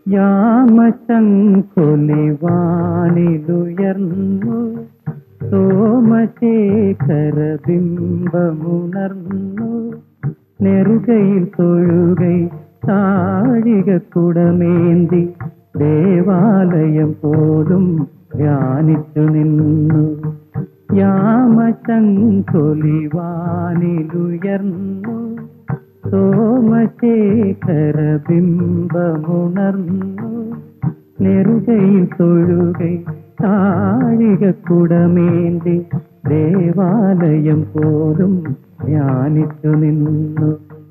യാമശങ്കുലിവാനിലുയർന്നു സോമശേഖര ബിംബമുണർന്നു നെറുകയിൽ തൊഴുകൈ താഴിക കുടമേന്തി ദേവാലയം പോലും ധ്യാനിച്ചു നിന്നു യാമശങ്കുലിവാനിലുയർന്നു സോമശേഖര ബിംബമുണർന്നു നെറുകയിൽ തൊഴുകൈ താഴിക കുടമേന്തി ദേവാലയം പോലും ധ്യാനിച്ചു നിന്നു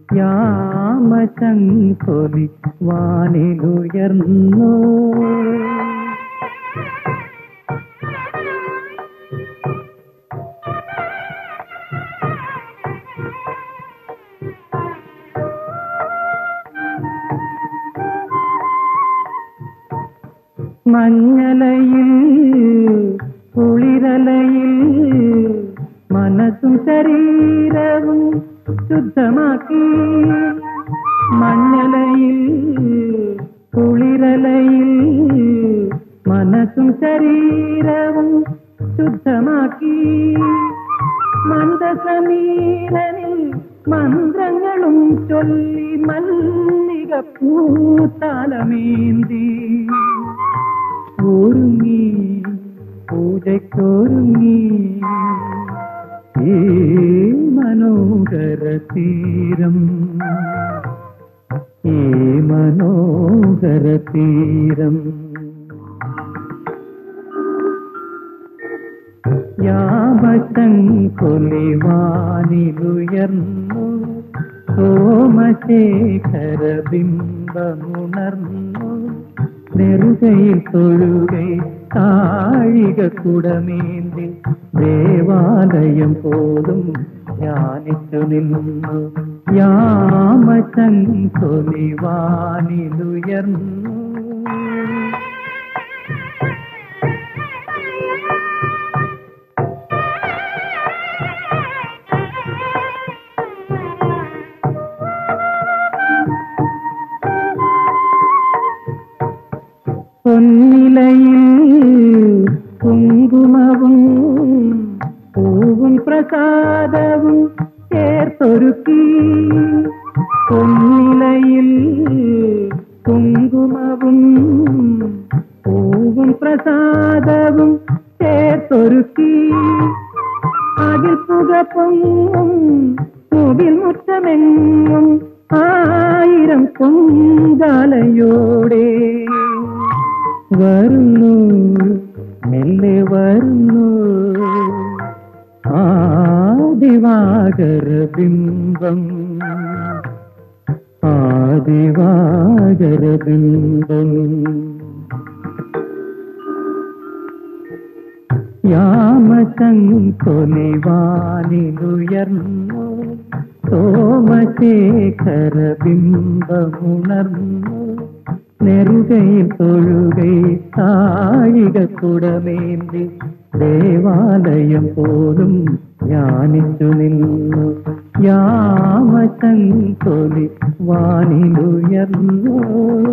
യാമശങ്കൊലി വാനിലുയർന്നു മഞ്ഞലയിൽ കുളിരലയിൽ മനസ്സും ശരീരവും ശുദ്ധമാക്കി മഞ്ഞലയിൽ കുളിരലയിൽ മനസ്സും ശരീരവും ശുദ്ധമാക്കി മന്ദസമീരനിൽ മന്ത്രങ്ങളും ചൊല്ലി മല്ലിക പൂത്താലമേന്തി ഒരുങ്ങി പൂജയ്ക്കൊരുങ്ങി ഈ മനോഹര തീരം ഈ മനോഹര തീരം യാമശങ്കുലിവാനിലുയർന്നു സോമശേഖര ബിംബമുണർന്നു നെറുകയിൽ തൊഴുകൈ താഴിക കുടമേന്തി ദേവാലയം പോലും ധ്യാനിച്ചു നിന്നു യാമശങ്കുലിവാനിലുയർന്നു പൊന്നിലയിൽ കുങ്കുമവും പൂവും പ്രസാദവും ചേർത്തൊരുക്കി പൊന്നിലയിൽ കുങ്കുമവും പൂവും പ്രസാദവും ചേർത്തൊരുക്കി അതിൽ പുക പൊങ്ങും മുകിൽ മുറ്റമെങ്ങും ആയിരം പൊങ്കാലയോടെ വരുന്നു മെല്ലെ വരുന്നു ആദിവാകര ബിംബം ആദിവാകര ബിംബം യാമശങ്കുലിവാനിലുയർന്നു സോമശേഖര ബിംബമുണർന്നു നെറുകയിൽ തൊഴുകൈ താഴിക കുടമേന്തി ദേവാലയം പോലും ധ്യാനിച്ചു നിന്നു യാമശങ്കൊലി വാനിലുയർന്നു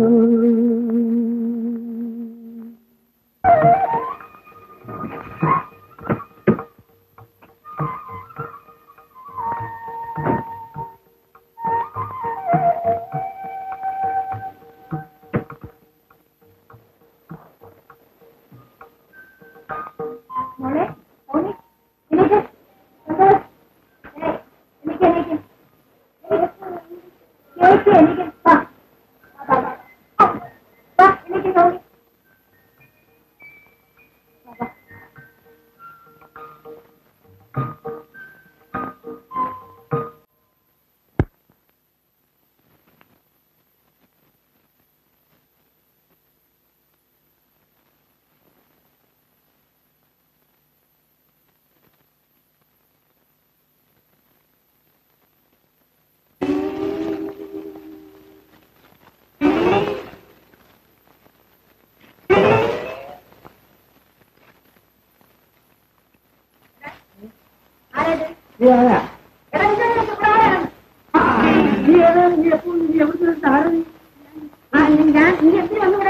മോളെ മോനെ എണീക്ക് മക്കളെ ഏയ്, എണീക്ക് എണീക്ക് എണീക്ക് എണീക്ക് വാ വാ, വാ, വാ. വാ എണീക്ക് നോക്കി ആരത് എടാ ഇതെന്താ സുഖമാണ് ആ, നീ ഞാൻ നീ എപ്പി വന്നു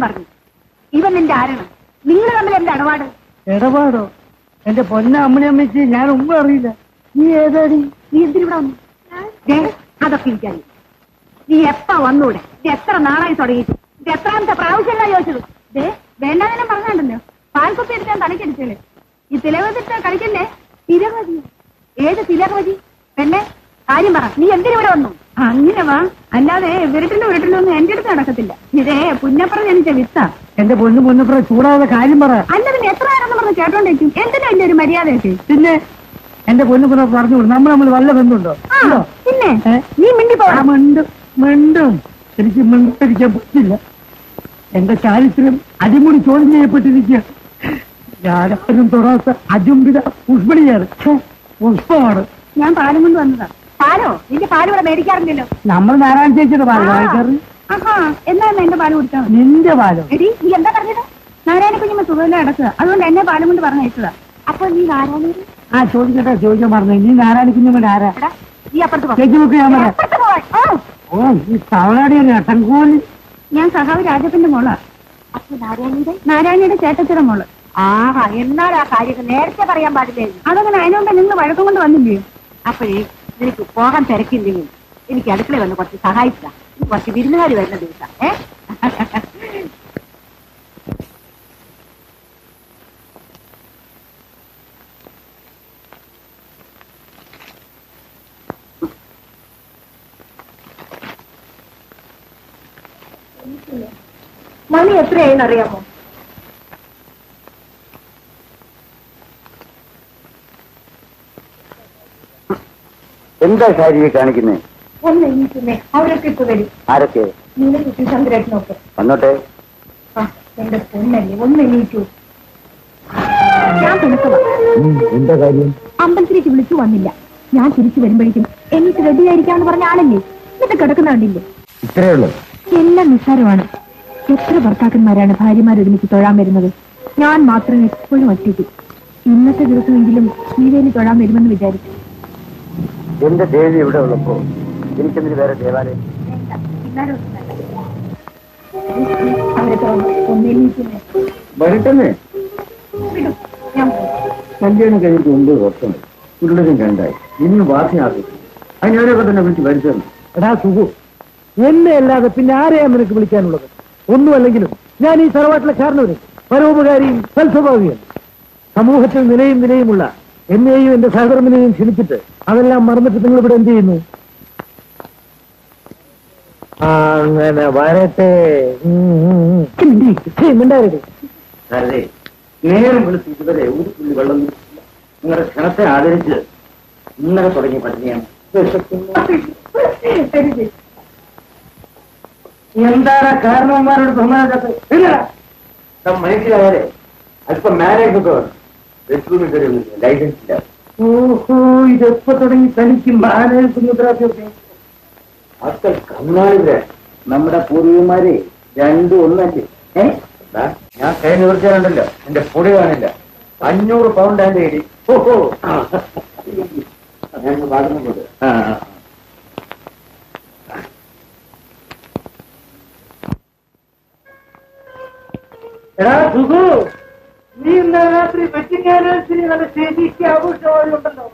പറഞ്ഞു ഇവൻ നിന്റെ ആരാണ് നിങ്ങൾ തമ്മിൽ എന്താ ഇടപാട് ഇടപാടോ എന്റെ പൊന്ന അമ്മണിയമ്മയ്ക്ക് ഞാൻ ഉമ്മ അറിയില്ല നീ ഏതാടി നീ എന്തിനിവിടെ വന്നു ദേ, അതൊക്കെ എനിക്കറിയാം നീ എപ്പ വന്നൂടെ ഇത് എത്ര നാളായി തുടങ്ങിയിട്ട് ഇത് എത്രാമത്തെ പ്രാവശ്യമല്ല ചോദിച്ചത് ദേ വേണ്ടാതെല്ലാം പറഞ്ഞാണ്ടല്ലോ പാൽക്കുപ്പി എടുക്കാൻ തലക്കടിച്ചല്ലേ ഈ തിലകത്തിട്ട് കളിക്കല്ലേ തിലകവതി ഏത് തിലകവതി പെണ്ണെ കാര്യം പറ നീ എന്തിനിവിടെ വന്നു അങ്ങനെ വാ അല്ലാതെ വിരട്ടിലും വിരട്ടിലും ഒന്നും എന്റെ അടുത്ത് നടക്കത്തില്ല ഇതേ പുന്നപ്പുറം ജനിച്ച വിത്ത എന്റെ പൊന്നു പൊന്നപ്പുറ ചൂടാതെ കാര്യം പറ അല്ല പിന്നെ എത്ര നേരം പറഞ്ഞ് കേട്ടോണ്ടിരിക്കും എന്തിനാ എന്റെ ഒരു മര്യാദയൊക്കെ പിന്നെ എന്റെ പൊന്നു പുറ പറഞ്ഞു നമ്മൾ നമ്മൾ വല്ല ബന്ധമുണ്ടോ ആ ഉണ്ടോ? പിന്നെ ഏ? നീ മിണ്ടി ആ പോവാ മിണ്ടും മിണ്ടും എനിക്ക് മിണ്ടടിക്കാൻ പറ്റില്ല എന്റെ ചാരിത്രം അടിമുടി ചോദ്യം ചെയ്യപ്പെട്ടിരിക്കുക ഞാനും തൊടാത്ത അജുംബിത പുഷ്പണിയാണ് ഛെ, പുഷ്പമാണ് ഞാൻ പാലും കൊണ്ട് വന്നതാ പാലോ നിന്റെ പാല് ഇവിടെ മേടിക്കാറില്ലല്ലോ നമ്മൾ നാരായണ ചേച്ചിയുടെ പാല് ആ. വാങ്ങിക്കാറ് ആഹാ എന്നാ എന്നാ എന്റെ പാല് കുടിച്ചാൽ മതി നിന്റെ പാലോ എടി നീ എന്താ പറഞ്ഞത് നാരായണ കുഞ്ഞമ്മ സുഖമില്ല അടക്കുക അതുകൊണ്ട് എന്നെ പാലും കൊണ്ട് പറഞ്ഞയച്ചതാ അപ്പൊ നീ നാരായണ ആ ചോദിക്കട്ടെ ചോദിക്കാൻ പറഞ്ഞു നീ നാരായണ കുഞ്ഞമ്മൻ ആരാ എടാ നീ അപ്പുറത്ത് പോ. ചേച്ചി നോക്കി ഞാൻ പറയാം അപ്പുറത്ത് പോവാൻ. ആ. ഓ ഈ തവളയുടെ രട്ടൻകോലി ഞാൻ സഹാവ് രാജപ്പന്റെ മോളാ അപ്പൊ നാരായണിയുടെ നാരായണിയുടെ ചേട്ടത്തിയുടെ മോള് ആഹാ എന്നാൽ ആ കാര്യം നേരത്തെ പറയാൻ പാടില്ലേ അതങ്ങനെ അതിനുകൊണ്ട് നിങ്ങൾ വഴക്കം കൊണ്ട് വന്നില്ലേ അപ്പോഴേ നിനക്ക് പോകാൻ തിരക്കില്ലെങ്കിൽ എനിക്ക് അടുക്കള വന്ന് കുറച്ച് സഹായിക്കുക കുറച്ച് വിരുന്നുകാർ വരുന്ന ദിവസം ഏ മണി എത്രയായിന്ന് അറിയാമോ എന്താ ശാരീരിക കാണിക്കുന്നേ ഒന്ന് എനിക്കുന്നേ അവരൊക്കെ ഇപ്പൊ വരും ആരൊക്കെ നീല കുട്ടി ചന്ദ്രേട്ടനൊക്കെ വന്നോട്ടെ ആ എന്റെ പൊന്നല്ലേ ഒന്ന് എണീറ്റു ഞാൻ പിണക്കവാ എന്താ കാര്യം അമ്പലത്തിലേക്ക് വിളിച്ചു വന്നില്ല ഞാൻ തിരിച്ചു വരുമ്പോഴേക്കും എനിക്ക് റെഡി ആയിരിക്കാന്ന് പറഞ്ഞ ആളല്ലേ എന്നിട്ട് കിടക്കുന്ന കണ്ടില്ലേ ഇത്രേ ഉള്ളൂ എല്ലാം നിസ്സാരമാണ് എത്ര ഭർത്താക്കന്മാരാണ് ഭാര്യമാർ ഒരുമിച്ച് തൊഴാൻ വരുന്നത് ഞാൻ മാത്രം എപ്പോഴും ഒറ്റയ്ക്ക് ഇന്നത്തെ ദിവസമെങ്കിലും ശ്രീവേലി തൊഴാൻ വരുമെന്ന് വിചാരിച്ചു എന്റെ ദേവി ഇവിടെ ഉള്ളപ്പോ എനിക്കെന്തിന് വേറെ ദേവാലയം വരട്ടെന്നേ കല്യാണം കഴിഞ്ഞിട്ട് ഒമ്പത് വർഷമായി പിള്ളേരും രണ്ടായി ഇനിയും വാസനാക്കും അതിനവരൊക്കെ തന്നെ വിളിച്ച് വരുത്തണം എടാ സുഖു എന്നെ അല്ലാതെ പിന്നെ ആരെയാ നിനക്ക് വിളിക്കാനുള്ളത് ഒന്നുമല്ലെങ്കിലും ഞാൻ ഈ തറവാട്ടിലെ കാരണവരും പരോപകാരിയും സൽസ്വഭാവിയും സമൂഹത്തിൽ നിലയും നിലയുമുള്ള എന്നെയും എന്റെ സഹധർമ്മിനെയും ക്ഷണിച്ചിട്ട് അതെല്ലാം മറന്നിട്ട് നിങ്ങൾ ഇവിടെ എന്ത് ചെയ്യുന്നു അങ്ങനെ വരട്ടെ മിണ്ടാരടി അതെ നേരം വിളിച്ച് ഇതുവരെ ഒരു തുള്ളി വെള്ളം കുടിച്ചില്ല. നിങ്ങളുടെ ക്ഷണത്തെ ആദരിച്ച് ഇന്നലെ തുടങ്ങിയ പട്ടിണിയാണ് എന്താണ് കാരണവന്മാരോട് ബഹുമാനത്തെ മനസ്സിലായാലേ അല്പം മാരേജ് ഒക്കെ വേണം ബെഡ്റൂമിൽ കയറി ലൈസൻസ് ഇല്ല ഓഹോ ഇതെപ്പോ തുടങ്ങി തനിക്ക് മാനേജ് മുദ്രാഭ്യർത്ഥന ആൾക്കാർ കണ്ണാടില്ലേ നമ്മുടെ പൂർവികന്മാരെ രണ്ടും ഒന്നല്ലേ ഏ ദാ, ഞാൻ കൈ നിവർത്തിയാലുണ്ടല്ലോ എന്റെ പൊടി കാണില്ല അഞ്ഞൂറ് പൗണ്ട് എന്റെ ഇടി ഓഹോ ഞാൻ പാടുന്നുണ്ട് ആ ആ. എടാ സുഖു നീ ഇന്നലെ രാത്രി വെഡിങ് ആനിവേഴ്സറി നല്ല ശേഷിക്ക് ആഘോഷമായുണ്ടല്ലോ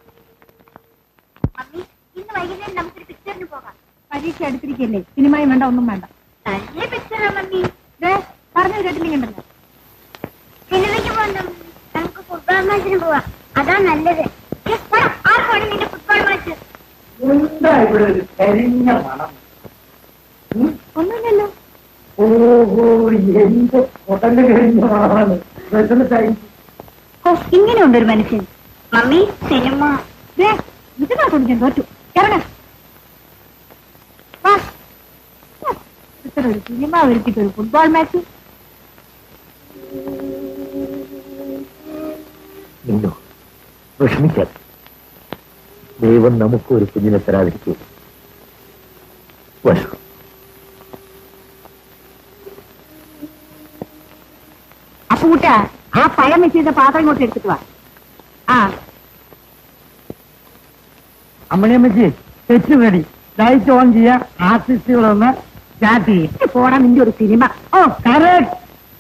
ഇന്ന് വൈകുന്നേരം നമുക്കൊരു പിക്ചറിന് പോകാം പരീക്ഷ അടുത്തിരിക്കല്ലേ സിനിമയും വേണ്ട ഒന്നും വേണ്ട നല്ല പിക്ചറാ മമ്മി പറഞ്ഞു കേട്ടില്ലെങ്കിണ്ടല്ലോ സിനിമയ്ക്ക് പോകുന്നു നമുക്ക് ഫുട്ബോൾ മാച്ചിന് പോവാം അതാ നല്ലത് ആർക്കാണ് നിന്റെ ഫുട്ബോൾ മാച്ച് എന്താ ഇവിടെ ഒരു കരിഞ്ഞ മണം ഒന്നുമില്ലല്ലോ ഓഹോ എന്റെ ഉടല് കരിഞ്ഞ മണമാണ് വിഷമത്തായി ഓ ഇങ്ങനെയുണ്ട് ഒരു മനുഷ്യൻ മമ്മി സിനിമ ദേ, ഇതിനകത്തോട് ഞാൻ തോറ്റു ഇറങ്ങ ഇത്ര ഒരു സിനിമ ഒരുക്കിട്ട് ഒരു ഫുട്ബോൾ മാച്ച് നിന്നു വിഷമിക്കാതെ ദൈവം നമുക്ക് ഒരു കുഞ്ഞിനെ തരാതിരിക്കൂ വരൂ അപ്പൊ കൂട്ടാ ആ പഴം വെച്ചിരുന്ന പാത്രം ഇങ്ങോട്ട് എടുത്തിട്ട് വാ ആ അമ്മണിയമ്മച്ചി തെറ്റ് റെഡി ലൈറ്റ് ഓൺ ചെയ്യാ ആർട്ടിസ്റ്റുകൾ വന്ന് സ്റ്റാർട്ട് ചെയ്യും പോടാ നിന്റെ ഒരു സിനിമ ഓ കറക്റ്റ്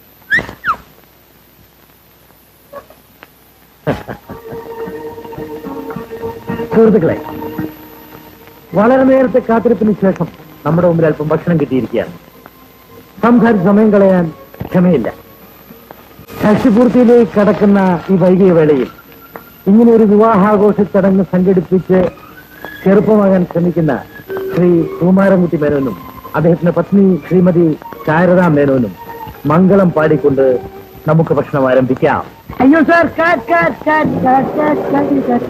സുഹൃത്തുക്കളെ വളരെ നേരത്തെ കാത്തിരിപ്പിന് ശേഷം നമ്മുടെ മുമ്പിൽ അല്പം ഭക്ഷണം കിട്ടിയിരിക്കുകയാണ് സംസാരിച്ച് സമയം കളയാൻ ക്ഷമയില്ല ഷഷ്ടിപൂർത്തിയിലേക്ക് കടക്കുന്ന ഈ വൈകിയ വേളയിൽ ഇങ്ങനെ ഒരു വിവാഹാഘോഷ ചടങ്ങ് സംഘടിപ്പിച്ച് ചെറുപ്പമാകാൻ ശ്രമിക്കുന്ന ശ്രീ കുമാരൻകുട്ടി മേനോനും അദ്ദേഹത്തിന്റെ പത്നി ശ്രീമതി ശാരദാ മേനോനും മംഗളം പാടിക്കൊണ്ട് നമുക്ക് ഭക്ഷണം ആരംഭിക്കാം അയ്യോ സാർ കാറ്റ് കാറ്റ് കാറ്റ് കാറ്റ് കാറ്റ് കാറ്റ് കാറ്റ്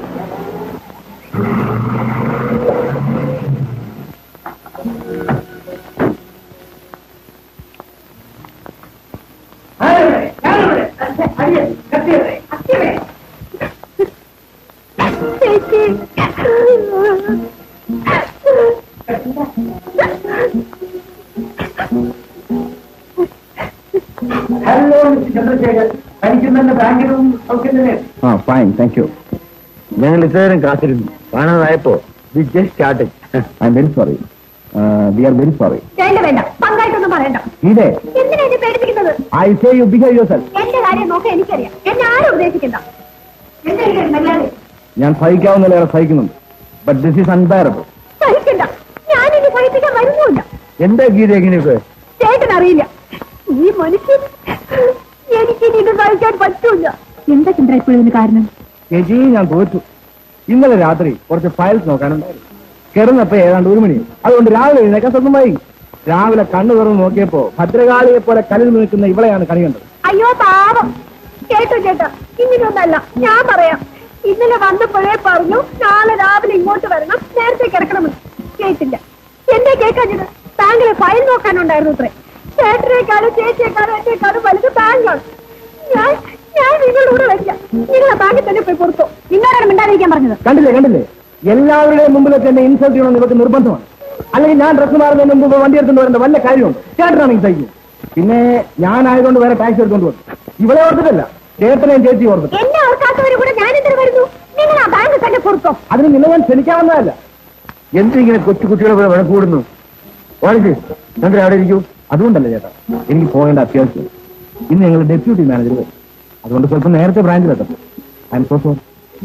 ഹലോ ചന്ദ്രശേഖർ തനിക്കുന്ന ബാങ്കിലും സൗഖ്യം ആ ഫൈൻ താങ്ക് യു ഞങ്ങൾ ഇത്രയും കാത്തിരുന്നു കാണാതായപ്പോ we just start I am very sorry we are very sorry വേണ്ട വേണ്ട പങ്കായിട്ടൊന്നും പറയണ്ട ഇതേ എന്തിനാ എന്നെ പേടിപ്പിക്കുന്നത് I say you behave yourself എന്റെ കാര്യം നോക്കാൻ എനിക്കറിയാം എന്നെ ആരും ഉപദേശിക്കണ്ട എന്റെ കാര്യം മര്യാദ ഞാൻ സഹിക്കാവുന്നതിലേറെ സഹിക്കുന്നുണ്ട് ബട്ട് ദിസ് ഈസ് അൺബയറബിൾ സഹിക്കണ്ട ഞാനിനി സഹിപ്പിക്കാൻ വരുന്നില്ല എന്താ ഗീത എങ്ങനെയൊക്കെ ചേട്ടൻ അറിയില്ല ഈ മനുഷ്യൻ എനിക്കിനി ഇത് സഹിക്കാൻ പറ്റൂല എന്താ ചന്ദ്ര ഇപ്പോഴും ഇതിന് കാരണം ചേച്ചി ഞാൻ തോറ്റു ഇന്നലെ രാത്രി കുറച്ച് ഫയൽസ് നോക്കാനുണ്ടായിരുന്നു കിടന്നപ്പോ ഏതാണ്ട് ഒരു മണി അതുകൊണ്ട് രാവിലെ എഴുന്നേക്കാൻ സ്വന്തമായി രാവിലെ കണ്ണു തുറന്ന് നോക്കിയപ്പോ ഭദ്രകാളിയെ പോലെ കലിൽ നിൽക്കുന്ന ഇവളെയാണ് കണി കണ്ടത് അയ്യോ പാവം കേട്ടോ ചേട്ടാ ഇങ്ങനെയൊന്നല്ല ഞാൻ പറയാം ഇന്നലെ വന്നപ്പോഴേ പറഞ്ഞു നാളെ രാവിലെ ഇങ്ങോട്ട് വരണം നേരത്തെ കിടക്കണമെന്ന് കേട്ടില്ല എന്റെ കേൾക്കാഞ്ഞത് ബാങ്കിലെ ഫയൽ നോക്കാനുണ്ടായിരുന്നു അത്രേ ചേട്ടനേക്കാളും ചേച്ചിയെക്കാളും എന്റെക്കാളും വലുത് ബാങ്കാണ് ഞാൻ ഞാൻ നിങ്ങളുടെ കൂടെ വരില്ല നിങ്ങളെ ബാങ്കിൽ തന്നെ പോയി കൊടുത്തു നിങ്ങളാണ് മിണ്ടാതിരിക്കാൻ പറഞ്ഞത് കണ്ടില്ലേ കണ്ടില്ലേ എല്ലാവരുടെയും മുമ്പിലൊക്കെ എന്നെ ഇൻസൾട്ട് ചെയ്യണമെന്ന് ഇവർക്ക് നിർബന്ധമാണ് അല്ലെങ്കിൽ ഞാൻ ഡ്രസ് മാറുന്നതിന് മുമ്പ് വണ്ടി എടുത്തുകൊണ്ട് വരേണ്ട വല്ല കാര്യമുണ്ട് ചേട്ടനാണെങ്കിൽ സഹിക്കും പിന്നെ ഞാനായതുകൊണ്ട് വേറെ ടാക്സി എടുത്തുകൊണ്ട് വന്നു ഇവളെ ഓർത്തിട്ടല്ല ചേട്ടനെയും ചേച്ചി ഓർത്തിട്ട് എന്നെ ഓർക്കാത്തവര് കൂടെ ഞാൻ എന്തിനു വരുന്നു നിങ്ങൾ ആ ബാങ്ക് തന്നെ കൊടുത്തോ അതിന് നിന്നെ ഞാൻ ക്ഷണിക്കാവുന്നതല്ല എന്തിങ്ങനെ കൊച്ചു കുട്ടികളെ പോലെ വഴക്കൂടുന്നു ഓടിച്ച് ചന്ദ്ര അവിടെ ഇരിക്കൂ അതുകൊണ്ടല്ല ചേട്ടാ എനിക്ക് പോകേണ്ട അത്യാവശ്യം ഇന്ന് ഞങ്ങൾ ഡെപ്യൂട്ടി മാനേജർ വരും അതുകൊണ്ട് സ്വല്പം നേരത്തെ ബ്രാഞ്ചിലെത്തും I am so so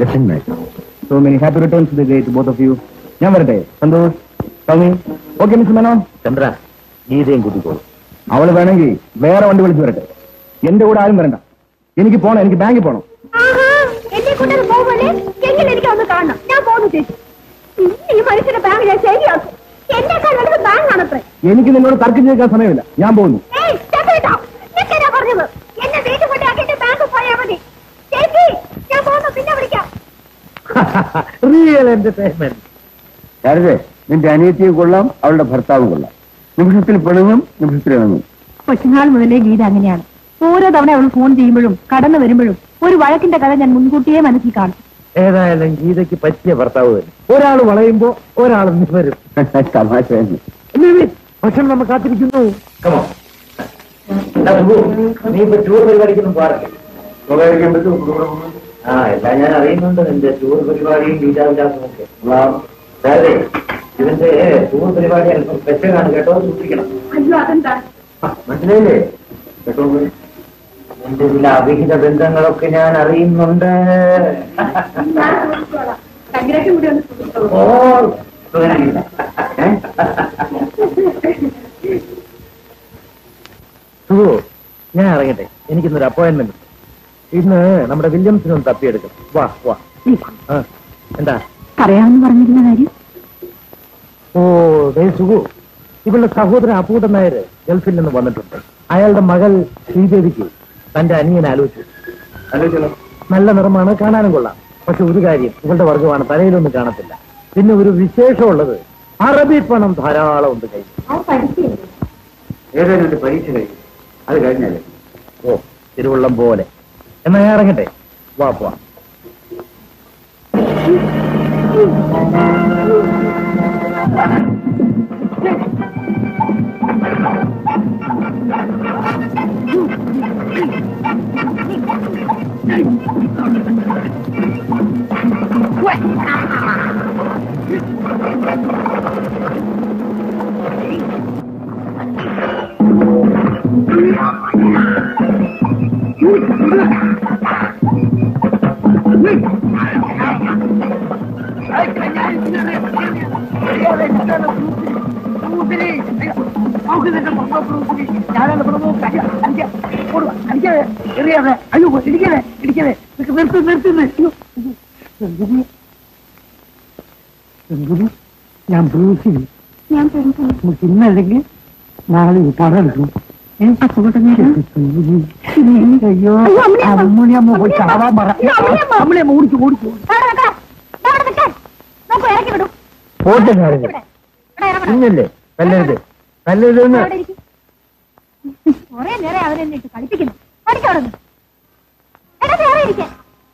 so many happy returns the great both of you ഞാൻ വരട്ടെ സന്തോഷ് ടോമി ഓക്കെ മിസ് മനോൻ ചന്ദ്ര ഗീതയും കൂട്ടിക്കോളൂ അവൾ വേണമെങ്കിൽ വേറെ വണ്ടി വിളിച്ചു വരട്ടെ എന്റെ കൂടെ ആരും വരണ്ട എനിക്ക് പോണം എനിക്ക് ബാങ്കിൽ പോണം ആഹാ, എന്നെ കൊണ്ടത് പോകുമല്ലേ എങ്കിൽ എനിക്ക് ഒന്ന് കാണണം ഞാൻ പോകുന്നു ചേച്ചി ഇന്ന് ഈ മനുഷ്യന്റെ ബാങ്ക് ഞാൻ ശരിയാക്കും എന്നെക്കാൾ വലുത് ബാങ്ക് ആണത്രേ എനിക്ക് നിന്നോട് തർക്കം ചെയ്യിക്കാൻ സമയമില്ല ഞാൻ പോകുന്നു ഏയ് ചന്ദ്രേട്ടാ നിൽക്കാനാ പറഞ്ഞത് എന്നെ വീട്ടിൽ കൊണ്ടാക്കിയിട്ട് ബാങ്ക് പോയാൽ മതി ചേച്ചി ഞാൻ പോകുന്നു പിന്നെ വിളിക്കാം റിയൽ എന്റർടൈൻമെന്റ് ശാരദേ നിന്റെ അനിയത്തിയും കൊള്ളാം അവളുടെ ഭർത്താവും കൊള്ളാം നിമിഷത്തിൽ പെണുങ്ങും നിമിഷത്തിൽ ഇണങ്ങും കൊച്ചുനാൾ മുതലേ ഗീത അങ്ങനെയാണ് ഓരോ തവണ അവൾ ഫോൺ ചെയ്യുമ്പോഴും കടന്നു വരുമ്പോഴും ഒരു വഴക്കിന്റെ കഥ ഞാൻ മുൻകൂട്ടിയേ മനസ്സിൽ കാണും ഏതായാലും ഗീതയ്ക്ക് പറ്റിയ ഭർത്താവ് തന്നെ ഒരാൾ വളയുമ്പോ ഒരാൾ നിവരും തമാശ തന്നെ നിവിൻ, ഭക്ഷണം നമ്മൾ കാത്തിരിക്കുന്നു കമോ നീ ഇപ്പൊ ടൂർ പരിപാടിക്കൊന്നും പാടില്ല ആ എല്ലാം ഞാൻ അറിയുന്നുണ്ട് നിന്റെ ടൂർ പരിപാടിയും വീട്ടാവിലാസും ഒക്കെ അതെ ഇതിന്റെ ടൂർ പരിപാടി അല്പം സ്പെഷ്യലാണ് കേട്ടോ സൂക്ഷിക്കണം അയ്യോ അതെന്താ ആ, മനസ്സിലായില്ലേ കേട്ടോ നിന്റെ ചില അവിഹിത ബന്ധങ്ങളൊക്കെ ഞാൻ അറിയുന്നുണ്ട് കഗ്രഹം കൂടി ഒന്ന് സൂക്ഷിച്ചോളൂ. ഓ സുഖമില്ല. ഏ? സുഖോ ഞാൻ ഇറങ്ങട്ടെ എനിക്കിന്നൊരു അപ്പോയിന്റ്മെന്റ് ഇന്ന് നമ്മുടെ വില്യംസിനൊന്ന് തപ്പിയെടുക്കും വാ വാ ആ, എന്താ പറയാമെന്ന് പറഞ്ഞിരുന്ന കാര്യം ഓ ദേ സുഖു ഇവളുടെ സഹോദരൻ അപ്പൂട്ടൻ നായർ ഗൾഫിൽ നിന്ന് വന്നിട്ടുണ്ട് അയാളുടെ മകൾ ശ്രീദേവിക്ക് തന്റെ അനിയൻ ആലോചിച്ചു ആലോചിച്ചോളൂ. നല്ല നിറമാണ് കാണാനും കൊള്ളാം പക്ഷെ ഒരു കാര്യം ഇവളുടെ വർഗമാണ് തലയിലൊന്നും കാണത്തില്ല പിന്നെ ഒരു വിശേഷമുള്ളത് അറബി പണം ധാരാളം ഉണ്ട് കയ്യിൽ അവൻ പഠിച്ചില്ലേ ഏതായാലും ഒരു പരീക്ഷ കഴിയും അത് കഴിഞ്ഞാലേ ഓ തിരുവള്ളം പോലെ എന്നാ ഞാൻ ഇറങ്ങട്ടെ വാ പോവാ ഞാനാണ് പ്രമുഖ അടിക്കാതെ എറിയാതെ അയ്യോ ഇടിക്കണേ ഇടിക്കണേ നിർത്തി നിർത്തുന്നു ഞാൻ ബ്രൂസിൽ ഞാൻ പെൺകുഞ്ഞ് നമുക്ക് ഇന്നല്ലെങ്കിൽ നാളെ ഒരു പടം എടുക്കും അയ്യോ അയ്യോ, അമ്മിണിയമ്മ. അമ്മുണിയമ്മ പോയി ചാവാൻ പറ അയ്യോ, അമ്മിണിയമ്മ. അമ്മുണിയമ്മ ഓടിച്ചു ഓടിച്ചു അവിടെ നിൽക്കാം. ദാ അവിടെ നിൽക്കാൻ. നോക്കൂ ഇറക്കി വിടും പോട്ടെ ഇവിടെ ഇവിടെ ഇറങ്ങണം ഇന്നല്ലേ കല്ലരുത് കല്ലരുതെന്ന് അവിടെ ഇരിക്ക്. കുറെ നേരം അവരെന്നെ ഇട്ട് കളിപ്പിക്കുന്നു പഠിക്കവിടെ നിന്ന് എടാ വേറെ ഇരിക്കാൻ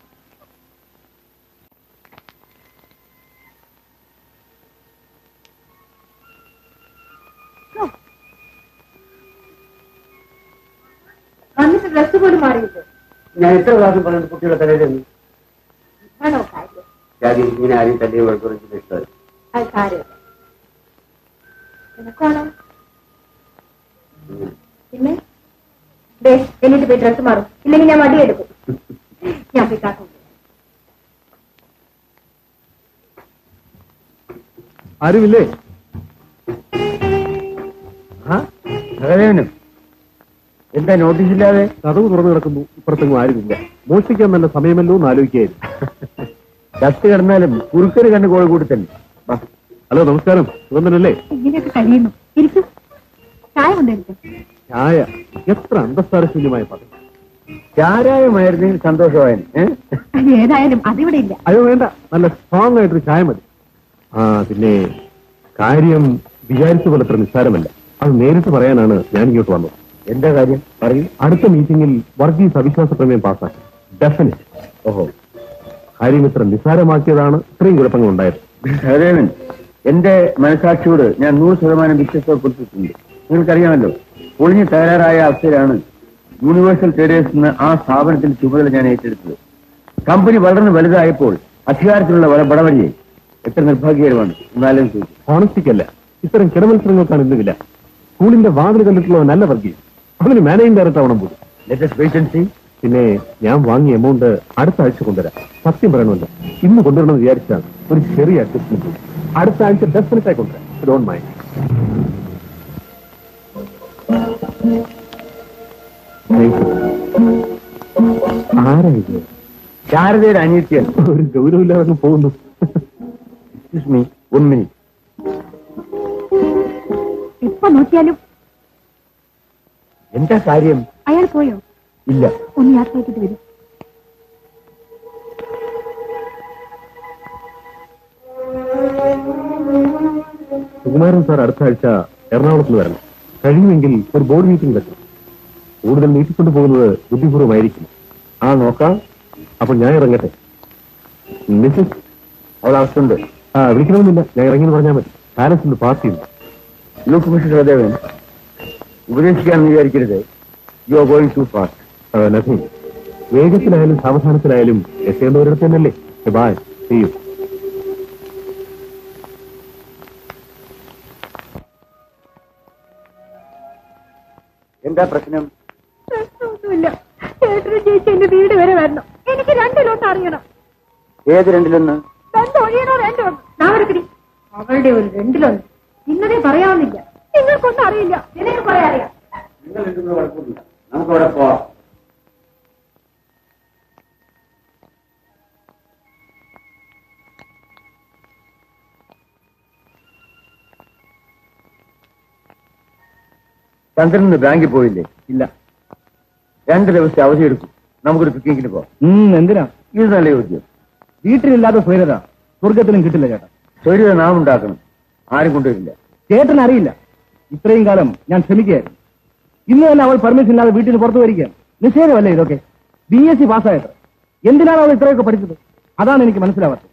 വന്നിട്ട് ഡ്രസ് പോലും മാറിയിട്ട് ഞാൻ എത്ര പ്രാവശ്യം പറഞ്ഞിട്ട് കുട്ടികളെ തലയിലെന്ന് ആണോ കാര്യം ജാതി ഇങ്ങനെ ആരും തല്ലിയും വഴക്കുറച്ചിട്ട് ഇഷ്ടമായി അത് കാര്യമില്ല നിനക്കാണോ പിന്നെ ദേ, എന്നിട്ട് പോയി ഡ്രസ് മാറും ഇല്ലെങ്കിൽ ഞാൻ വടി എടുക്കും ഞാൻ പോയി കാക്കും ആരുമില്ലേ ആ സഹദേവനും എന്താ നോട്ടീസ് ഇല്ലാതെ കഥവ് തുറന്നു കിടക്കുന്നു ഇപ്പുറത്തെങ്ങും ആരുമില്ല മോഷ്ടിക്കാൻ നല്ല സമയമല്ലോ എന്ന് ആലോചിക്കായിരുന്നു ചത്ത് കിടന്നാലും കുറുക്കര് കണ്ട് കോഴി കൂടി തന്നെ വാ. ഹലോ നമസ്കാരം സുഗന്ധനല്ലേ ഇങ്ങനെയൊക്കെ കഴിയുന്നു ഇരിക്കും ചായ കൊണ്ടിരിക്കും ചായ എത്ര അന്തസ്സാരശൂന്യമായ പദം ചാരായമായിരുന്നെങ്കിൽ സന്തോഷമായന് ഏ? ഏതായാലും അതിവിടെ ഇല്ല അയ്യോ വേണ്ട നല്ല സ്ട്രോങ് ആയിട്ടൊരു ചായ മതി ആ പിന്നെ കാര്യം വിചാരിച്ച പോലെ അത്ര നിസ്സാരമല്ല അത് നേരിട്ട് പറയാനാണ് ഞാൻ ഇങ്ങോട്ട് വന്നത് എന്താ കാര്യം പറയൂ അടുത്ത മീറ്റിംഗിൽ വർഗീസ് അവിശ്വാസ പ്രമേയം പാസ്സാക്കി ഡെഫിനറ്റ് ഓഹോ കാര്യം ഇത്ര നിസ്സാരമാക്കിയതാണ് ഇത്രയും കുഴപ്പങ്ങൾ ഉണ്ടായത് സഹദേവൻ എന്റെ മനസാക്ഷിയോട് ഞാൻ നൂറ് ശതമാനം വിശ്വസ്തപ്പെടുത്തിയിട്ടുണ്ട് നിങ്ങൾക്കറിയാമല്ലോ പൊളിഞ്ഞു തകരാറായ അവസ്ഥയിലാണ് യൂണിവേഴ്സൽ ട്രേഡേഴ്സ് എന്ന ആ സ്ഥാപനത്തിന്റെ ചുമതല ഞാൻ ഏറ്റെടുത്തത് കമ്പനി വളർന്ന് വലുതായപ്പോൾ അധികാരത്തിലുള്ള വട- വടവഴിയെ എത്ര നിർഭാഗ്യകരമാണ് എന്നാലും ചോദിച്ചു ഹോണസ്റ്റിക്കല്ല ഇത്തരം കിടമത്സരങ്ങൾക്കാണ് ഇന്ന് വില സ്കൂളിന്റെ വാതിൽ കണ്ടിട്ടുള്ള നല്ല വർഗീസ് അതിന് മാനേജിംഗ് ഡയറക്ടർ ആവണം പോലും ലേറ്റസ്റ്റ് വേക്കൻസി പിന്നെ ഞാൻ വാങ്ങിയ എമൗണ്ട് അടുത്ത ആഴ്ച കൊണ്ടുവരാം സത്യം പറയണമല്ലോ ഇന്ന് കൊണ്ടുവരണമെന്ന് വിചാരിച്ചാണ് ഒരു ചെറിയ അഡ്ജസ്റ്റ്മെന്റ് അടുത്ത ആഴ്ച ഡെഫിനറ്റ് ആയി കൊണ്ടുവരാം ഡോണ്ട് മൈൻഡ് ആരാ ഇത് ശാരദയുടെ അനിയത്തിയാണ് ഒരു ഗൗരവമില്ലാതെ അങ്ങ് പോകുന്നു എക്സ്ക്യൂസ് മീ വൺ മിനിറ്റ് ഇപ്പൊ നോക്കിയാലും എന്താ കാര്യം അയാൾ പോയോ ഇല്ല ഒന്ന് യാത്ര ചെയ്തിട്ട് വരും സുകുമാരൻ സാർ അടുത്ത ആഴ്ച എറണാകുളത്ത് വരണം കഴിയുമെങ്കിൽ ഒരു ബോർഡ് മീറ്റിംഗ് വെക്കണം കൂടുതൽ നീട്ടിക്കൊണ്ടു പോകുന്നത് ബുദ്ധിപൂർവ്വമായിരിക്കും ആ നോക്കാം അപ്പോൾ ഞാൻ ഇറങ്ങട്ടെ മിസ്സസ് അവൾ അവസ്ഥയുണ്ട് ആ വിളിക്കണമെന്നില്ല ഞാൻ ഇറങ്ങിയെന്ന് പറഞ്ഞാൽ മതി പാലസിന്റെ പാർട്ടിയുണ്ട് ലുക്ക് മിസ്റ്റർ സഹദേവൻ ഉപദേശിക്കാമെന്ന് വിചാരിക്കരുത് you are going to fast nothing വേഗത്തിലായാലും സാവധാനത്തിലായാലും എത്തേണ്ടവരിടത്ത് തന്നെയല്ലേ ബായ് ചെയ്യൂ എന്താ പ്രശ്നം പ്രശ്നമൊന്നുമില്ല ചേട്ടനും ചേച്ചി എന്റെ വീട് വരെ വരണം എനിക്ക് രണ്ടിലോട്ട് അറിയണം ഏത് രണ്ടിലൊന്ന് ബന്ധം ഒഴിയണോ വേണ്ടോ നാവരത്തിരി അവളുടെ ഒരു രണ്ടിലൊന്ന് ഇന്നതേ പറയാവുന്നില്ല നിങ്ങൾക്കൊന്നും അറിയില്ല നിനക്ക് കുറെ അറിയാം നിങ്ങൾ എടുക്കുന്ന കുഴപ്പമില്ല നമുക്ക് അവിടെ പോവാം ചന്ദ്രൻ ഇന്ന് ബാങ്കിൽ പോയില്ലേ ഇല്ല രണ്ട് ദിവസത്തെ അവധി എടുക്കും നമുക്കൊരു പിക്നിക്കിന് പോവാം എന്തിനാ ഇത് നല്ല ചോദ്യം വീട്ടിലില്ലാത്ത സ്വൈരത സ്വർഗത്തിലും കിട്ടില്ല ചേട്ടാ സ്വൈര്യത നാം ഉണ്ടാക്കണം ആരും കൊണ്ടുവരില്ല ചേട്ടൻ അറിയില്ല ഇത്രയും കാലം ഞാൻ ശ്രമിക്കുകയായിരുന്നു ഇന്ന് തന്നെ അവൾ പെർമിഷൻ ഇല്ലാതെ വീട്ടിൽ നിന്ന് പുറത്തു വരിക നിഷേധമല്ലേ ഇതൊക്കെ ബി എസ് സി പാസ്സായത് എന്തിനാണ് അവൾ ഇത്രയൊക്കെ പഠിച്ചത് അതാണ് എനിക്ക് മനസ്സിലാവാത്തത്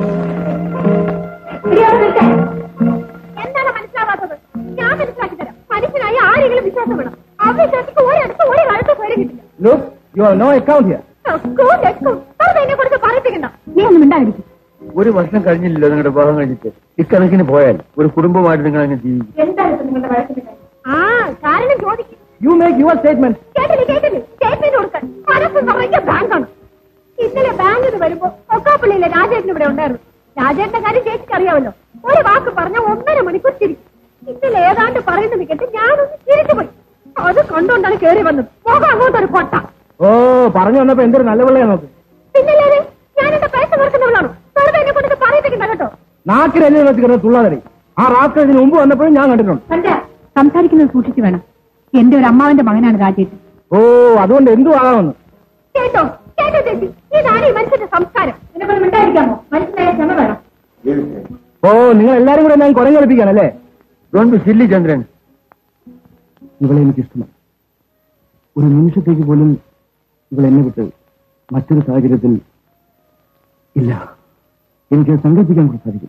എന്താണ് മനസ്സിലാവാത്തത് ഞാൻ മനസ്സിലാക്കി തരാം മനുഷ്യനായി ആരെങ്കിലും വിശ്വാസം വേണം അവിശ്വാസിക്ക് ഒരിടത്ത് ഒരു കാലത്ത് പേര് കിട്ടില്ല look you have no account here എന്നെ കുറിച്ച് പറയിപ്പിക്കണ്ട നീ ഒന്നും മിണ്ടാതിരിക്കും ഒരു വർഷം കഴിഞ്ഞില്ലല്ലോ നിങ്ങളുടെ വിവാഹം കഴിഞ്ഞിട്ട് ഇക്കണക്കിന് പോയാൽ ഒരു കുടുംബമായിട്ട് നിങ്ങൾ അങ്ങനെ ജീവിക്കും എന്താണ് ഇപ്പൊ നിങ്ങളുടെ വഴക്കിന്റെ കാര്യം ആ കാരണം ചോദിക്കും യു മേക്ക് യുവർ സ്റ്റേറ്റ്മെന്റ് കേട്ടില്ല കേട്ടില്ല സ്റ്റേറ്റ്മെന്റ് കൊടുക്കാൻ മനസ്സ് നിറയെ ബാങ്കാണ് ഇന്നലെ ബാങ്കിൽ നിന്ന് വരുമ്പോ ഒക്കാപ്പള്ളിയിലെ രാജേട്ടൻ ഇവിടെ ഉണ്ടായിരുന്നു രാജേട്ടന്റെ കാര്യം ചേച്ചിക്ക് അറിയാമല്ലോ ഒരു വാക്ക് പറഞ്ഞ ഒന്നര മണിക്കൂർ ചിരിക്കും ഇന്നലെ ഏതാണ്ട് പറയുന്നത് കേട്ട് ഞാനൊന്ന് ചിരിച്ചുപോയി അത് കണ്ടുകൊണ്ടാണ് കേറി വന്നത് മുഖം അങ്ങോട്ടൊരു കൊട്ട ഓ പറഞ്ഞു വന്നപ്പോ എന്തൊരു നല്ല പിള്ളയാ നോക്ക് പിന്നല്ലേ ഞാൻ എന്റെ പൈസ കൊടുക്കുന്നവളാണ് വെറുതെ എന്നെ കൊണ്ട് പറയിപ്പിക്കണ്ട കേട്ടോ നാക്കിലല്ലേ വെച്ചിരുന്ന തുള്ളാതടി ആ റാസ്കൽ ഇതിന് മുമ്പ് വന്നപ്പോഴും ഞാൻ കണ്ടിട്ടുണ്ട് കണ്ട സംസാരിക്കുന്നത് സൂക്ഷിച്ചു വേണം എന്റെ ഒരു അമ്മാവന്റെ മകനാണ് രാജേട്ടൻ ഓ അതുകൊണ്ട് എന്തു ആകാമെന്ന് കേട്ടോ കേട്ടോ ചേച്ചി ഇതാണ് ഈ മനുഷ്യന്റെ സംസ്കാരം എന്നെ കൊണ്ട് മിണ്ടായിരിക്കാമോ മനസ്സിലായ ക്ഷമ വേണം ഓ നിങ്ങൾ എല്ലാരും കൂടെ ഞാൻ കുരങ്ങ് കളിപ്പിക്കാനല്ലേ ഡോണ്ട് സില്ലി ചന്ദ്രൻ ഇവളെ എനിക്ക് ഇഷ്ടമാണ് ഒരു നിമിഷത്തേക്ക് പോലും ഇവൾ എന്നെ വിട്ട് മറ്റൊരു സാഹചര്യത്തിൽ ഇല്ല എനിക്ക് സങ്കല്പിക്കാൻ കൂടി സാധിക്കും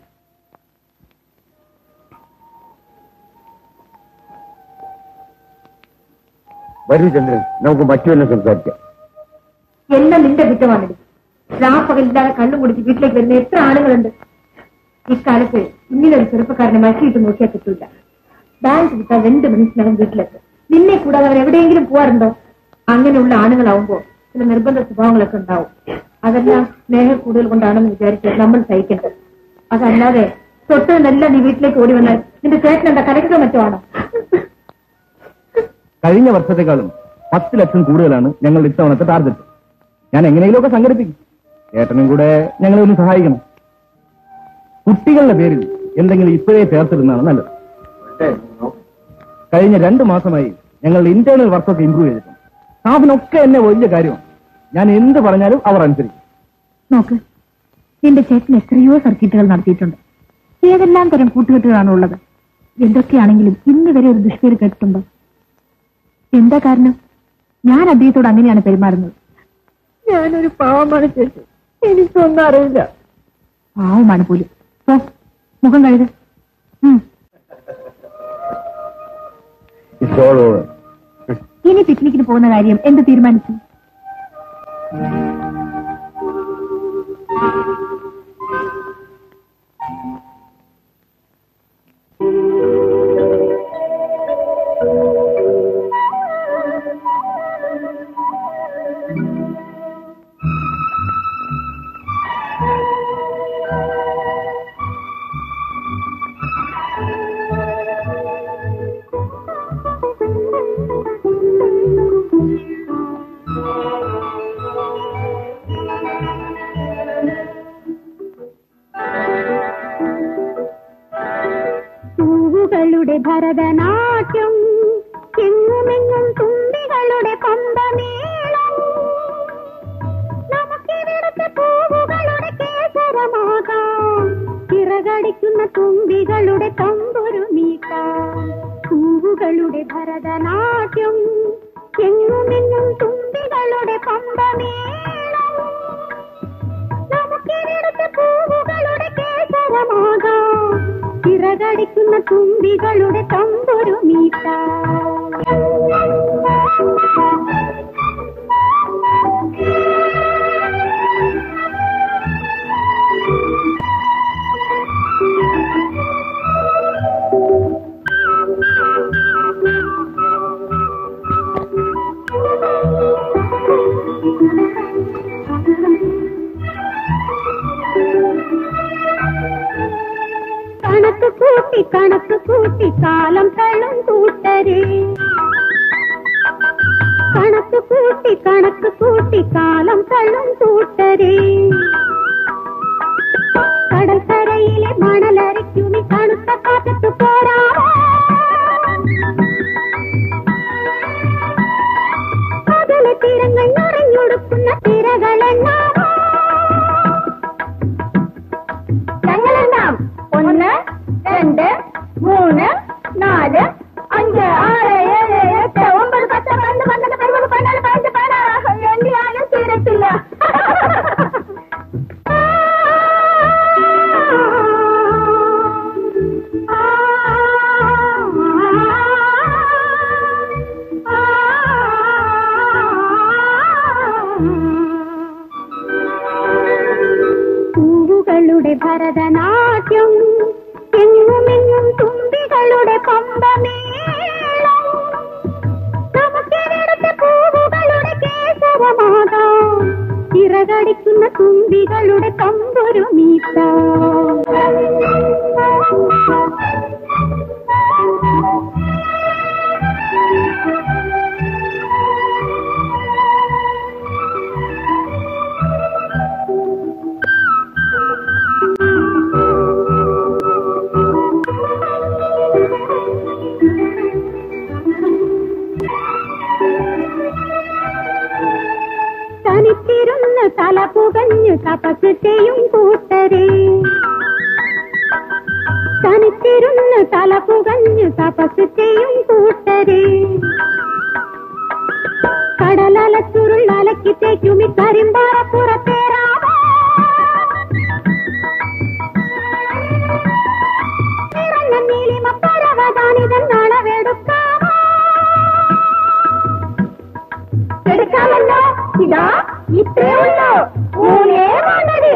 വരൂ ചന്ദ്രൻ നമുക്ക് മറ്റു സംസാരിക്കാം എല്ലാം നിന്റെ കുറ്റമാണിത് രാപ്പകലില്ലാതെ കണ്ണും കുടിച്ച് വീട്ടിലേക്ക് വരുന്ന എത്ര ആളുകളുണ്ട് ഇക്കാലത്ത് ഇങ്ങനൊരു ചെറുപ്പക്കാരനെ മനസ്സിലിട്ട് നോക്കിയാൽ കിട്ടൂല ബാങ്ക് വിട്ടാൽ രണ്ട് മിനിറ്റിനകം വീട്ടിലെത്തും നിന്നെ കൂടാതെ അവർ എവിടെയെങ്കിലും പോവാറുണ്ടോ അങ്ങനെയുള്ള ആണുങ്ങളാവുമ്പോ ചില നിർബന്ധ സ്വഭാവങ്ങളൊക്കെ ഉണ്ടാവും അതെല്ലാം സ്നേഹ കൂടുതൽ കൊണ്ടാണെന്ന് വിചാരിച്ച് നമ്മൾ സഹിക്കേണ്ടത് അതല്ലാതെ തൊട്ടതെല്ലാം നീ വീട്ടിലേക്ക് ഓടി വന്നാൽ നിന്റെ ചേട്ടൻ എന്താ കലക്കുക മറ്റോ ആണോ കഴിഞ്ഞ വർഷത്തെക്കാളും പത്ത് ലക്ഷം കൂടുതലാണ് ഞങ്ങളുടെ ഇത്തവണത്തെ ടാർഗറ്റ് ഞാൻ എങ്ങനെയെങ്കിലുമൊക്കെ സംഘടിപ്പിക്കും ഏട്ടനും കൂടെ ഞങ്ങളെ ഒന്ന് സഹായിക്കണം കുട്ടികളുടെ പേരിൽ എന്തെങ്കിലും ഇപ്പോഴേ ചേർത്തിരുന്നതാണ് നല്ലത് കഴിഞ്ഞ രണ്ടു മാസമായി ഞങ്ങളുടെ ഇന്റേണൽ വർക്കൊക്കെ ഇമ്പ്രൂവ് ചെയ്തിട്ടുണ്ട് സ്റ്റാഫിനൊക്കെ എന്നെ വലിയ കാര്യമാണ് ഞാൻ എന്ത് പറഞ്ഞാലും അവർ അനുസരിക്കും നോക്ക് നിന്റെ ചേട്ടൻ എത്രയോ സർക്കിട്ടുകൾ നടത്തിയിട്ടുണ്ട് ഏതെല്ലാം തരം കൂട്ടുകെട്ടുകളാണ് ഉള്ളത് എന്തൊക്കെയാണെങ്കിലും ഇന്ന് വരെ ഒരു ദുഷ്പേര് കേട്ടിട്ടുണ്ടോ എന്താ കാരണം ഞാൻ അദ്ദേഹത്തോട് അങ്ങനെയാണ് പെരുമാറുന്നത് ഞാനൊരു പാവമാണ് ചേച്ചി എനിക്കൊന്നും അറിയില്ല പാവമാണ് പോലും ഓ മുഖം കഴുക ഇറ്റ്സ് ഓൾ ഓവർ ഇനി പിക്നിക്കിന് പോകുന്ന കാര്യം എന്ത് തീരുമാനിച്ചു പൂവുകളുടെ ഭരതനാട്യം എങ്ങുമെങ്ങും തുമ്പികളുടെ പമ്പമേളം നമുക്കിവിടുത്തെ പൂവുകളുടെ കേസരമാകാം ചിറകടിക്കുന്ന തുമ്പികളുടെ തമ്പുരു നീക്കാം പൂവുകളുടെ ഭരതനാട്യം എങ്ങുമെങ്ങും തുമ്പികളുടെ പമ്പമേളം നമുക്കിവിടുത്തെ പൂവുകളുടെ കേസരമാകാം ചിറകടിക്കുന്ന തുമ്പികളുടെ തമ്പുരു കണക്ക് കൂട്ടി കണക്ക് കൂട്ടി കാലം തള്ളും കൂട്ടരെ കണക്ക് കൂട്ടി കണക്ക് കൂട്ടി കാലം തള്ളും കൂട്ടരെ കടൽക്കരയിലെ മണലരയ്ക്കുമി കണുത്ത കാറ്റത്ത് പോരാമോ അകലെ തീരങ്ങൾ നിറഞ്ഞൊടുക്കുന്ന തിരകളെണ്ണാമോ ഞങ്ങളെണ്ണാം ഒന്ന് രണ്ട് മൂന്ന് നാല് അഞ്ച് ആറ് ഏഴ് എട്ട് ഒമ്പത് പത്ത് പന്ത്രണ്ട് പന്ത്രണ്ട് പതിമൂന്ന് പതിനാല് പതിനഞ്ച് പതിനാറ് എന്റെ ആരും തീരത്തില്ല പൂവുകളുടെ ഭരതനാട്യം എങ്ങുമെങ്ങും തുമ്പികളുടെ പമ്പമേളം നമുക്കിവിടുത്തെ പൂവുകളുടെ കേസരമാകാം ചിറകടിക്കുന്ന തുമ്പികളുടെ തമ്പൊരു മീത്ത തനിത്തിരുന്ന് തല പുകഞ്ഞ് തപസ് ചെയ്യും കൂട്ടരെ തനിത്തിരുന്ന് തല പുകഞ്ഞ് തപസ് ചെയ്യും കൂട്ടരെ കടലല ചുരുളലക്കി തേക്കുമി കരിമ്പാറപ്പുറത്തേരാവോ നിറഞ്ഞ നീലിമ പരവതാനിതൻ നളവെടുക്കാവോ എടുക്കാമല്ലോ ഇതാ ഇത്രേ ഉള്ളൂ മൂന്നേ വേണ്ടത്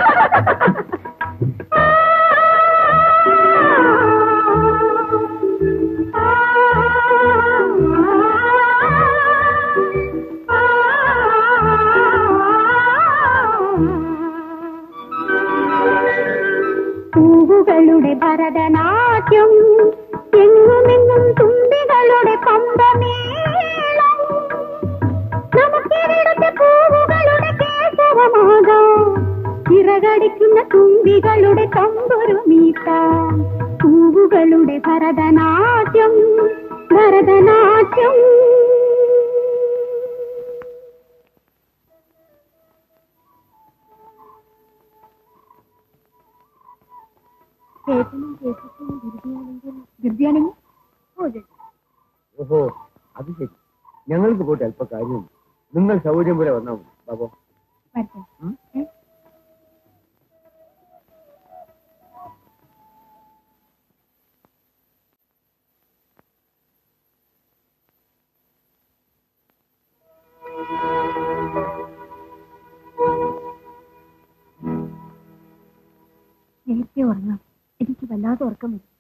പൂവുകളുടെ ഭരതനാട്യം എങ്ങുമെങ്ങും തുമ്പികളുടെ പമ്പമേളം നമുക്കിവിടുത്തെ പൂവുകളുടെ കേശവമാകാം ചിറകടിക്കുന്ന തുമ്പികളുടെ തമ്പൊരു മീട്ടാം പൂവുകളുടെ ഭരതനാട്യം ഭരതനാട്യം ചേട്ടനും ചേച്ചിക്കും ധൃതിയാണെങ്കിൽ ധൃതിയാണെങ്കിൽ ഓ ചേച്ചി ഓഹോ അത് ശരി ഞങ്ങൾക്ക് പോയിട്ട് അല്പ കാര്യമുണ്ട് നിങ്ങൾ സൗകര്യം പോലെ വന്നാൽ മതി ബാബോ വരട്ടെ ഏ? നേരത്തെ ഉറങ്ങാം എനിക്ക് വല്ലാതെ ഉറക്കം വരും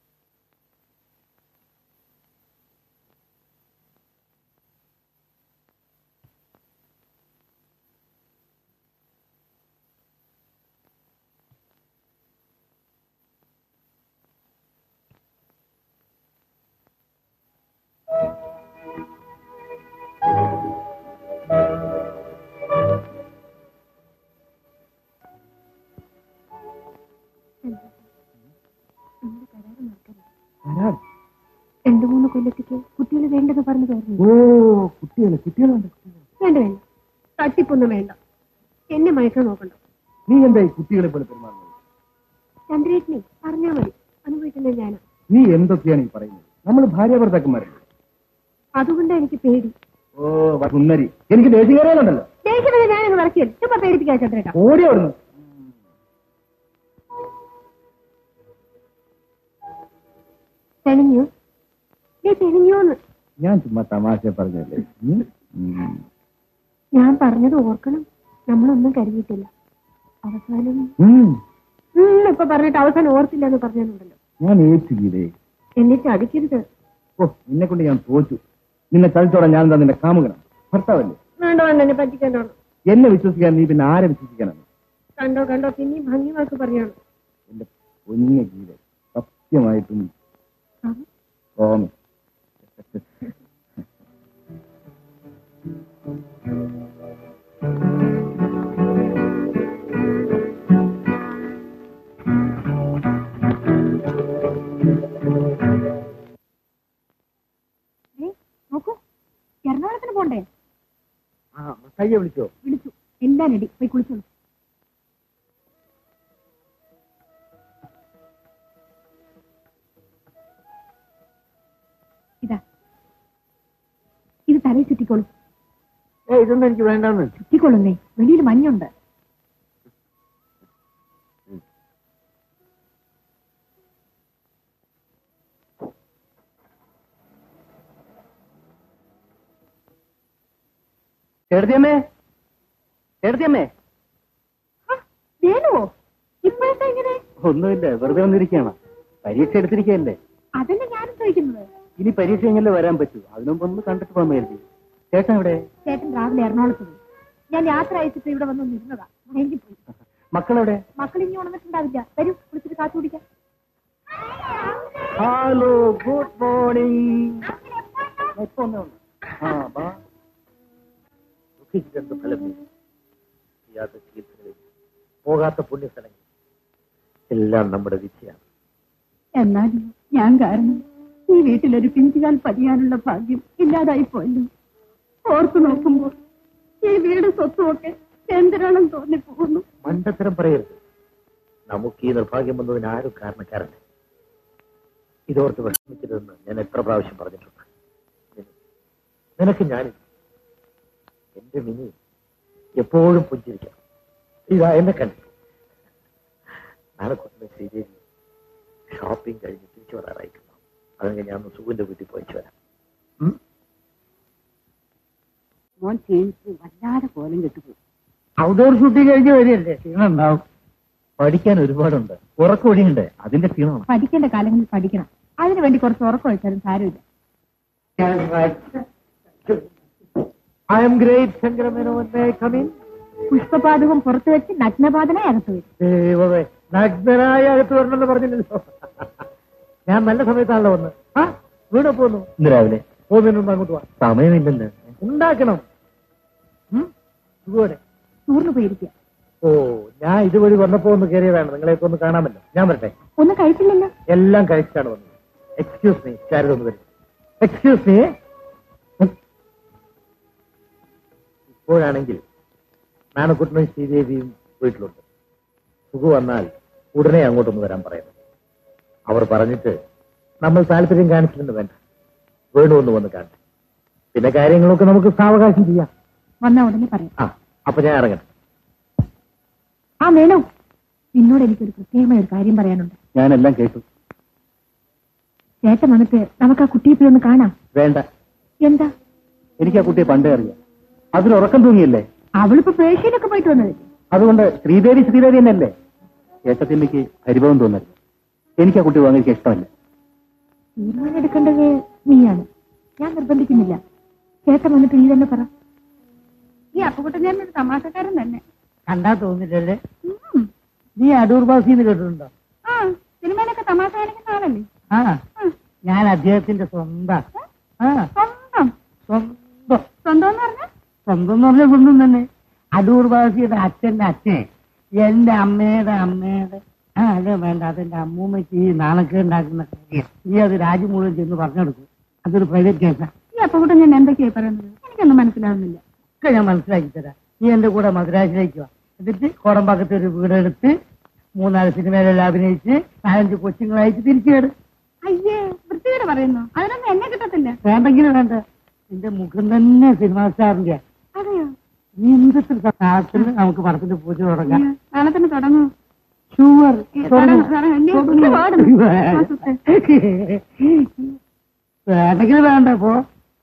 നമ്മുടെ കരാറ് മറക്കരുത് രണ്ടു മൂന്ന് കൊല്ലത്തേക്ക് കുട്ടികൾ വേണ്ടെന്ന് പറഞ്ഞു തോന്നുന്നു ഓ കുട്ടികളെ കുട്ടികളുണ്ട് വേണ്ട വേണ്ട തട്ടിപ്പൊന്നും വേണ്ട എന്നെ മയക്കാൻ നോക്കണ്ട നീ എന്താ ഈ കുട്ടികളെ പോലെ പെരുമാറുന്നത് ചന്ദ്രേട്ടനെ പറഞ്ഞാ മതി അനുഭവിക്കുന്നത് ഞാനാ നീ എന്തൊക്കെയാണ് ഈ പറയുന്നത് നമ്മൾ ഭാര്യ ഭർത്താക്കന്മാരല്ലേ അതുകൊണ്ടാ എനിക്ക് പേടി ഓ സുന്ദരി എനിക്ക് ദേഷ്യം കയറിയാലുണ്ടല്ലോ ദേഷ്യം വരെ ഞാനങ്ങ് വിളക്കിയല്ലോ ചുമ്മാ പേടിപ്പിക്കാൻ ചന്ദ്രേട്ടാ ഓടി അവിടുന്ന് തെളിഞ്ഞു നീ തെളിഞ്ഞോന്ന് ഞാൻ ചുമ്മാ തമാശ പറഞ്ഞല്ലേ ഉം? ഉം. ഞാൻ പറഞ്ഞത് ഓർക്കണം നമ്മളൊന്നും കരുതിയിട്ടില്ല അവസാനം ഉം. ഉം, ഇപ്പൊ പറഞ്ഞിട്ട് അവസാനം ഓർത്തില്ല എന്ന് പറഞ്ഞുണ്ടല്ലോ ഞാൻ ഏറ്റു ഗീതേ എന്നെ ചതിക്കരുത് ഓ നിന്നെ കൊണ്ട് ഞാൻ തോറ്റു നിന്നെ ചതിച്ചോടാൻ ഞാൻ എന്താ നിന്റെ കാമുകണം ഭർത്താവല്ലേ വേണ്ട വേണ്ട എന്നെ പറ്റിക്കാനാണ് എന്നെ വിശ്വസിക്കാൻ നീ പിന്നെ ആരെ വിശ്വസിക്കാനാണ് കണ്ടോ കണ്ടോ പിന്നെയും ഭംഗി വാക്ക് പറയാണ് എന്റെ പൊന്ന ഗീത സത്യമായിട്ടും പ്രോമിസ് നോക്കൂ എറണാകുളത്തിന് പോണ്ടേ ആ മസായിയെ വിളിച്ചോ വിളിച്ചു എല്ലാം റെഡി പോയി കുളിച്ചോളൂ ഇതാ ഇത് തലയിൽ ചുറ്റിക്കോളൂ ഏ ഇതൊന്നും എനിക്ക് വേണ്ടെന്ന് ചുറ്റിക്കൊള്ളുന്നേ വെളിയിൽ മഞ്ഞുണ്ട് ചേട്ടത്തിയമ്മേ ചേട്ടത്തിയമ്മേ വേണുവോ ഇപ്പോഴത്തെ ഇങ്ങനെ ഒന്നുമില്ല വെറുതെ വന്നിരിക്കുകയാണ് പരീക്ഷ എടുത്തിരിക്കുകയല്ലേ അതല്ലേ ഞാനും ചോദിക്കുന്നത് ഇനി പരീക്ഷ എങ്ങനെ വരാൻ പറ്റൂ അതിനുമ്പ് ഒന്ന് കണ്ടിട്ട് പോകാൻ കരുതി ചേട്ടൻ ഇവിടെ ചേട്ടൻ രാവിലെ എറണാകുളത്ത് പോയി ഞാൻ യാത്ര അയച്ചിട്ട് ഇവിടെ വന്ന് നിന്നതാ ഭയങ്കര പോയി മക്കളെവിടെ മക്കൾ ഇനി ഉണർന്നിട്ടുണ്ടാവില്ല വരൂ കുളിച്ചിട്ട് കാത്തു കുടിക്കാം ഹലോ ഗുഡ് മോർണിംഗ് ഇപ്പൊ ഒന്നേ ഉള്ളൂ ആ ബാ ദുഃഖിച്ചിട്ടെന്ത് ഫലം ചെയ്യും? ചെയ്യാത്ത ചികിത്സകളിൽ പോകാത്ത പുണ്യസ്ഥലങ്ങൾ എല്ലാം നമ്മുടെ വിധിയാണ് എന്നാലും ഞാൻ കാരണം ഈ വീട്ടിലൊരു പിഞ്ചുകാൽ പതിയാനുള്ള ഭാഗ്യം ഇല്ലാതായി പോയല്ലോ ഓർത്തു നോക്കുമ്പോൾ ഈ വീട് സ്വത്തുമൊക്കെ എന്തിനാണെന്ന് തോന്നിപ്പോകുന്നു മണ്ടത്തരം പറയരുത് നമുക്ക് ഈ നിർഭാഗ്യം വന്നതിന് ആരും കാരണക്കാരല്ല ഇതോർത്ത് വിഷമിക്കരുതെന്ന് ഞാൻ എത്ര പ്രാവശ്യം പറഞ്ഞിട്ടുണ്ട് നിന- നിനക്ക് ഞാൻ എന്റെ മിനി എപ്പോഴും പുഞ്ചിരിക്കണം ഇതാ എന്നെ കണ്ടു നാളെ കൊണ്ടുവന്ന ശ്രീദേവി ഷോപ്പിംഗ് കഴിഞ്ഞ് തിരിച്ചു വരാറായിട്ടുണ്ട് അതെങ്കിൽ ഞാൻ ഒന്ന് സുഖിന്റെ വീട്ടിൽ പോയിച്ചു വരാം ഉം? മോൻ ക്ഷീണിച്ച് വല്ലാതെ കോലം കെട്ടുപോയി ഔട്ട്ഡോർ ഷൂട്ടിംഗ് കഴിഞ്ഞ് വരികയല്ലേ ക്ഷീണം ഉണ്ടാവും പഠിക്കാൻ ഒരുപാടുണ്ട് ഉറക്കൊഴിയുണ്ട് അതിന്റെ ക്ഷീണമാണ് പഠിക്കേണ്ട കാലങ്ങളിൽ പഠിക്കണം അതിനു വേണ്ടി കുറച്ച് ഉറക്കം വെച്ചാലും സാരമില്ല ഐ എം ഗ്രേറ്റ് ശങ്കരമേനോന്റെ കമിൻ പുഷ്പപാതകം പുറത്തു വെച്ച് നഗ്നപാതനെ അകത്ത് വരും ദൈവമേ നഗ്നനായ അകത്ത് വരണമെന്ന് പറഞ്ഞില്ലല്ലോ ഞാൻ നല്ല സമയത്താണല്ലോ വന്ന് ആ വീട് പോന്നു ഇന്ന് രാവിലെ പോകുന്നതിന് അങ്ങോട്ട് വാ സമയമില്ലല്ലോ ഉണ്ടാക്കണം ഉം? ഇതുപോലെ ടൂറിന് പോയിരിക്കുക ഓ ഞാൻ ഇതുവഴി വന്നപ്പോ ഒന്ന് കയറിയതാണ് നിങ്ങളെയൊക്കെ ഒന്ന് കാണാമല്ലോ ഞാൻ വരട്ടെ ഒന്നും കഴിച്ചില്ലല്ലോ എല്ലാം കഴിച്ചാണ് വന്നത് എക്സ്ക്യൂസ് മീ ചാരിത ഒന്ന് വരും എക്സ്ക്യൂസ് മീ ഇപ്പോഴാണെങ്കിൽ നാണക്കുട്ടനും ശ്രീദേവിയും വീട്ടിലുണ്ട് സുഖു വന്നാൽ ഉടനെ അങ്ങോട്ടൊന്ന് വരാൻ പറയുന്നു അവർ പറഞ്ഞിട്ട് നമ്മൾ താല്പര്യം കാണിച്ചില്ലെന്ന് വേണ്ട വേണു ഒന്ന് വന്ന് കാണട്ടെ പിന്നെ കാര്യങ്ങളൊക്കെ നമുക്ക് സാവകാശം ചെയ്യാം വന്ന ഉടനെ പറയാം ആ അപ്പൊ ഞാൻ ഇറങ്ങട്ടെ ആ വേണു നിന്നോട് എനിക്കൊരു പ്രത്യേകമായ ഒരു കാര്യം പറയാനുണ്ട് ഞാനെല്ലാം കേട്ടു ചേട്ടൻ വന്നിട്ട് നമുക്ക് ആ കുട്ടിയെ പോയി ഒന്ന് കാണാം വേണ്ട എന്താ എനിക്ക് ആ കുട്ടിയെ പണ്ടേ അറിയാം അതിന് ഉറക്കം തൂങ്ങിയല്ലേ അവളിപ്പോ പേഷ്യയിലൊക്കെ പോയിട്ട് വന്നത് അതുകൊണ്ട് ശ്രീദേവി ശ്രീദേവി തന്നെയല്ലേ ഏട്ടത്തിമ്മയ്ക്ക് പരിഭവം തോന്നരുത് എനിക്ക് ആ കുട്ടി വാങ്ങിക്കാൻ ഇഷ്ടമല്ല തീരുമാനം എടുക്കേണ്ടത് നീയാണ് ഞാൻ നിർബന്ധിക്കുന്നില്ല ചേട്ടൻ വന്നിട്ട് നീ തന്നെ പറ ഈ അപ്പുകുട്ടൻ ഞാൻ ഒരു തമാശക്കാരൻ തന്നെ കണ്ടാ തോന്നില്ലല്ലേ ഉം. നീ അടൂർ ബാസിന്ന് കേട്ടിട്ടുണ്ടോ ആ സിനിമയിലൊക്കെ തമാശ കാണിക്കുന്ന ആളല്ലേ ആ ഞാൻ അദ്ദേഹത്തിന്റെ സ്വന്തം ആ സ്വന്തം സ്വന്തം സ്വന്തം എന്ന് പറഞ്ഞാൽ സ്വന്തം എന്ന് പറഞ്ഞ സ്വന്തം തന്നെ അടൂർ ബാസിയുടെ അച്ഛന്റെ അച്ഛൻ എന്റെ അമ്മയുടെ അമ്മയുടെ ആ അത് വേണ്ട അതെന്റെ അമ്മൂമ്മയ്ക്ക് ഈ നാണക്കേട് ഉണ്ടാക്കുന്ന കാര്യം നീ അത് രാജ്യം മുഴുവൻ ചെന്ന് പറഞ്ഞെടുക്കും അതൊരു പ്രൈവറ്റ് കേസാ ഈ അപ്പുകുട്ടൻ ഞാൻ എന്തൊക്കെയാ പറയുന്നത് എനിക്കൊന്നും മനസ്സിലാവുന്നില്ല ഒക്കെ ഞാൻ മനസ്സിലാക്കി തരാം നീ എന്റെ കൂടെ മദ്രാസിലേക്ക് വാ എന്നിട്ട് കോടമ്പാക്കത്ത് ഒരു വീടെടുത്ത് മൂന്നാല് സിനിമയിലെല്ലാം അഭിനയിച്ച് നാലഞ്ച് കൊച്ചുങ്ങളായിട്ട് തിരിച്ചു കേട് അയ്യേ വൃത്തികേട് പറയുന്നു അതിനൊന്നും എന്നെ കിട്ടത്തില്ല വേണ്ടെങ്കിലും വേണ്ട നിന്റെ മുഖം തന്നെ സിനിമാ സ്റ്റാറിന്റെ അതെയോ നീ എന്തൊക്കെ സാഹസത്തിൽ നമുക്ക് പടത്തിന്റെ പൂജ തുടങ്ങാം നാളെ തന്നെ തുടങ്ങൂ ഷുവർ തുടങ്ങ്, തുടങ്ങ്. എന്നെ കുറിച്ച് പാടുന്നു. ആ, സുത്തേ. വേണ്ടെങ്കിൽ വേണ്ട പോ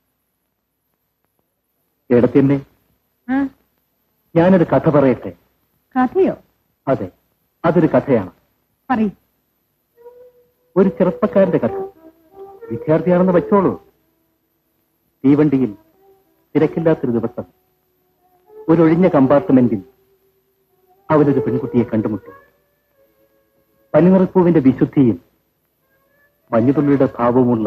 ഏടത്തിയമ്മേ ആ, ഞാനൊരു കഥ പറയട്ടെ കഥയോ അതെ അതൊരു കഥയാണ് പറയൂ ഒരു ചെറുപ്പക്കാരന്റെ കഥ വിദ്യാർത്ഥിയാണെന്ന് വെച്ചോളൂ തീവണ്ടിയിൽ തിരക്കില്ലാത്തൊരു ദിവസം ഒരു ഒഴിഞ്ഞ കമ്പാർട്ട്മെന്റിൽ അവനൊരു പെൺകുട്ടിയെ കണ്ടുമുട്ടി പനിനിറപ്പൂവിന്റെ വിശുദ്ധിയും മഞ്ഞുതുള്ളിയുടെ ഭാവമുള്ള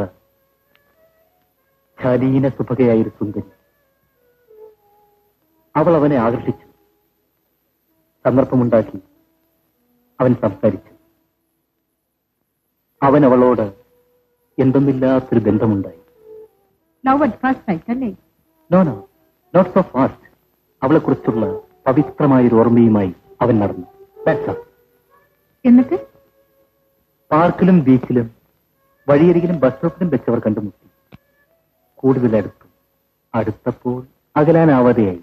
ശാലീന സുഭകയായൊരു സുന്ദരി അവൾ അവനെ ആകർഷിച്ചു സന്ദർഭമുണ്ടാക്കി അവൻ സംസാരിച്ചു അവൻ അവളോട് എന്തെന്നില്ലാത്തൊരു ബന്ധമുണ്ടായി ലവ് അറ്റ് ഫസ്റ്റ് സൈറ്റ് അല്ലേ no no not so fast അവളെക്കുറിച്ചുള്ള പവിത്രമായൊരു ഓർമ്മയുമായി അവൻ നടന്നു That's all. എന്നിട്ട് പാർക്കിലും ബീച്ചിലും വഴിയരികിലും ബസ് സ്റ്റോപ്പിലും വെച്ചവർ കണ്ടുമുട്ടി കൂടുതൽ അടുത്തു അടുത്തപ്പോൾ അകലാനാവാതെയായി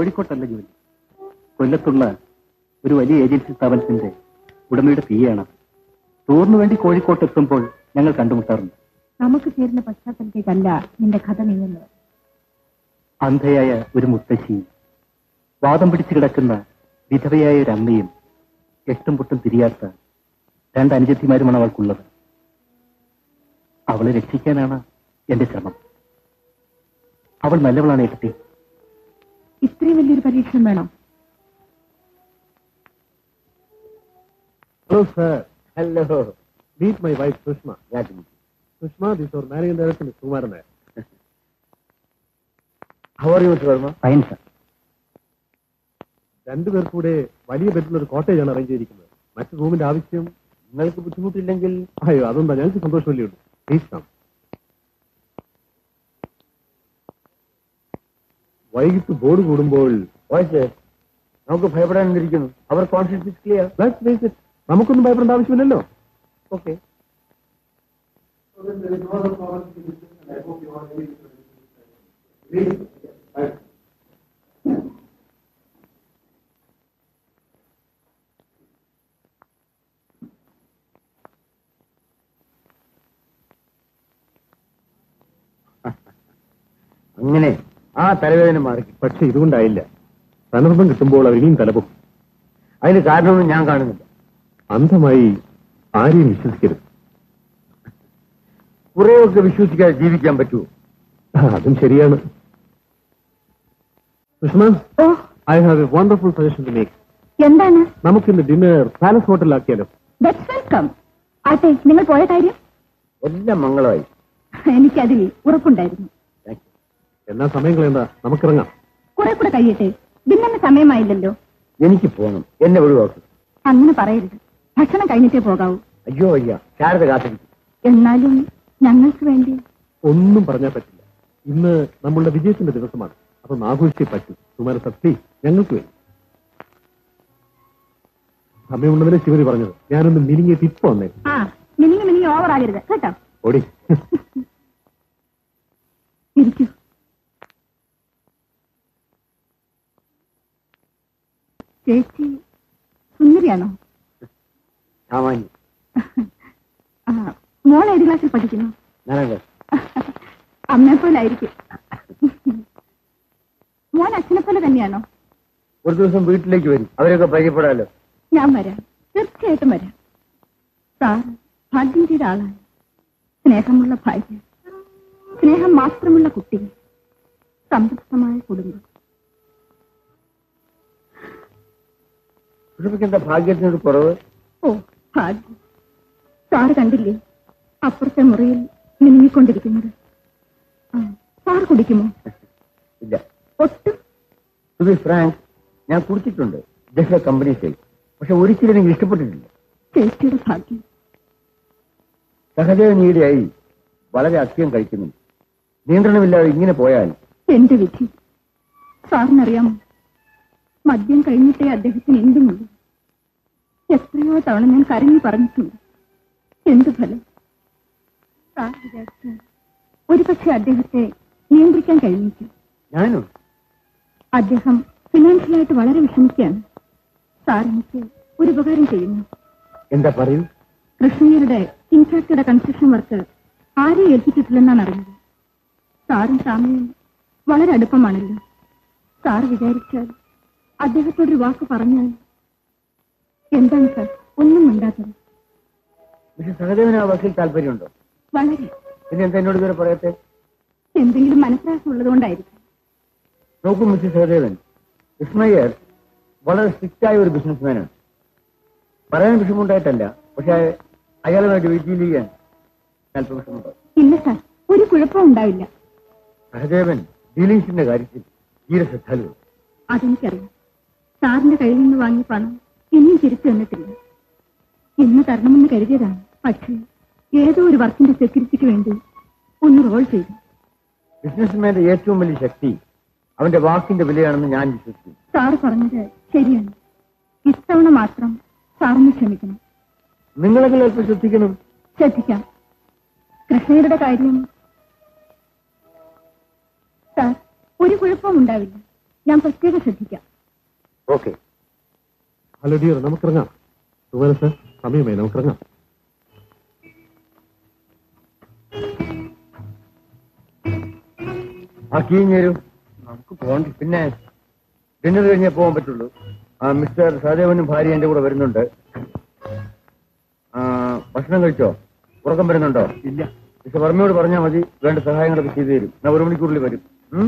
കോഴിക്കോട്ടല്ല ജോലി കൊല്ലത്തുള്ള ഒരു വലിയ ഏജൻസി സ്ഥാപനത്തിന്റെ ഉടമയുടെ പിയാണ് ടൂറിന് വേണ്ടി കോഴിക്കോട്ട് എത്തുമ്പോൾ ഞങ്ങൾ കണ്ടുമുട്ടാറുണ്ട് നമുക്ക് ചേരുന്ന പശ്ചാത്തലത്തേക്കല്ല നിന്റെ കഥ നീങ്ങുന്നത് അന്ധയായ ഒരു മുത്തശ്ശിയും വാദം പിടിച്ചു കിടക്കുന്ന വിധവയായ ഒരു അമ്മയും എട്ടും പൊട്ടും തിരിയാത്ത രണ്ട് അനുജത്തിമാരുമാണ് അവൾക്കുള്ളത് അവളെ രക്ഷിക്കാനാണ് എന്റെ ശ്രമം അവൾ നല്ലവളാണ് ഏട്ടത്തി ഇത്രയും വലിയൊരു പരീക്ഷണം വേണം Hello, sir. Hello. Meet my wife, Sushma. Glad to meet you. Sushma, this is our managing director, Mr. Kumar Nair. How are you, Mr. Verma? Fine sir രണ്ടുപേർക്കും കൂടെ വലിയ ബെഡിലുള്ള ഒരു കോട്ടേജ് ആണ് അറേഞ്ച് ചെയ്തിരിക്കുന്നത് മറ്റു റൂമിന്റെ ആവശ്യം നിങ്ങൾക്ക് ബുദ്ധിമുട്ടില്ലെങ്കിൽ അയ്യോ അതൊന്നും ഞങ്ങൾക്ക് സന്തോഷമല്ലേ ഉള്ളൂ പ്ലീസ് കം വൈകിട്ട് ബോർഡ് കൂടുമ്പോൾ നമുക്ക് ഭയപ്പെടാനിരിക്കുന്നു അവർ confidence clear let's face it, നമുക്കൊന്നും ഭയപ്പെടേണ്ട ആവശ്യമില്ലല്ലോ ഓക്കെ അങ്ങനെ ആ തലവേദന മാറി പക്ഷെ ഇതുകൊണ്ടായില്ല സന്ദർഭം കിട്ടുമ്പോൾ അവർ ഇനിയും തലപൊക്കും അതിന് കാരണമൊന്നും ഞാൻ കാണുന്നില്ല അന്ധമായി ആരെയും വിശ്വസിക്കരുത് കുറെയൊക്കെ വിശ്വസിക്കാതെ ജീവിക്കാൻ പറ്റുമോ ആ, അതും ശരിയാണ് Sushama oh I have a wonderful suggestion to make എന്താണ് നമുക്കിന്ന് ഡിന്നർ പാലസ് ഹോട്ടലിലാക്കിയാലോ ദറ്റ്സ് വെൽക്കം ആട്ടെ നിങ്ങൾ പോയ കാര്യം എല്ലാം മംഗളമായി എനിക്കതിൽ ഉറപ്പുണ്ടായിരുന്നു എന്നാ സമയം കളയണ്ട നമുക്കിറങ്ങാം കുറെ കൂടെ കഴിയട്ടെ ഡിന്നറിന് സമയമായില്ലല്ലോ എനിക്ക് പോകണം എന്നെ ഒഴിവാക്കും അങ്ങനെ പറയരുത് ഭക്ഷണം കഴിഞ്ഞിട്ടേ പോകാവൂ അയ്യോ അയ്യ ശാരദ കാത്തിരിക്കും എന്നാലും ഞങ്ങൾക്ക് വേണ്ടി ഒന്നും പറഞ്ഞാൽ പറ്റില്ല ഇന്ന് നമ്മളുടെ വിജയത്തിന്റെ ദിവസമാണ് അപ്പൊ ആഘോഷിച്ചേ പറ്റൂ കുമാര സത്യ ഞങ്ങൾക്ക് വേണ്ടി സമയമുള്ളതിനെ ശിവരി പറഞ്ഞത് ഞാനൊന്ന് മിനിങ്ങിയിട്ട് ഇപ്പൊ വന്നേ ആ മിനിങ്ങി മിനിങ്ങി ഓവർ ആകരുത് കേട്ടോ ഓടി ഇരിക്കൂ ചേച്ചി സുന്ദരിയാണോ സാമാന്യം ആ, മോൾ ഏത് ക്ലാസ്സിൽ പഠിക്കുന്നു ഞാനത് അമ്മയെ പോലെ ആയിരിക്കും മോൻ അച്ഛനെ പോലെ തന്നെയാണോ ഒരു ദിവസം വീട്ടിലേക്ക് വരും അവരൊക്കെ പരിചയപ്പെടാമല്ലോ ഞാൻ വരാം തീർച്ചയായിട്ടും വരാം സാർ ഭാഗ്യം ചെയ്ത ആളാണ് സ്നേഹമുള്ള ഭാര്യ സ്നേഹം മാത്രമുള്ള കുട്ടികൾ സംതൃപ്തമായ കുടുംബം എന്താ ഭാഗ്യത്തിനൊരു കുറവ് ഓ ഭാഗ്യം സാറ് കണ്ടില്ലേ അപ്പുറത്തെ മുറിയിൽ മിനിങ്ങിക്കൊണ്ടിരിക്കുന്നത് ആ, സാർ കുടിക്കുമോ ഇല്ല ഒട്ടും ടു ബി ഫ്രാങ്ക് ഞാൻ കുടിച്ചിട്ടുണ്ട് ജസ്റ്റ് കമ്പനി സൈ പക്ഷെ ഒരിക്കലും എനിക്ക് ഇഷ്ടപ്പെട്ടിട്ടില്ല ചേച്ചിയുടെ ഭാഗ്യം സഹദേവൻ ഈയിടെയായി വളരെ അധികം കഴിക്കുന്നുണ്ട് നിയന്ത്രണമില്ലാതെ ഇങ്ങനെ പോയാൽ എന്റെ വിധി സാറിനറിയാമോ മദ്യം കഴിഞ്ഞിട്ടേ അദ്ദേഹത്തിന് എന്തുമുള്ളൂ എത്രയോ തവണ ഞാൻ കരഞ്ഞു പറഞ്ഞിട്ടുണ്ട് എന്ത് ഫലം സാർ വിചാരിച്ചാൽ ഒരുപക്ഷെ അദ്ദേഹത്തെ നിയന്ത്രിക്കാൻ കഴിഞ്ഞേക്കും ഞാനും അദ്ദേഹം ഫിനാൻഷ്യലായിട്ട് വളരെ വിഷമിക്കുകയാണ് സാർ എനിക്ക് ഒരു ഉപകാരം ചെയ്യുന്നു എന്താ പറയൂ കൃഷ്ണയ്യരുടെ ഇൻഫാക്ടറുടെ കൺസ്ട്രക്ഷൻ വർക്ക് ആരെയും ഏൽപ്പിച്ചിട്ടില്ലെന്നാണ് അറിഞ്ഞത് സാറും സാമയും വളരെ അടുപ്പമാണല്ലോ സാർ വിചാരിച്ചാൽ അദ്ദേഹത്തോടൊരു വാക്ക് പറഞ്ഞാൽ എന്താണ് സാർ ഒന്നും മിണ്ടാത്തത് പക്ഷെ സഹദേവന് ആ വക്കിൽ താല്പര്യമുണ്ടോ വളരെ പിന്നെ എന്താ എന്നോട് ഇതുവരെ പറയട്ടെ എന്തെങ്കിലും മനപ്രാസം ഉള്ളതുകൊണ്ടായിരിക്കും നോക്കൂ മിസ്റ്റർ സഹദേവൻ ഇസ്മയ്യർ വളരെ സ്ട്രിക്റ്റ് ആയ ഒരു ബിസിനസ്മാനാണ് പറയാൻ വിഷമമുണ്ടായിട്ടല്ല പക്ഷെ അയാളുമായിട്ട് ഡീൽ ചെയ്യാൻ അല്പം വിഷമമുണ്ടാവും ഇല്ല സാർ ഒരു കുഴപ്പവും ഉണ്ടാവില്ല സഹദേവൻ ഡീലിങ്സിന്റെ കാര്യത്തിൽ തീരെ ശ്രദ്ധാലുവാണ് അതെനിക്കറിയാം സാറിന്റെ കയ്യിൽ നിന്ന് വാങ്ങിയ പണം ഇനിയും തിരിച്ചു തന്നിട്ടില്ല ഇന്ന് തരണമെന്ന് കരുതിയതാണ് പക്ഷേ ഏതോ ഒരു വർക്കിന്റെ സെക്യൂരിറ്റിക്ക് വേണ്ടി ഒന്ന് റോൾ ചെയ്തു ബിസിനസ്മാന്റെ ഏറ്റവും വലിയ ശക്തി അവന്റെ വാക്കിന്റെ വിലയാണെന്ന് ഞാൻ വിശ്വസിക്കുന്നു സാറ് പറഞ്ഞത് ശരിയാണ് ഇത്തവണ മാത്രം സാറിന് ക്ഷമിക്കണം നിങ്ങളെങ്കിലും അല്പം ശ്രദ്ധിക്കണം ശ്രദ്ധിക്കാം കൃഷ്ണയുടെ കാര്യം സാർ ഒരു കുഴപ്പവും ഉണ്ടാവില്ല ഞാൻ പ്രത്യേകം ശ്രദ്ധിക്കാം ഓക്കെ ഹലോ ഡിയർ നമുക്കിറങ്ങാം സുഖം സർ സമയമായി നമുക്കിറങ്ങാം ആ കീഞ്ഞ് തരൂ നമുക്ക് പോകണ്ട പിന്നെ ഡിന്നർ കഴിഞ്ഞേ പോകാൻ പറ്റുള്ളൂ ആ മിസ്റ്റർ സഹദേവനും ഭാര്യ എന്റെ കൂടെ വരുന്നുണ്ട് ആ, ഭക്ഷണം കഴിച്ചോ ഉറക്കം വരുന്നുണ്ടോ ഇല്ല മിസ്റ്റർ വർമ്മയോട് പറഞ്ഞാൽ മതി വേണ്ട സഹായങ്ങളൊക്കെ ചെയ്തു തരും ഞാൻ ഒരു മണിക്കൂറിൽ വരും ഉം?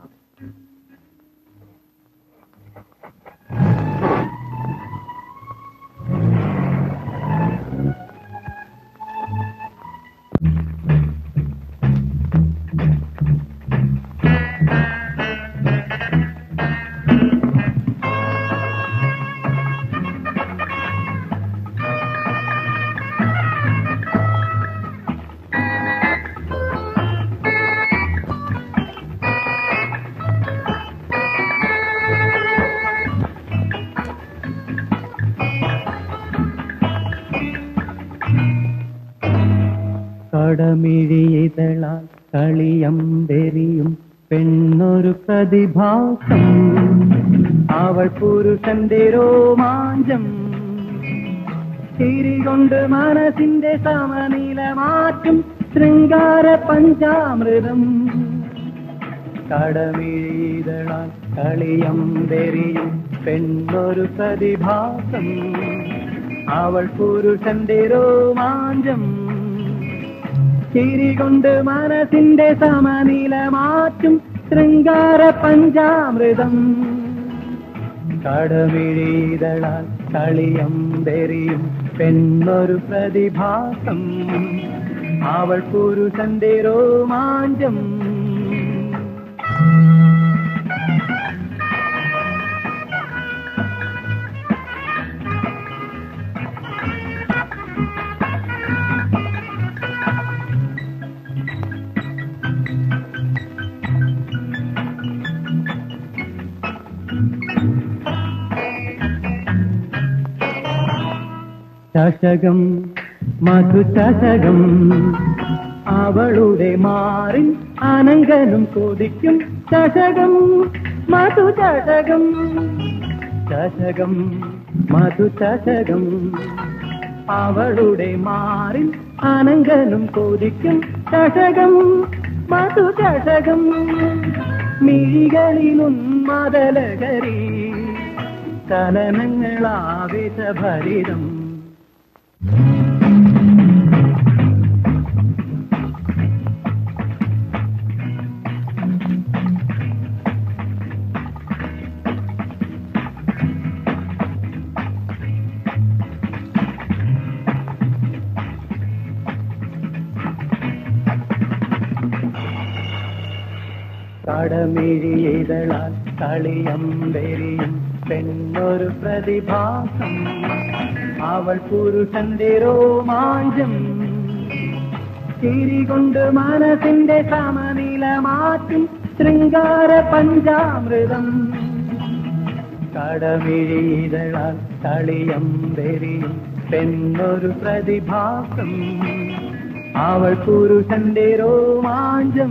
കടമിഴിതളാൽ കളിയമ്പെരിയും പെണ്ണൊരു പ്രതിഭാസം അവൾ പുരുഷന്റെ രോമാഞ്ചം ചിരികൊണ്ട് മനസ്സിന്റെ സമനില മാറ്റും ശൃംഗാര പഞ്ചാമൃതം കടമിഴിതളാൽ കളിയമ്പെരിയും പെണ്ണൊരു പ്രതിഭാസം അവൾ പുരുഷന്റെ രോമാഞ്ചം ചിരികൊണ്ട് മനസ്സിന്റെ സമനില മാറ്റും ശൃംഗാര പഞ്ചാമൃതം കടമിഴിതളാൽ കളിയമ്പെറിയും പെണ്ണൊരു പ്രതിഭാസം അവൾ പുരുഷന്റെ രോമാഞ്ചം ചഷകം മധുചഷകം അവളുടെ മാറിൻ അനങ്കനും കൊതിക്കും ചഷകം മധുചഷകം ചഷകം മധുചഷകം അവളുടെ മാറിൻ അനങ്കനും കൊതിക്കും ചഷകം മധുചഷകം മിഴികളിലുന്മതലകരി ചലനങ്ങളാവേശഭരിതം കടമിഴിതളാൽ കളിയമ്പെരിയും പെണ്ണൊരു പ്രതിഭാസം അവൾ പുരുഷന്റെ രോമാഞ്ചം ചിരികൊണ്ട് മനസ്സിന്റെ സമനില മാറ്റും ശൃംഗാര പഞ്ചാമൃതം കടമിഴിതളാൽ കളിയമ്പെരിയും പെണ്ണൊരു പ്രതിഭാസം അവൾ പുരുഷന്റെ രോമാഞ്ചം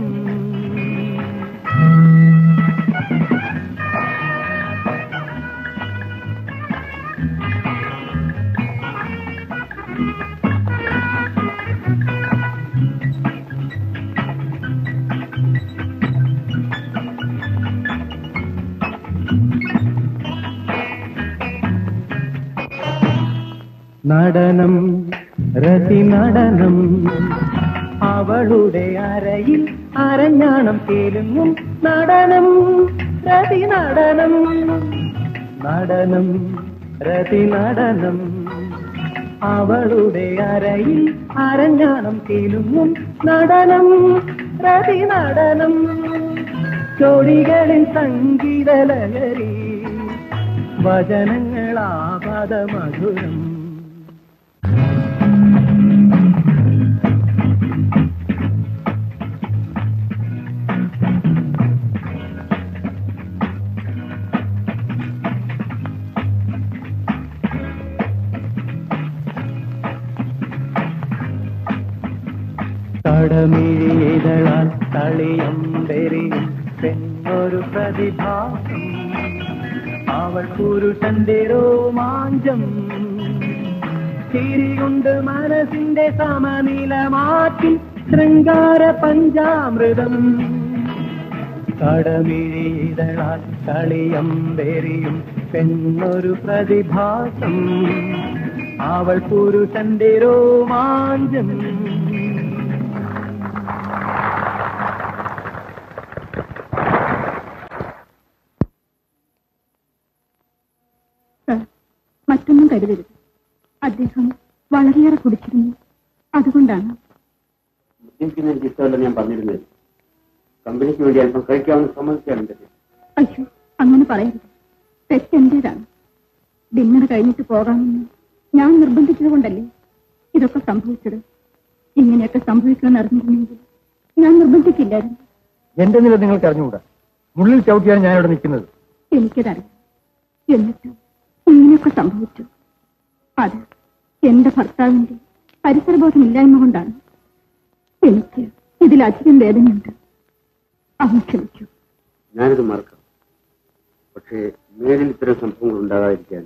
നടനം രതി നടനം അവളുടെ അരയിൽ അരഞ്ഞാണം കേലുങ്ങും നടനം രതി നടനം നടനം രതി നടനം അവളുടെ അരയിൽ അരഞ്ഞാണം കേലുങ്ങും നടനം രതി നടനം ചൊടികളിൽ സംഗീതലഹരി വചനങ്ങളാപദ മധുരം കടമിഴിതളാൽ കളിയമ്പെരിയും പെണ്ണൊരു പ്രതിഭാസം അവൾ പുരുഷന്റെ രോമാഞ്ചം ചിരികൊണ്ട് മനസ്സിന്റെ സമനില മാറ്റി ശൃംഗാര പഞ്ചാമൃതം കടമിഴിതളാൽ കളിയം വേറിയും പെണ്ണൊരു പ്രതിഭാസം അവൾ പുരുഷന്റെ രോമാഞ്ചം സർ മറ്റൊന്നും കരുതരുത് അദ്ദേഹം വളരെയേറെ കുടിച്ചിരുന്നു അതുകൊണ്ടാണ് മദ്യപിക്കുന്ന എനിക്ക് ഇഷ്ടമല്ലെന്ന് ഞാൻ പറഞ്ഞിരുന്നത് കമ്പനിക്ക് വേണ്ടി അല്പം കഴിക്കാമെന്ന് സമ്മതിക്കാറുണ്ട് അയ്യോ അങ്ങനെ പറയരുത് തെറ്റെന്റേതാണ് ഡിന്നർ കഴിഞ്ഞിട്ട് പോകാമെന്ന് ഞാൻ നിർബന്ധിച്ചത് കൊണ്ടല്ലേ ഇതൊക്കെ സംഭവിച്ചത് ഇങ്ങനെയൊക്കെ സംഭവിക്കുമെന്ന് അറിഞ്ഞിരുന്നെങ്കിൽ ഞാൻ നിർബന്ധിക്കില്ലായിരുന്നു എന്റെ നില നിങ്ങൾക്ക് അറിഞ്ഞുകൂടാ മുള്ളിൽ ചവിട്ടിയാണ് ഞാൻ ഇവിടെ നിൽക്കുന്നത് എനിക്കതറിയാം എന്നിട്ട് ഇങ്ങനെയൊക്കെ സംഭവിച്ചു അത് എന്റെ ഭർത്താവിന്റെ പരിസരബോധമില്ലായ്മ കൊണ്ടാണ് എനിക്ക് ഇതിലധികം വേദനയുണ്ട് അവൻ ക്ഷമിച്ചു ഞാനിത് മറക്കാം പക്ഷേ മേലിൽ ഇത്തരം സംഭവങ്ങൾ ഉണ്ടാകാതിരിക്കാൻ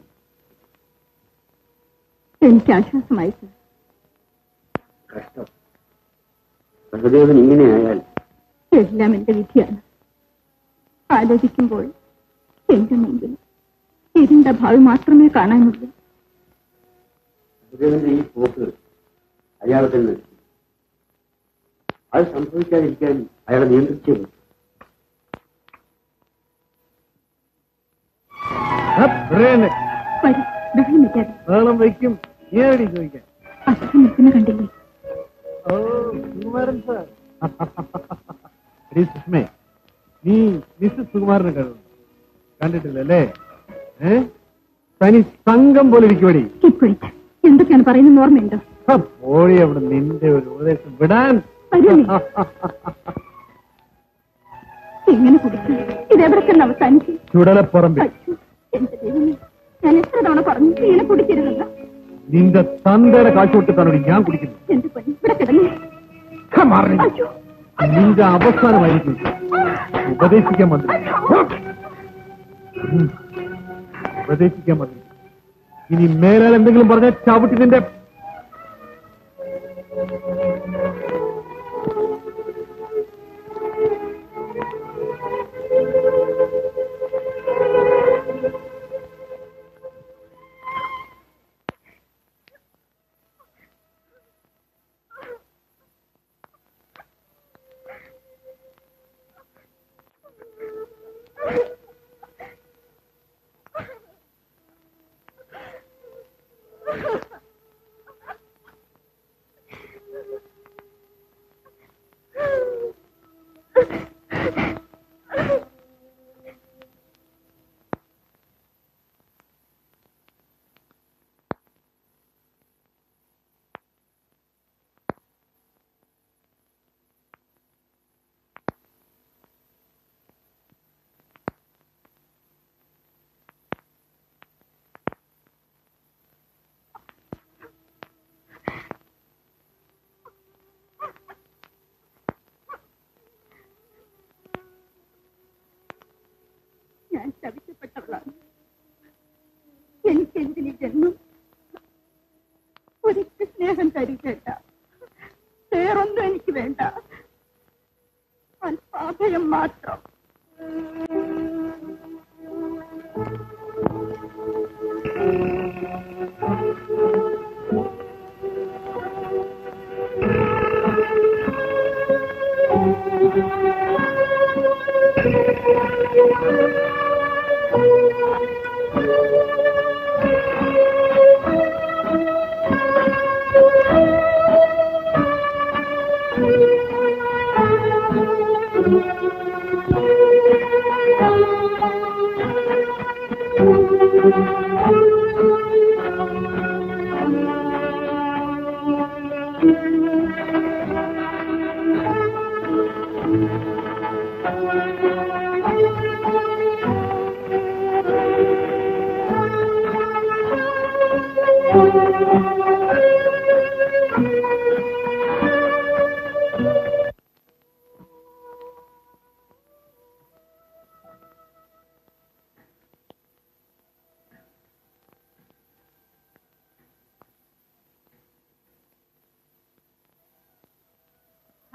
എനിക്ക് ആശ്വാസമായി സർ കഷ്ടം സഹദേവൻ ഇങ്ങനെയായാൽ എല്ലാം എന്റെ വിധിയാണ് ആലോചിക്കുമ്പോൾ എന്റെ മുമ്പിൽ ഇരുണ്ട ഭാവി മാത്രമേ കാണാനുള്ളൂ സഹദേവന്റെ ഈ പോക്ക് അയാളെ തന്നെ അത് സംഭവിക്കാതിരിക്കാൻ അയാളെ നിയന്ത്രിച്ചേ പറ്റൂ. വരും ബഹളം വെക്കാതെ ബഹളം വയ്ക്കും ഏടി ചോദിക്കാൻ അച്ഛൻ നിൽക്കുന്ന കണ്ടില്ലേ ഓ സുകുമാരൻ സാർ എടീ സുഷ്മേ നീ മിസ്സസ് സുകുമാരനെ കണ്ടു കണ്ടിട്ടില്ലല്ലേ ഏ തനി സംഘം പോലെ ഇരിക്കുവടി ഇപ്പോഴത്തെ എന്തൊക്കെയാണ് പറയുന്നത് ഓർമ്മയുണ്ടോ ഹ, പോടി അവിടെ നിന്റെ ഒരു ഉപദേശം വിടാൻ വരുമേ എങ്ങനെ കുടിച്ചു ഇതെവിടെ തന്നെ അവസാനിച്ചു ചുടലപ്പുറമ്പിൽ അയ്യോ, എന്റെ ദൈവമേ ഞാൻ എത്ര തവണ പറഞ്ഞു ഇങ്ങനെ കുടിക്കരുതല്ലോ നിന്റെ തന്തയുടെ കാഴ്ചവെട്ടിട്ടാണ് ഞാൻ കുടിക്കുന്നത് എന്റെ പൊന്നു ഇവിടെ കിടന്നു ഹ, മാറി. അയ്യോ നിന്റെ അവസാനമായിരിക്കും ഉപദേശിക്കാൻ വന്നു ഉം. ഉപദേശിക്കാൻ വന്നു ഇനി മേലാൽ എന്തെങ്കിലും പറഞ്ഞ ചവിട്ടി നിന്റെ ഞാൻ ശവിക്കപ്പെട്ടവളാണ് എനിക്ക് എന്തിനീ ജന്മം ഒരിക്കൽ സ്നേഹം തരൂ ചേട്ട വേറൊന്നും എനിക്ക് വേണ്ട അല്പാഭയം മാത്രം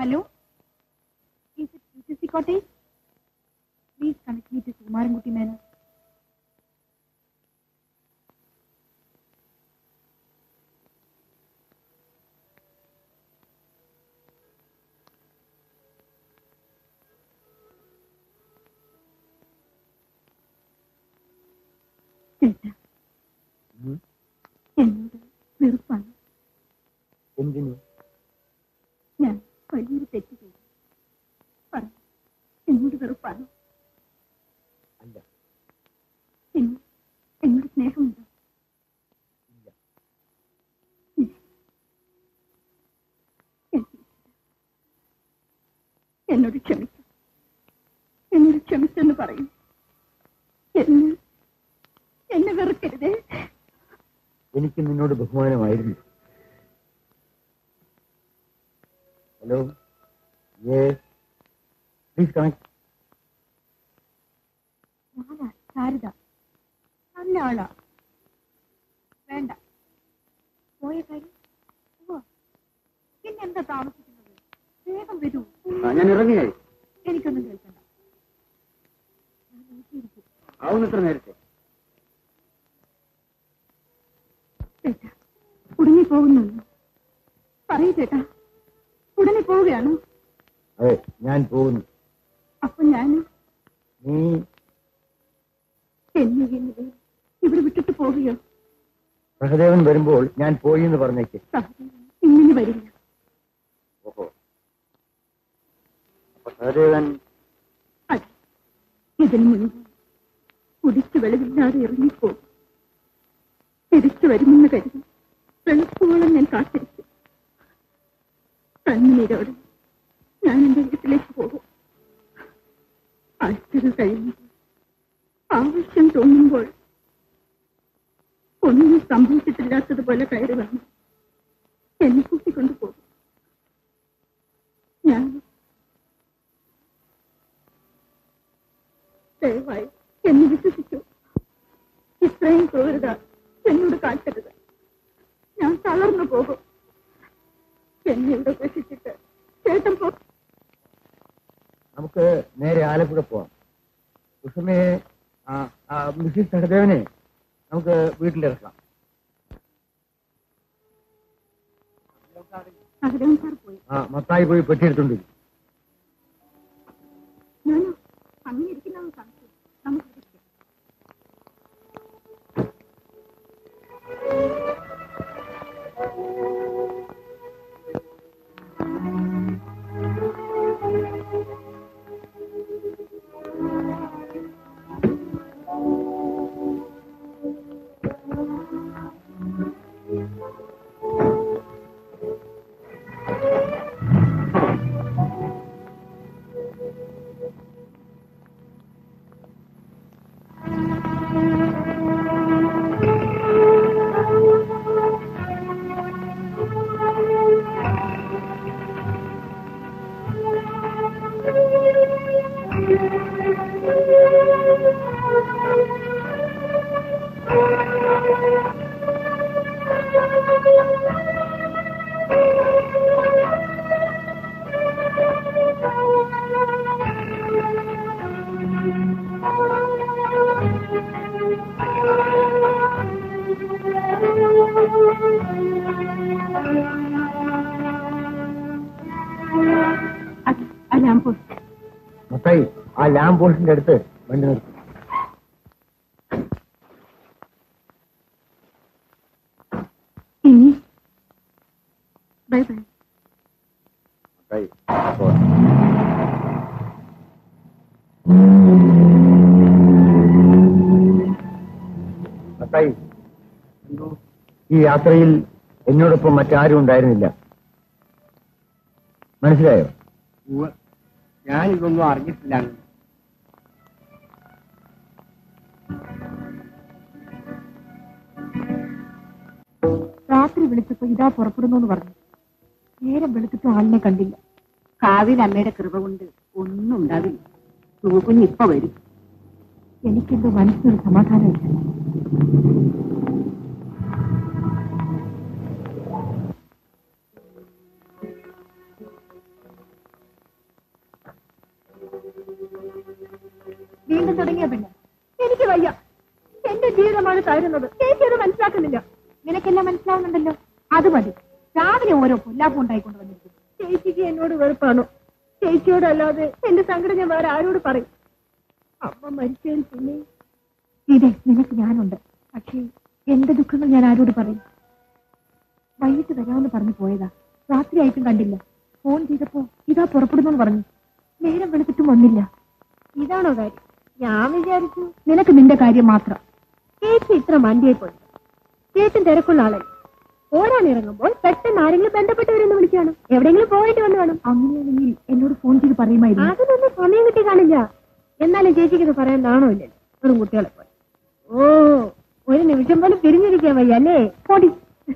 hello Is it UCC cottage? Please connect me to Kumarankuti Manor. ചേട്ടാ എന്നോട് വെറുപ്പാണ് എന്തിനു ഞാൻ വലിയൊരു തെറ്റ് ചെയ്തു പറ എന്നോട് വെറുപ്പാണ് അല്ല പിന്നെ എന്നോട് സ്നേഹമുണ്ടോ എനിക്ക് എന്നോട് ക്ഷമിച്ചു എന്നോട് ക്ഷമിച്ചെന്ന് പറയും എന്നെ എന്നെ വെറുക്കരുതേ എനിക്ക് നിന്നോട് ബഹുമാനമായിരുന്നു ഹലോ പ്ലീസ് കണക്ട് ഞാനാ ശാരദ നല്ല ആളാ വേണ്ട പോയ കാര്യം ഉവ്വ. പിന്നെന്താ താമസിക്കുന്നത് വേഗം വരൂ ഞാൻ ഇറങ്ങിയായി എനിക്കൊന്നും കേൾക്കണ്ട ഞാൻ നോക്കിയിരിക്കും ആവുന്നത്ര നേരത്തെ ചേട്ടാ ഉടനെ പോകുന്നുള്ളൂ പറയൂ ചേട്ടാ ഉടനെ പോവുകയാണോ അതെ ഞാൻ പോകുന്നു അപ്പൊ ഞാൻ നീ എന്നെ എന്നത് ഇവിടെ വിട്ടിട്ട് പോവുകയോ സഹദേവൻ വരുമ്പോൾ ഞാൻ പോയി എന്ന് പറഞ്ഞേക്ക് സഹദേവൻ ഇങ്ങനെ വരില്ല ഓഹോ അപ്പൊ സഹദേവൻ അതെ ഇതിന് മുൻപ് കുടിച്ചു വെളിവില്ലാതെ ഇറങ്ങിപ്പോകും തിരിച്ചു വരുമെന്ന് കരുതി വെളുപ്പോളം ഞാൻ കാത്തിരിക്കും കണ്ണുനീരോടെ ഞാൻ എന്റെ വീട്ടിലേക്ക് പോകും ആഴ്ചകൾ കഴിയുമ്പോൾ ആവശ്യം തോന്നുമ്പോൾ ഒന്നും സംഭവിച്ചിട്ടില്ലാത്തതുപോലെ കയറി വന്നു എന്നെ കൂട്ടിക്കൊണ്ടു പോകും ഞാൻ ദയവായി എന്നെ വിശ്വസിച്ചു ഇത്രയും ക്രൂരത എന്നോട് കാട്ടരുത് ഞാൻ തളർന്നു പോകും എന്നെ ഇവിടെ ഉപേക്ഷിച്ചിട്ട് ചേട്ടൻ പോ നമുക്ക് നേരെ ആലപ്പുഴ പോവാം കുസുമയെ ആ, ആ, മിസ്സിസ് സഹദേവനെ നമുക്ക് വീട്ടിലിറക്കാം സഹദേവൻ സാർ പോയി ആ മത്തായി പോയി പെട്ടിയെടുത്തോണ്ട് ഞാനോ അങ്ങനെ ഇരിക്കുന്ന സംശയം നമുക്ക് ഇരിക്കാം. അത് ആ ലാമ്പ് മത്തായി ആ ലാമ്പ് പോസ്റ്റിന്റെ അടുത്ത് വണ്ടി നിർത്തി ഇനി ബൈ ബൈ മത്തായി പോവാം. മത്തായി ഈ യാത്രയിൽ എന്നോടൊപ്പം മറ്റാരും ഉണ്ടായിരുന്നില്ല മനസ്സിലായോ ഞാനിതൊന്നും അറിഞ്ഞിട്ടില്ല രാത്രി വിളിച്ചപ്പോ ഇതാ പുറപ്പെടുന്നു എന്ന് പറഞ്ഞു നേരം വെളുത്തിട്ട് ആളിനെ കണ്ടില്ല കാവിൽ അമ്മയുടെ കൃപ കൊണ്ട് ഒന്നും ഉണ്ടാവില്ല തൂക്കുഞ്ഞ് ഇപ്പൊ വരും എനിക്കെന്തോ മനസ്സിനൊരു സമാധാനമില്ല ബന്ധം തുടങ്ങിയ പിന്നെ എനിക്ക് വയ്യ എന്റെ ജീവിതമാണ് തരുന്നത് ചേച്ചി അത് മനസ്സിലാക്കുന്നില്ല നിനക്കെല്ലാം മനസ്സിലാവുന്നുണ്ടല്ലോ അത് മതി രാവിലെ ഓരോ പൊല്ലാപ്പും ഉണ്ടായിക്കൊണ്ട് വന്നിരിക്കും ചേച്ചിക്ക് എന്നോട് വെറുപ്പാണോ ചേച്ചിയോടല്ലാതെ എന്റെ സങ്കടം ഞാൻ വേറെ ആരോട് പറയും അമ്മ മരിച്ചതിൽ പിന്നെ ഇതേ നിനക്ക് ഞാനുണ്ട് പക്ഷേ എന്റെ ദുഃഖങ്ങൾ ഞാൻ ആരോട് പറയും വൈകിട്ട് വരാമെന്ന് പറഞ്ഞു പോയതാ രാത്രി ആയിട്ടും കണ്ടില്ല ഫോൺ ചെയ്തപ്പോ ഇതാ പുറപ്പെടുന്നു പറഞ്ഞു നേരം വെളുത്തിട്ടും വന്നില്ല ഇതാണോ കാര്യം ഞാൻ വിചാരിച്ചു നിനക്ക് നിന്റെ കാര്യം മാത്രം ചേച്ചി ഇത്ര മണ്ടിയായി പോയി ചേച്ചൻ തിരക്കുള്ള ആളല്ലേ ഓരാൻ ഇറങ്ങുമ്പോൾ പെട്ടെന്ന് ആരെങ്കിലും ബന്ധപ്പെട്ടവരെന്ന് വിളിക്കാണ് എവിടെയെങ്കിലും പോയിട്ട് വന്ന് വേണം അങ്ങനെയാണെങ്കിൽ എന്നോട് ഫോൺ ചെയ്ത് പറയുമായിരുന്നു അതിനൊന്നും സമയം കിട്ടി കാണില്ല എന്നാലും ചേച്ചിക്ക് ഇത് പറയാൻ നാണോ ഇല്ലല്ലോ വെറും കുട്ടികളെ പോലെ ഓ ഒരു നിമിഷം പോലും പിരിഞ്ഞിരിക്കാൻ വയ്യ അല്ലേ പൊടി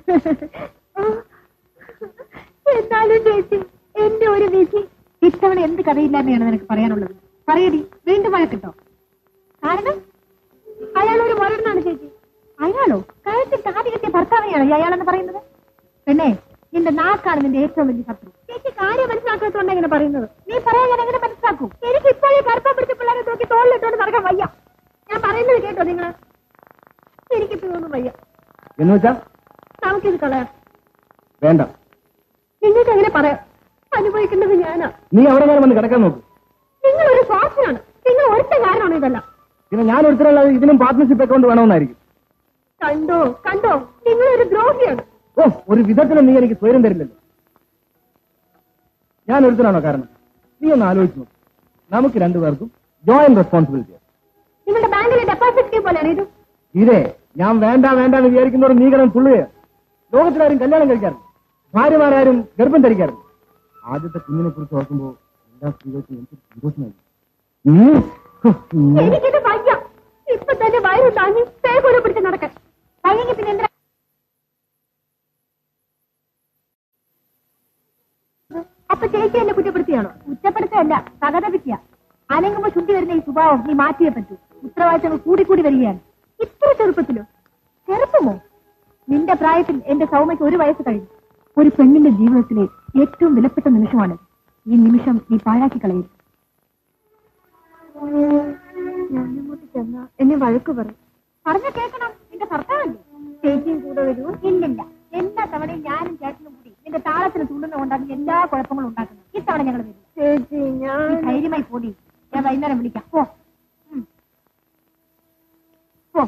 എന്നാലും ചേച്ചി എന്റെ ഒരു വിധി ഇത്തവണ എന്ത് കഥയില്ലാതെയാണ് നിനക്ക് പറയാനുള്ളത് പറയടി വീണ്ടും വഴക്കിട്ടോ കാരണം അയാൾ ഒരു മരണമെന്നാണ് ചേച്ചി അയാളോ കഴുത്തിൽ താടി കെട്ടിയ ഭർത്താവിനെയാണോ ഈ അയാളെന്ന് പറയുന്നത് പെണ്ണേ നിന്റെ നാക്കാണ് നിന്റെ ഏറ്റവും വലിയ ശത്രു ചേച്ചി കാര്യം മനസ്സിലാക്കാത്തോണ്ട് എങ്ങനെ പറയുന്നത് നീ പറയാൻ ഞാൻ എങ്ങനെ മനസ്സിലാക്കും എനിക്ക് ഇപ്പോഴേ കറുപ്പം പിടിച്ച പിള്ളേരെ നോക്കി തോളിലിട്ടോണ്ട് നടക്കാൻ വയ്യ ഞാൻ പറയുന്നത് കേട്ടോ നിങ്ങള് എനിക്കിപ്പോഴൊന്നും വയ്യ എന്ന് വെച്ചാ നമുക്കിത് കളയാം വേണ്ട നിങ്ങൾക്ക് എങ്ങനെ പറയാം അനുഭവിക്കേണ്ടത് ഞാനാ നീ അവിടെ നേരം വന്ന് കിടക്കാൻ നോക്ക് നിങ്ങൾ ഒരു സ്വാർത്ഥനാണ് നിങ്ങൾ ഒറ്റ കാരണമാണ് ഇതെല്ലാം പിന്നെ ഞാൻ ഒരുത്തരല്ലാതെ ഇതിനും പാർട്ട്ണർഷിപ്പ് അക്കൗണ്ട് വേണമെന്നായിരിക്കും കണ്ടോ കണ്ടോ നിങ്ങൾ ഒരു ദ്രോഹിയാണ് ഓ ഒരു വിധത്തിലും നീ എനിക്ക് സ്വയം തരില്ലല്ലോ ഞാൻ ഒരുത്തനാണോ കാരണം നീ ഒന്ന് ആലോചിച്ച് നോക്ക് നമുക്ക് രണ്ടുപേർക്കും ജോയിന്റ് റെസ്പോൺസിബിലിറ്റി നിങ്ങളുടെ ബാങ്കിലെ ഡെപ്പോസിറ്റ് പോലെയാണ് ഇത് ഇതേ ഞാൻ വേണ്ട വേണ്ട എന്ന് വിചാരിക്കുന്നവർ നീ കിടന്ന് തുള്ളുക ലോകത്തിലാരും കല്യാണം കഴിക്കാറില്ല ഭാര്യമാരാരും ഗർഭം ധരിക്കാറില്ല ആദ്യത്തെ കുഞ്ഞിനെ കുറിച്ച് ഓർക്കുമ്പോൾ എല്ലാ സ്ത്രീകൾക്കും എനിക്ക് സന്തോഷമായി ഉം. ഉം. എനിക്കിത് വയ്യ ഇപ്പൊ തന്നെ വയറ് താങ്ങി പേകൂര പിടിച്ച് നടക്കാൻ വയ്യെങ്കിൽ പിന്നെ എന്തിനാ അപ്പൊ ചേച്ചി എന്നെ കുറ്റപ്പെടുത്തിയാണോ കുറ്റപ്പെടുത്തല്ല തകതപിക്കുക അനങ്ങുമ്പോ ശുദ്ധി വരുന്ന ഈ സ്വഭാവം നീ മാറ്റിയേ പറ്റൂ ഉത്തരവാദിത്തങ്ങൾ കൂടി കൂടി വരികയാണ് ഇത്ര ചെറുപ്പത്തിലോ ചെറുപ്പമോ നിന്റെ പ്രായത്തിൽ എന്റെ സൗമ്യക്ക് ഒരു വയസ്സ് കഴിഞ്ഞു ഒരു പെണ്ണിന്റെ ജീവിതത്തിലെ ഏറ്റവും വിലപ്പെട്ട നിമിഷമാണ് ഈ നിമിഷം നീ പാഴാക്കി കളയും ഞാനങ്ങോട്ട് ചെന്ന എന്നെ വഴക്ക് പറയും പറഞ്ഞ കേൾക്കണം നിന്റെ ഭർത്താവല്ലേ ചേച്ചിയും കൂടെ വരൂ ഇല്ലില്ല എല്ലാ തവണയും ഞാനും ചേട്ടനും കൂടി നിന്റെ താളത്തിന് തുള്ളുന്ന കൊണ്ടാണ് നീ എല്ലാ കുഴപ്പങ്ങളും ഉണ്ടാക്കുന്നത് ഇത്തവണ ഞങ്ങൾ വരും ചേച്ചി ഞാൻ ധൈര്യമായി പോടി ഞാൻ വൈകുന്നേരം വിളിക്കാം പോ ഉം. പോ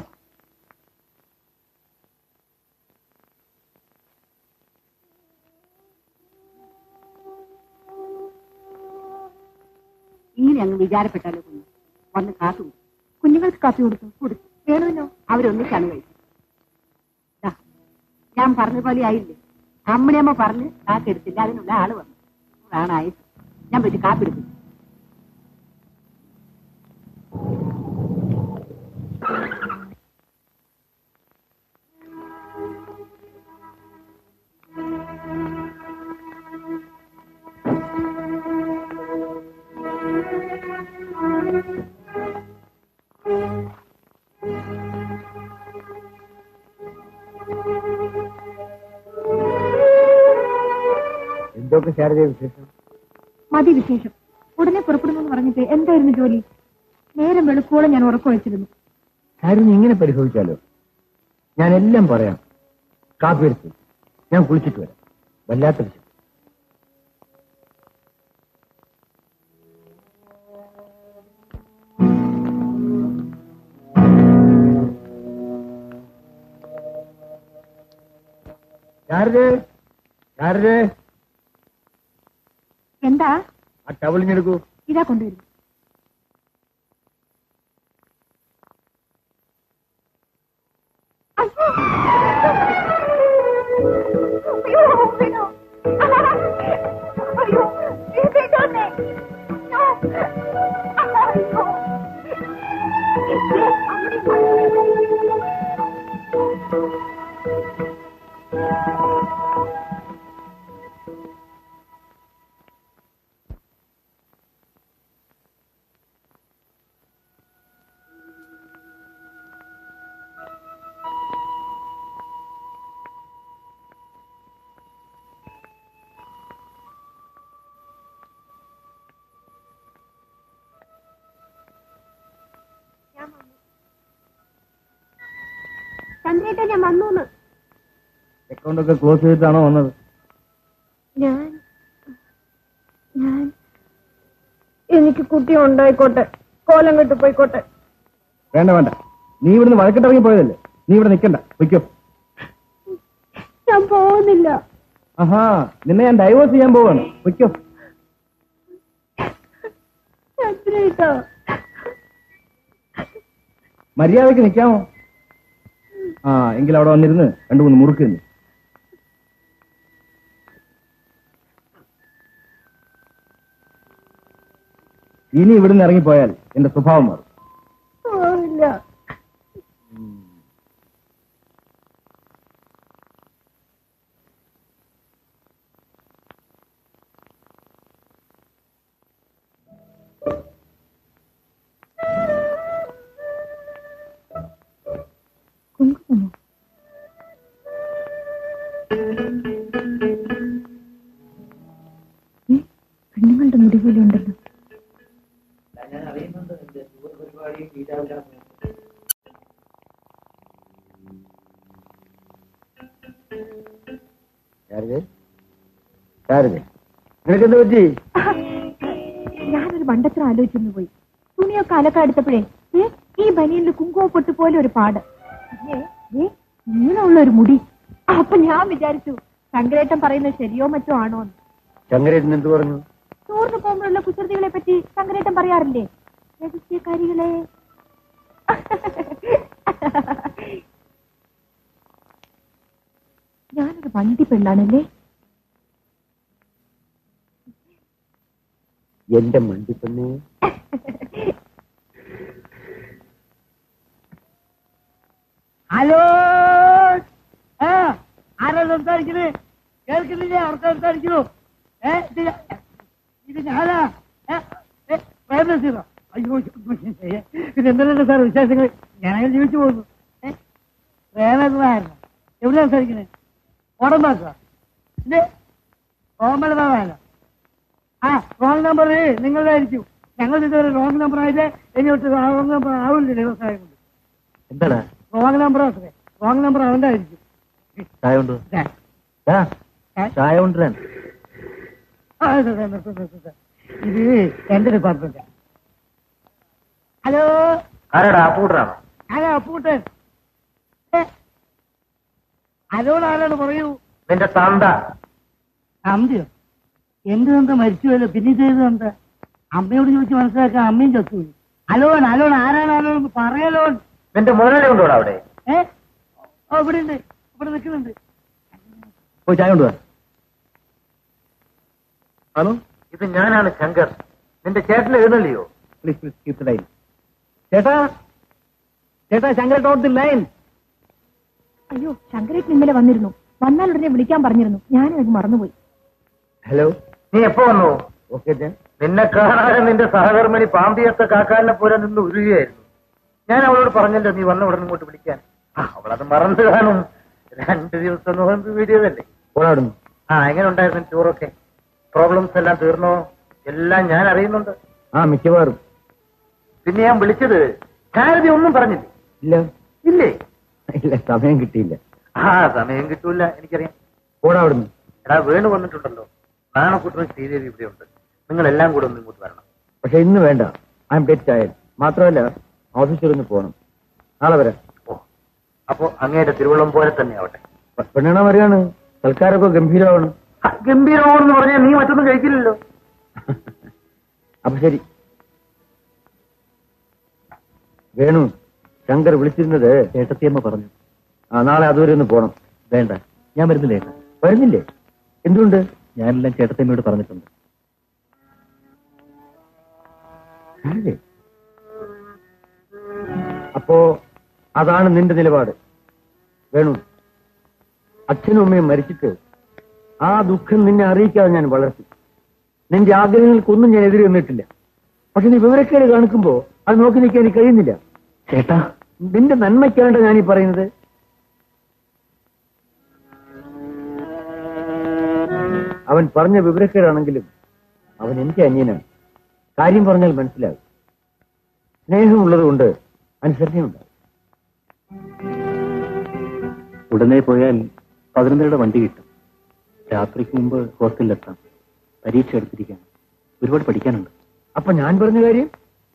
ഇങ്ങനെ അങ്ങ് വിചാരപ്പെട്ടാലോ കുഞ്ഞു വന്ന് കാത്തു കൊടുക്കും കുഞ്ഞുങ്ങൾക്ക് കാപ്പി കൊടുത്തു കൊടുത്തു വേണമല്ലോ അവരൊന്നിച്ചാണ് കഴിച്ചത് ദാ, ഞാൻ പറഞ്ഞ പോലെ ആയില്ലേ അമ്മണിയമ്മ പറഞ്ഞ് കാക്കെടുത്തില്ല അതിനുള്ള ആള് വന്നു അതാണ് ആയത് ഞാൻ പോയിട്ട് കാപ്പെടുത്തു എന്തൊക്കെ ശാരദ വിശേഷം മതി വിശേഷം ഉടനെ പുറപ്പെടുന്നു എന്ന് പറഞ്ഞിട്ട് എന്തായിരുന്നു ജോലി നേരം വെളുക്കോളം ഞാൻ ഉറക്കം വെച്ചിരുന്നു കാര്യം ഇങ്ങനെ പരിശോധിച്ചാലോ ഞാൻ എല്ലാം പറയാം കാപ്പി എടുത്ത് ഞാൻ കുളിച്ചിട്ട് വരാം വല്ലാത്ത വിശേഷം ശാരദേ ശാരദേ എന്താ ആ ടവളിഞ്ഞെടുക്കൂ ഇതാ കൊണ്ടുവരും ചന്ദ്രേട്ട ഞാൻ വന്നു അക്കൗണ്ട് ഒക്കെ ക്ലോസ് ചെയ്തിട്ടാണോ വന്നത് ഞാൻ ഞാൻ എനിക്ക് കുട്ടി ഉണ്ടായിക്കോട്ടെ കോലം കെട്ട് പോയിക്കോട്ടെ വേണ്ട വേണ്ട നീ ഇവിടുന്ന് വഴക്കിട്ടിറങ്ങി പോയതല്ലേ നീ ഇവിടെ നിൽക്കണ്ട വയ്ക്കോ ഞാൻ പോകുന്നില്ല ആഹാ നിന്നെ ഞാൻ ഡൈവേഴ്സ് ചെയ്യാൻ പോവാണ് വയ്ക്കോ ചന്ദ്രേട്ട മര്യാദക്ക് നിൽക്കാമോ ആ എങ്കിൽ അവിടെ വന്നിരുന്ന് രണ്ടു മൂന്ന് മുറുക്ക് തിന്ന്. ഇനി ഇവിടുന്ന് ഇറങ്ങിപ്പോയാൽ എന്റെ സ്വഭാവം മാറും പോവില്ല കുങ്കുമോ ഏ, പെണ്ണുങ്ങളുടെ മുടി പോലെ ഉണ്ടല്ലോ നിനക്കെന്ത് പറ്റി ഞാനൊരു മണ്ടത്ര ആലോചിച്ചു പോയി തുണിയൊക്കെ അലക്കടുത്തപ്പോഴേ ഏ ഈ ബനിയനിൽ കുങ്കുമ പൊട്ട് പോലെ ഒരു പാട് ഏ, ഏ, ഇങ്ങനെയുള്ള ഒരു മുടി അപ്പൊ ഞാൻ വിചാരിച്ചു ശങ്കരേട്ടൻ പറയുന്നത് ശരിയോ മറ്റോ ആണോ എന്ന് ചങ്ങരേട്ടൻ എന്ത് പറഞ്ഞു ടൂറിന് പോകുമ്പോഴുള്ള കുസൃതികളെ പറ്റി ശങ്കരേട്ടൻ പറയാറില്ലേ രഹസ്യക്കാരികളെ ഞാനൊരു വണ്ടി പെണ്ണാണല്ലേ എന്റെ മണ്ടിപ്പെണ്ണേ ഹലോ ആ ആരാ സംസാരിക്കുന്നത് കേൾക്കുന്നില്ലേ അവർക്ക് സംസാരിക്കുന്നു ഏ ഇത് ഇത് ഞാനാ ഏ, ഏ, പ്രേംനസീറോ? അയ്യോ ഇത് എന്തെല്ലാം സാർ വിശേഷങ്ങൾ ഞാനങ്ങനെ ജീവിച്ചു പോകുന്നു ഏ പ്രേമനായിരുന്നു എവിടെ സംസാരിക്കുന്നത് ഓടമ്പാക്കുക ഇത് കോമലതാവാനോ ആ റോങ് നമ്പർ നിങ്ങളുടെ ആയിരിക്കും ഞങ്ങൾ ഇതുവരെ റോങ് നമ്പർ ആയിട്ട് ഇനി തൊട്ട് റോങ് നമ്പർ ആവില്ല വ്യവസായം കൊണ്ട് എന്താണ് റോങ് നമ്പർ റോങ് നമ്പർ അവന്റെ ആയിരിക്കും ചായ കൊണ്ട് ദേ, ചായ കൊണ്ടുവരാൻ ആ, ഇത് ഇത് ഇത് ഇത് ഇത്. ഇത് എന്റെ ഡിപ്പാർട്ട്മെന്റ് ഹലോ ആരാടാ കൂട്ടറാണോ ഹലോ അപ്പൂട്ടൻ ഏ, ആരോട് ആരോട് പറയൂ നിന്റെ തന്ത അമ്മയോ എന്ത് തന്ത മരിച്ചുവല്ലോ പിന്നെ ചെയ്ത് തന്ത അമ്മയോട് ചോദിച്ച് മനസ്സിലാക്കാൻ അമ്മയും ചത്തുപോയി അലോൺ അലോൺ ആരാണ് അലോൺ പറയലോൺ നിന്റെ മുതലാളി കൊണ്ടുപോടാ അവിടെ ഏ ഓ, ഇവിടെ ഉണ്ട് ഇവിടെ നിൽക്കുന്നുണ്ട് പോയി ചായ കൊണ്ടുവാ ഹലോ ഇത് ഞാനാണ് ശങ്കർ നിന്റെ ചേട്ടൻ എഴുന്നള്ളിയോ please please keep the line ചേട്ടാ ചേട്ടാ ശങ്കര ടോട്ട് ദി ലൈൻ അയ്യോ ശങ്കരേട്ടൻ ഇന്നലെ വന്നിരുന്നു വന്നാൽ ഉടനെ വിളിക്കാൻ പറഞ്ഞിരുന്നു ഞാനത് മറന്നുപോയി ഹലോ നീ എപ്പോ വന്നു ഓക്കെ നിന്നെ കാണാതെ നിന്റെ സഹധർമ്മിണി പാമ്പിയത്ത കാക്കാലിനെ പോലെ നിന്ന് ഉരുകയായിരുന്നു ഞാൻ അവളോട് പറഞ്ഞല്ലോ നീ വന്ന ഉടനെ ഇങ്ങോട്ട് വിളിക്കാൻ ആ, അവളത് മറന്നു കാണും രണ്ട് ദിവസം നോമ്പ് വീഡിയോതല്ലേ ഓടാടുന്നു ആ എങ്ങനെ ഉണ്ടായിരുന്നു ടൂറൊക്കെ പ്രോബ്ലംസ് എല്ലാം തീർന്നോ എല്ലാം ഞാൻ അറിയുന്നുണ്ട് ആ മിക്കവാറും പിന്നെ ഞാൻ വിളിച്ചത് ഭാരതി ഒന്നും പറഞ്ഞില്ലേ ഇല്ല ഇല്ലേ ഇല്ല സമയം കിട്ടിയില്ല ആ സമയം കിട്ടൂല എനിക്കറിയാം ഓടാവിടുന്നു എടാ വേണു വന്നിട്ടുണ്ടല്ലോ നാണക്കുട്ടനും ശ്രീദേവി ഇവിടെ ഉണ്ട് നിങ്ങൾ എല്ലാം കൂടെ ഒന്ന് ഇങ്ങോട്ട് വരണം പക്ഷെ ഇന്ന് വേണ്ട ഐ എം ഡെറ്റ് ആയത് മാത്രമല്ല ഓഫീസിൽ ഒന്ന് പോകണം നാളെ വരാം ഓ അപ്പോ അങ്ങയുടെ തിരുവള്ളം പോലെ തന്നെ ആവട്ടെ പ- പെണ്ണെണ്ണ വരികയാണ് സൽക്കാരമൊക്കെ ഗംഭീരമാണ് ആ, ഗംഭീരമാണെന്ന് പറഞ്ഞാൽ നീ മറ്റൊന്നും കഴിക്കില്ലല്ലോ അപ്പൊ ശരി വേണു ശങ്കർ വിളിച്ചിരുന്നത് ഏട്ടത്തിയമ്മ പറഞ്ഞു ആ നാളെ അതുവരെ ഒന്ന് പോണം വേണ്ട ഞാൻ വരുന്നില്ല ഏട്ടാ വരുന്നില്ലേ എന്തുകൊണ്ട് ഞാനെല്ലാം ചേട്ടത്തിയമ്മയോട് പറഞ്ഞിട്ടുണ്ട് ഇല്ലേ? അപ്പോ അതാണ് നിന്റെ നിലപാട് വേണു അച്ഛനും അമ്മയും മരിച്ചിട്ട് ആ ദുഃഖം നിന്നെ അറിയിക്കാതെ ഞാൻ വളർത്തി നിന്റെ ആഗ്രഹങ്ങൾക്കൊന്നും ഞാൻ എതിരെ നിന്നിട്ടില്ല പക്ഷെ നീ വിവരക്കേട് കാണിക്കുമ്പോ അത് നോക്കി നിൽക്കാൻ എനിക്ക് കഴിയുന്നില്ല ചേട്ടാ നിന്റെ നന്മയ്ക്കാണ്ട ഞാൻ ഈ പറയുന്നത് അവൻ പറഞ്ഞ വിവരക്കേടാണെങ്കിലും അവൻ എനിക്ക് അന്യനാണ് കാര്യം പറഞ്ഞാൽ മനസ്സിലാകും സ്നേഹമുള്ളത് കൊണ്ട് അനുസരണയുണ്ടാകും ഉടനെ പോയാൽ പതിനൊന്നരയുടെ വണ്ടി കിട്ടും രാത്രിക്ക് മുമ്പ് ഹോസ്റ്റലിലെത്താം പരീക്ഷ എടുത്തിരിക്കുകയാണ് ഒരുപാട് പഠിക്കാനുണ്ട് അപ്പൊ ഞാൻ പറഞ്ഞ കാര്യം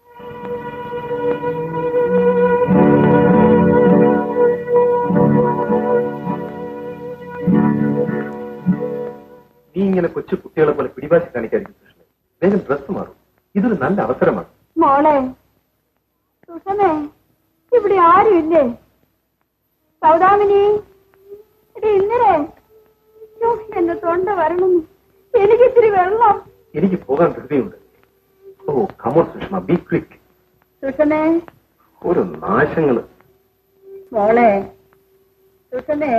നീ ഇങ്ങനെ കൊച്ചു കുട്ടികളെ പോലെ പിടിവാശി കാണിക്കാതിരിക്കും കൃഷ്ണൻ വേഗം ഡ്രസ് മാറും ഇതൊരു നല്ല അവസരമാണ് മോളെ സുഷമേ ഇവിടെ ആരും ഇല്ലേ സൗദാമിനി എടി ഇന്നലെ യ്യോ, എന്റെ തൊണ്ട വരണം എനിക്ക് ഇത്തിരി വെള്ളം എനിക്ക് പോകാൻ ധൃതിയുണ്ട് oh come on Sushama be quick സുഷമേ ഓരോ നാശങ്ങള് മോളെ സുഷമേ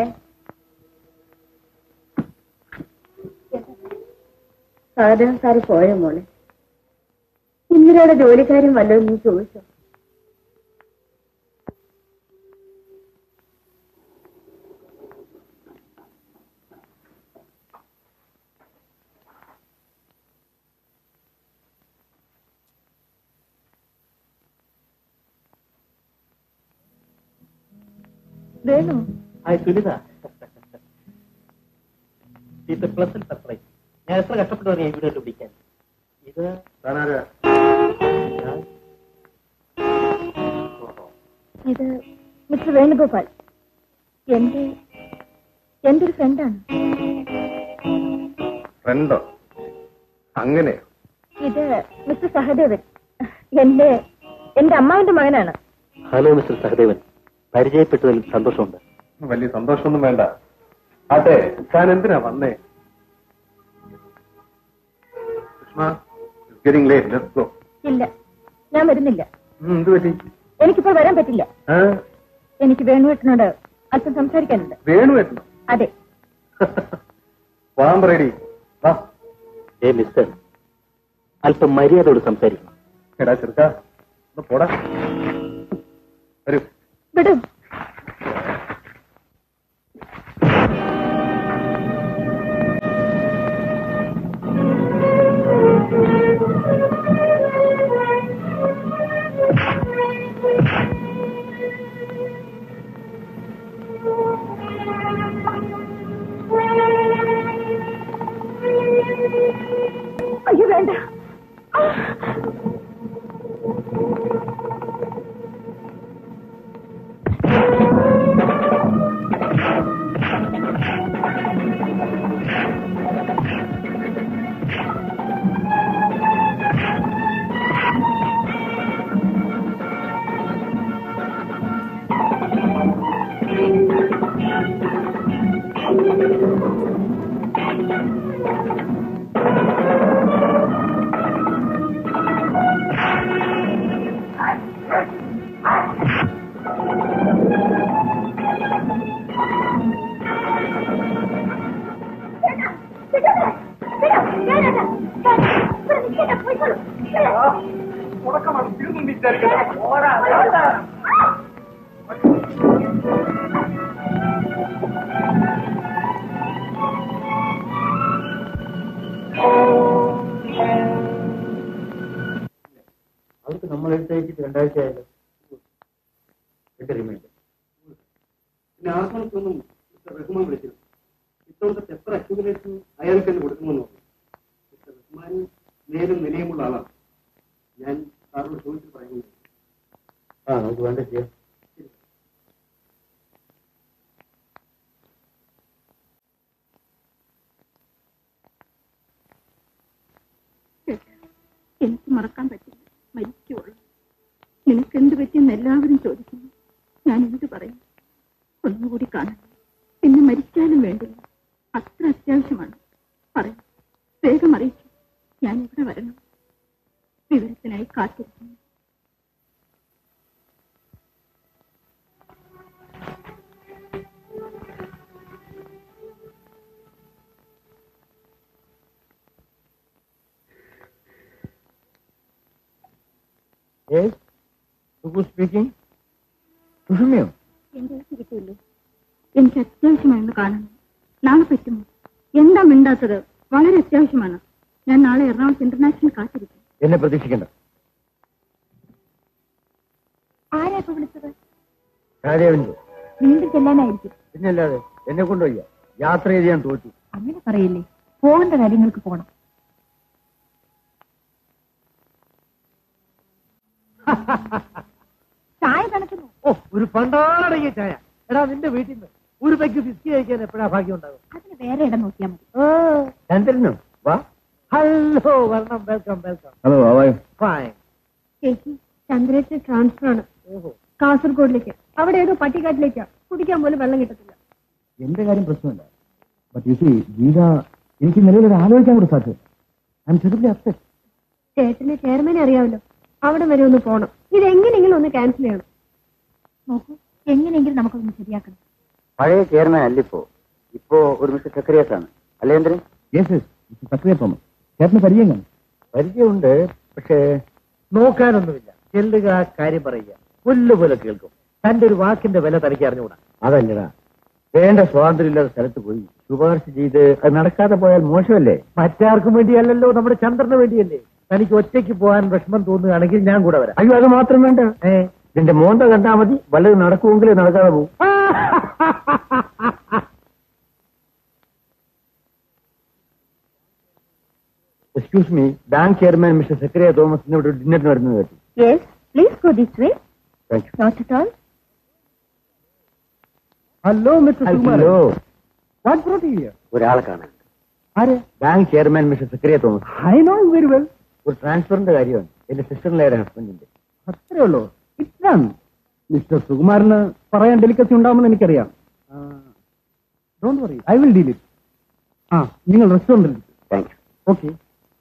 സാധനം സാറ് പോയോ മോളെ ഇന്ദിരയുടെ ജോലിക്കാരും വല്ലതും നീ ചോദിച്ചോ വേണോ ഹായ് സുനിത ഇത് പ്ലസന്റ് സർപ്രൈസ് ഞാൻ എത്ര കഷ്ടപ്പെട്ടു പറഞ്ഞു ഈ വീഡിയോ പിടിക്കാൻ ഇത് ഞാൻ ഇത് മിസ്റ്റർ വേണുഗോപാൽ എന്റെ എന്റെ ഒരു ഫ്രണ്ടാണ് ഫ്രണ്ടോ അങ്ങനെ ഇത് മിസ്റ്റർ സഹദേവൻ എന്റെ എന്റെ അമ്മാവിന്റെ മകനാണ് ഹലോ മിസ്റ്റർ സഹദേവൻ പരിചയപ്പെട്ടതിൽ സന്തോഷമുണ്ട് വലിയ സന്തോഷമൊന്നും വേണ്ട അതെ താൻ എന്തിനാ വന്നേ Sushama getting late let's go ഇല്ല ഞാൻ വരുന്നില്ല എന്ത് പറ്റി എനിക്കിപ്പോൾ വരാൻ പറ്റില്ല ആ? എനിക്ക് വേണുവേട്ടനോട് അല്പം സംസാരിക്കാനുണ്ട് വേണു എത്തണം അതെ വാം റെഡി വാ ഏ മിസ്റ്റർ അല്പം മര്യാദയോട് സംസാരിക്കണം എടാ ചെറുക്ക ഒന്ന് പോടാ വരൂ വിടൂ അയ്യോ വേണ്ട അവർക്ക് നമ്മൾ എടുത്തയച്ചിട്ട് രണ്ടാഴ്ച ആയല്ലോ എന്റെ റിമൈൻഡ് പിന്നെ ആർക്കൊന്നും മിസ്റ്റർ റഹ്മാൻ വിളിച്ചിരുന്നു ഇത്തവണത്തെ എത്ര അക്യുമുലേഷൻ അയാൾക്ക് തന്നെ കൊടുക്കുമെന്ന് പറഞ്ഞു മിസ്റ്റർ റഹ്മാൻ നേരും നിലയുമുള്ള ആളാണ് ഞാൻ സാറിനോട് ചോദിച്ചിട്ട് പറയുന്നു ആ നമുക്ക് വേണ്ട ചെയ്യാം എനിക്ക് മറക്കാൻ പറ്റില്ല മരിക്കുള്ളൂ നിനക്ക് എന്ത് പറ്റിയെന്ന് എല്ലാവരും ചോദിക്കുന്നു ഞാൻ എന്ത് പറയും ഒന്നുകൂടി കാണണം പിന്നെ മരിച്ചാലും വേണ്ടില്ല അത്ര അത്യാവശ്യമാണ് പറയും വേഗം അറിയിക്കും ഞാൻ ഇവിടെ വരണം വിവരത്തിനായി കാത്തിരിക്കുന്നു സ്പീക്കിംഗ് സുഷമയോ എന്റെ അടുത്ത് കിട്ടിയല്ലോ എനിക്ക് അത്യാവശ്യമായൊന്ന് കാണണം നാളെ പറ്റുമോ എന്താ മിണ്ടാത്തത് വളരെ അത്യാവശ്യമാണ് ഞാൻ നാളെ എറണാകുളത്ത് ഇന്റർനാഷണൽ കാത്തിരിക്കും എന്നെ പ്രതീക്ഷിക്കണ്ട ആരാ ഇപ്പൊ വിളിച്ചത് രാജേവന്റെ വീണ്ടും ചെല്ലാനായിരിക്കും പിന്നല്ലാതെ എന്നെ കൊണ്ടുപോയി യാത്ര ചെയ്ത് ഞാൻ തോറ്റു അങ്ങനെ പറയില്ലേ പോകേണ്ട കാര്യങ്ങൾക്ക് പോണം ചായ തണുക്കുന്നു ഓ ഒരു പണ്ടാടങ്ങിയ ചായ എടാ നിന്റെ വീട്ടിൽ നിന്ന് ഒരു പെഗ് ഫിസ്കി കഴിക്കാൻ എപ്പോഴാ ഭാഗ്യം ഉണ്ടാകും അതിന് വേറെ ഇടം നോക്കിയാൽ മതി ചന്ദ്രനും വാ ഹലോ വരണം വെൽക്കം വെൽക്കം ഹലോ ആവായോ ഫൈൻ ചേച്ചി ചന്ദ്രേറ്റ് ട്രാൻസ്ഫർ ആണ് ഓഹോ കാസർഗോഡിലേക്ക് അവിടെ ഏതോ പട്ടിക്കാട്ടിലേക്കാ കുടിക്കാൻ പോലും വെള്ളം കിട്ടത്തില്ല എന്റെ കാര്യം പ്രശ്നമല്ല ബട്ട് യു സി ഗീത എനിക്ക് നിലവിലൊരു ആലോചിക്കാൻ കൂടെ സാധ്യത ഐ എം ചെറുപ്പി അപ്സെറ്റ് ചേട്ടന് ചെയർമാനെ അറിയാമല്ലോ അവിടെ വരെ ഒന്ന് പോണം ഇത് എങ്ങനെയെങ്കിലും ഒന്ന് ക്യാൻസൽ ചെയ്യണം നോക്കൂ എങ്ങനെയെങ്കിലും നമുക്കൊന്ന് ശരിയാക്കണം പഴയ ചെയർമാൻ അല്ലിപ്പോ ഇപ്പോ ഒരു മിസ്റ്റർ സെക്രട്ടറിയസ് ആണ് അല്ലേ എന്തിന് യെസ് യെസ് സെക്രട്ടറി തോമസ് ചേട്ടന് പരിചയം കാണും പരിചയമുണ്ട് പക്ഷേ നോക്കാനൊന്നുമില്ല ചെല്ലുക കാര്യം പറയുക പുല്ല് പോലെ കേൾക്കും തന്റെ ഒരു വാക്കിന്റെ വില തനിക്ക് അറിഞ്ഞുകൂടാ അതല്ലടാ വേണ്ട സ്വാതന്ത്ര്യമില്ലാത്ത സ്ഥലത്ത് പോയി ശുപാർശ ചെയ്ത് അത് നടക്കാതെ പോയാൽ മോശമല്ലേ മറ്റാർക്കും വേണ്ടിയല്ലല്ലോ നമ്മുടെ ചന്ദ്രന് വേണ്ടിയല്ലേ തനിക്ക് ഒറ്റയ്ക്ക് പോകാൻ വിഷമം തോന്നുകയാണെങ്കിൽ ഞാൻ കൂടെ വരാം അയ്യോ അത് മാത്രം വേണ്ട ഏ ഇതിന്റെ മോന്ത കണ്ടാ മതി വല്ലത് നടക്കുമെങ്കിലേ നടക്കാതെ പോകും excuse me bank chairman mister secretary തോമസിന് ഇവിടെ ഡിന്നറിന് വരുന്നത് കേട്ടു yes please go this way thank you not at all hello mister hello what brought here ഒരാളെ കാണാൻ ആരെ bank chairman mister secretary Thomas I know very well ഒരു ട്രാൻസ്ഫറിന്റെ കാര്യമാണ് എന്റെ സിസ്റ്ററിലെ ഹസ്ബൻഡിന്റെ അത്രേ ഉള്ളൂ ഇറ്റ്സ് ഡൺ മിസ്റ്റർ സുകുമാരന് പറയാൻ ഡെലിക്കസി ഉണ്ടാവുമെന്ന് എനിക്കറിയാം don't worry I will deal it ആ നിങ്ങൾ റെസ്റ്റോറൻറ്റിൽ താങ്ക് യു ഓക്കെ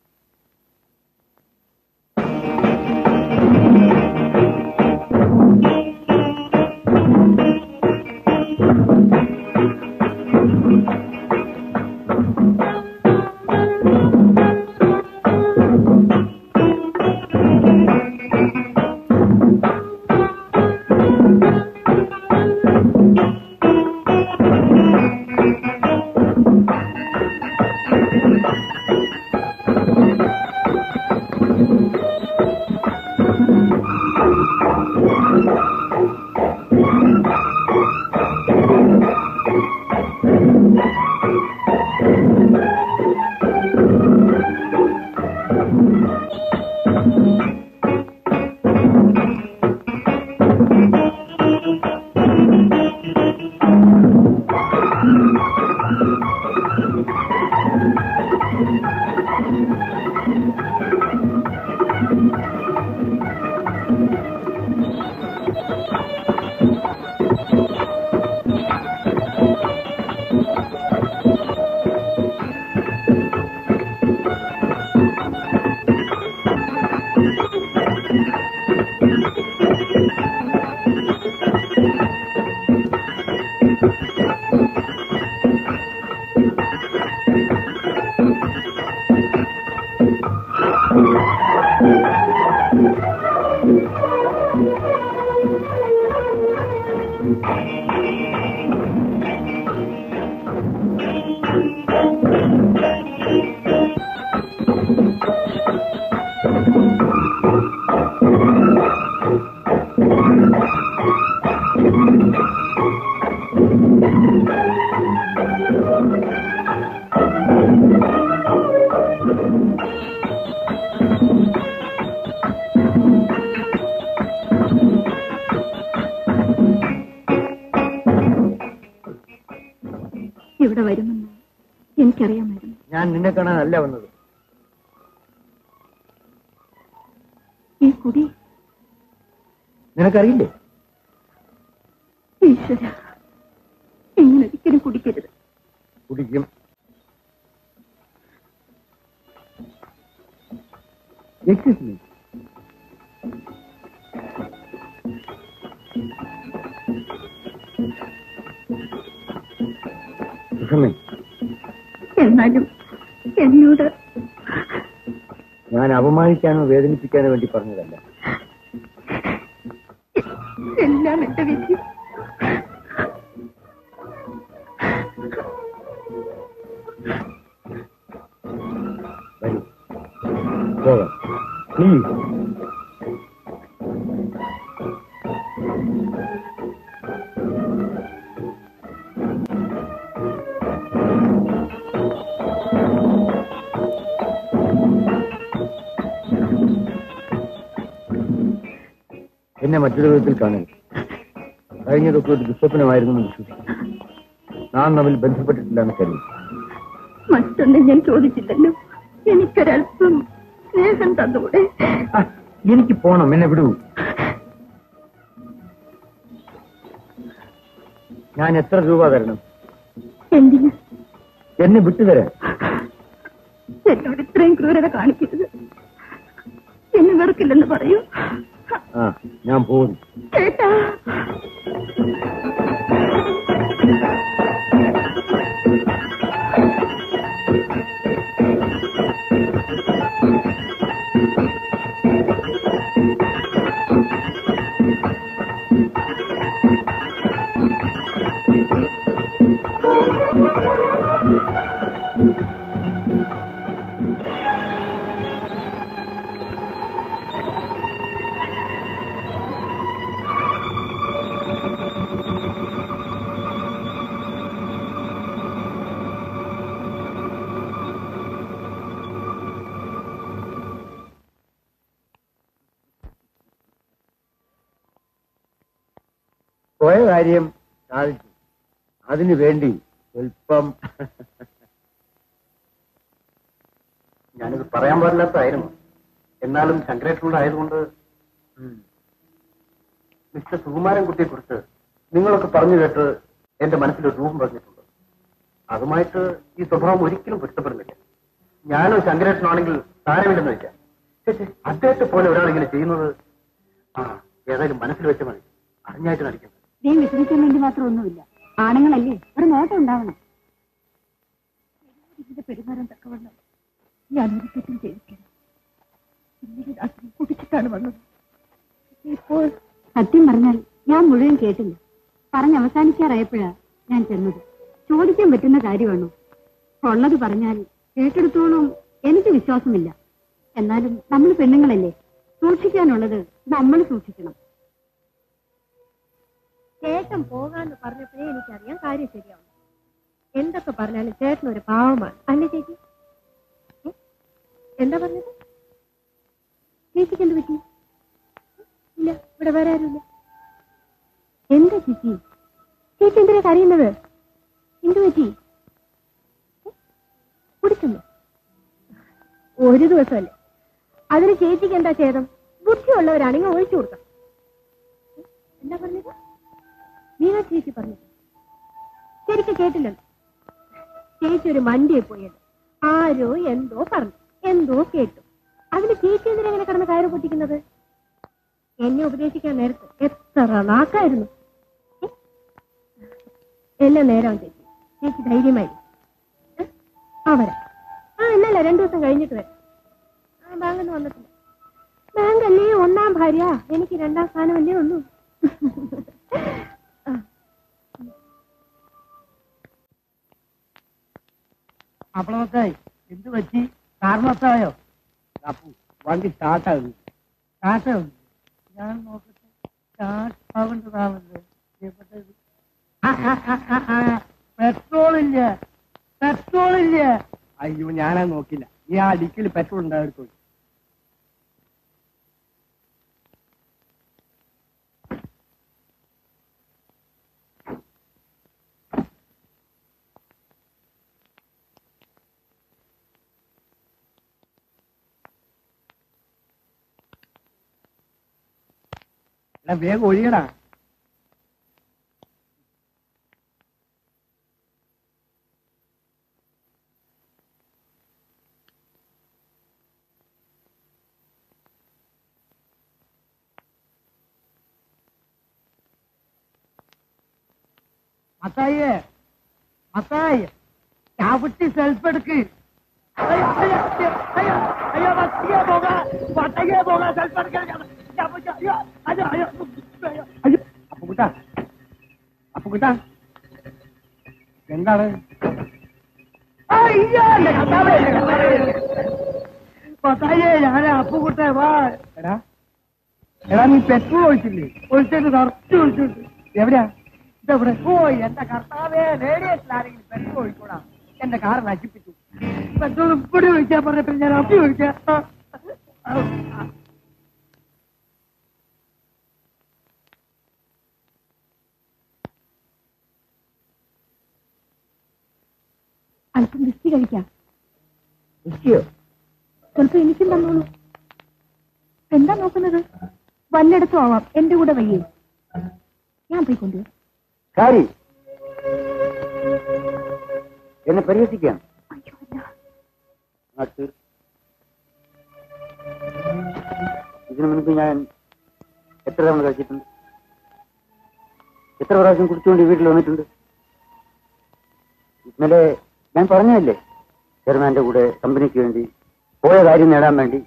ഇവിടെ വരുമെന്ന് എനിക്കറിയാമായിരുന്നു ഞാൻ നിന്നെ കാണാനല്ല വന്നത് ഈ കുടി നിനക്കറിയില്ലേ ഈശ്വര ഇങ്ങനെ ഒരിക്കലും കുടിക്കരുത് കുടിക്കും എക്സ്ക്യൂസ് മീ സുഷമേ എന്നാലും എന്നോട് ഞാൻ അപമാനിക്കാനോ വേദനിപ്പിക്കാനോ വേണ്ടി പറഞ്ഞതല്ല എല്ലാം എന്റെ വിധി വരൂ പോകാം പ്ലീസ് എന്നെ മറ്റൊരു വിധത്തിൽ കാണുക കഴിഞ്ഞതൊക്കെ ഒരു ദുസ്വപ്നമായിരുന്നു എന്ന് വിശ്വസിക്കുന്നു നാം തമ്മിൽ ബന്ധപ്പെട്ടിട്ടില്ലെന്ന് കരുതി മറ്റൊന്നും ഞാൻ ചോദിച്ചില്ലല്ലോ എനിക്കൊരല്പം സ്നേഹം തന്നൂടെ ആ, എനിക്ക് പോണം എന്നെ വിടൂ ഞാൻ എത്ര രൂപ തരണം എന്തിന് എന്നെ വിട്ടുതരാൻ എന്നോട് ഇത്രയും ക്രൂരത കാണിക്കരുത് എന്നെ വെറുക്കില്ലെന്ന് പറയൂ ആ ഞാൻ പോകുന്നു ചേട്ടാ പോയ കാര്യം സാധിച്ചു അതിനു വേണ്ടി സ്വല്പം ഞാനിത് പറയാൻ പാടില്ലാത്തതായിരുന്നു എന്നാലും ശങ്കരേട്ടനോട് ആയതുകൊണ്ട് മിസ്റ്റർ സുകുമാരൻകുട്ടിയെ കുറിച്ച് നിങ്ങളൊക്കെ പറഞ്ഞു കേട്ട് എന്റെ മനസ്സിലൊരു രൂപം പറഞ്ഞിട്ടുണ്ട് അതുമായിട്ട് ഈ സ്വഭാവം ഒരിക്കലും പൊരുത്തപ്പെടുന്നില്ല ഞാനോ ശങ്കരേട്ടനാണെങ്കിൽ താരമില്ലെന്ന് വെക്കാം ഛെ, ഛെ, അദ്ദേഹത്തെ പോലെ ഒരാളിങ്ങനെ ചെയ്യുന്നത് ആ ഏതായാലും മനസ്സിൽ വെച്ച മതി അറിഞ്ഞായിട്ട് നടിക്കുന്നത് നീ വിഷമിക്കാൻ വേണ്ടി മാത്രം ഒന്നുമില്ല ആണുങ്ങളല്ലേ ഒരു നോട്ടം ഉണ്ടാവണം ഇതിന്റെ പെരുമാറാൻ തക്കവണ്ണം ഞാൻ ഒരു തെറ്റും ചെയ്തിട്ടില്ല ഇന്നലെ രാത്രി കുടിച്ചിട്ടാണ് വന്നത് ഇപ്പോൾ സത്യം പറഞ്ഞാൽ ഞാൻ മുഴുവൻ കേട്ടില്ല പറഞ്ഞ് അവസാനിക്കാറായപ്പോഴാ ഞാൻ ചെന്നത് ചോദിക്കാൻ പറ്റുന്ന കാര്യമാണോ ഉള്ളത് പറഞ്ഞാൽ കേട്ടെടുത്തോളം എനിക്ക് വിശ്വാസമില്ല എന്നാലും നമ്മൾ പെണ്ണുങ്ങളല്ലേ സൂക്ഷിക്കാനുള്ളത് നമ്മൾ സൂക്ഷിക്കണം ചേട്ടൻ പോകാന്ന് പറഞ്ഞപ്പോഴേ എനിക്കറിയാം കാര്യം ശരിയാവും എന്തൊക്കെ പറഞ്ഞാലും ചേട്ടൻ ഒരു പാവമാണ് അല്ലേ ചേച്ചി ഏ? എന്താ പറഞ്ഞത് ചേച്ചിക്ക് എന്ത് പറ്റി ഇല്ല ഇവിടെ വേറെ ആരുമില്ല എന്താ ചേച്ചി ചേച്ചി എന്തിനാ കരയുന്നത് എന്ത് പറ്റി ഏ? കുടിക്കുന്നു ഒരു ദിവസമല്ലേ അതിന് ചേച്ചിക്ക് എന്താ ഛേദം ബുദ്ധിയുള്ളവരാണെങ്കിൽ ഒഴിച്ചു കൊടുക്കാം ഏ? എന്താ പറഞ്ഞത് നീനാ ചേച്ചി പറഞ്ഞു ശരിക്കും കേട്ടില്ലല്ലോ ചേച്ചി ഒരു മണ്ടിയെ പോയത് ആരോ എന്തോ പറഞ്ഞു എന്തോ കേട്ടു അതിന് ചേച്ചി എന്തിനാ ഇങ്ങനെ കിടന്ന് കയറ് പൊട്ടിക്കുന്നത് എന്നെ ഉപദേശിക്കാൻ നേരത്ത് എത്ര നാക്കായിരുന്നു ഏ? എല്ലാം നേരം ചേച്ചി ചേച്ചി ധൈര്യമായി ഏ? ആ വരാം ആ എന്നല്ല രണ്ടു ദിവസം കഴിഞ്ഞിട്ട് വരാം ആ ബാങ്കിൽ നിന്ന് വന്നിട്ടില്ല ബാങ്ക് അല്ലേ ഒന്നാം ഭാര്യ എനിക്ക് രണ്ടാം സ്ഥാനമല്ലേ ഉള്ളൂ ആ അപ്പളമൊക്കെ എന്ത് പറ്റി കാരണത്തായോ വണ്ടി സ്റ്റാർട്ടാകുന്നു കാശം ഞാൻ നോക്കട്ടെ സ്റ്റാർട്ട് ആവേണ്ടതാണല്ലേ പ്രിയപ്പെട്ടത് പെട്രോൾ ഇല്ല പെട്രോൾ ഇല്ല അയ്യോ ഞാനാ നോക്കില്ല നീ ആ ഡിക്കിൽ പെട്രോൾ ഉണ്ടായിരുന്നു എടാ വേഗം ഒഴിയടാ മത്തായിയെ മത്തായി ചാവിട്ടി സെൽഫ് എടുക്ക് അയ്യോ, അയ്യോ, അയ്യോ, അയ്യോ, അയ്യോ, വട്ടിയെ പോകാ, വട്ടയെ പോകാ, self എടുക്കാൻ ഞാൻ- ഞാൻ പോയി- അയ്യോ, അയ്യോ, അയ്യോ, അയ്യോ, അയ്യോ അപ്പുകുട്ടാ അപ്പുകുട്ടാ എന്താണ് അയ്യോ, എന്റെ കർത്താവേ, എന്റെ കർത്താവേ. മത്തായിയെ ഞാൻ അപ്പുകുട്ടെ വാ എടാ എടാ നീ പെട്രോൾ ഒഴിച്ചില്ലേ ഒഴിച്ചിട്ട് നിറച്ചു ഒഴിച്ചിട്ട് എവിടെയാ ഇതെവിടെ ഓ എന്റെ കർത്താവേ റേഡിയേഷനിലാരെങ്കിലും പെട്രോൾ ഒഴിക്കൂടാ എന്റെ കാർ നശിപ്പിച്ചു പെട്രോൾ ഇവിടെ ഒഴിക്കാൻ പറഞ്ഞപ്പോ ഞാൻ അപ്പി ഒഴിക്കാം അല്പം വിസ്കി കഴിക്കാം വിസ്കിയോ ചിലപ്പോ എനിക്കും തന്നോളൂ എന്താ നോക്കുന്നത് വല്ലയിടത്തും ആവാം എന്റെ കൂടെ വയ്യേ ഞാൻ പോയി കൊണ്ടുവരാം കാരി എന്നെ പരിഹസിക്കുകയാണ് അയ്യോ അല്ല നട്ട് ഇതിനു മുൻപ് ഞാൻ എത്ര തവണ കഴിച്ചിട്ടുണ്ട് എത്ര പ്രാവശ്യം കുടിച്ചുകൊണ്ട് ഈ വീട്ടിൽ വന്നിട്ടുണ്ട് ഇന്നലെ ഞാൻ പറഞ്ഞതല്ലേ ചെയർമാന്റെ കൂടെ കമ്പനിക്ക് വേണ്ടി പോയ കാര്യം നേടാൻ വേണ്ടി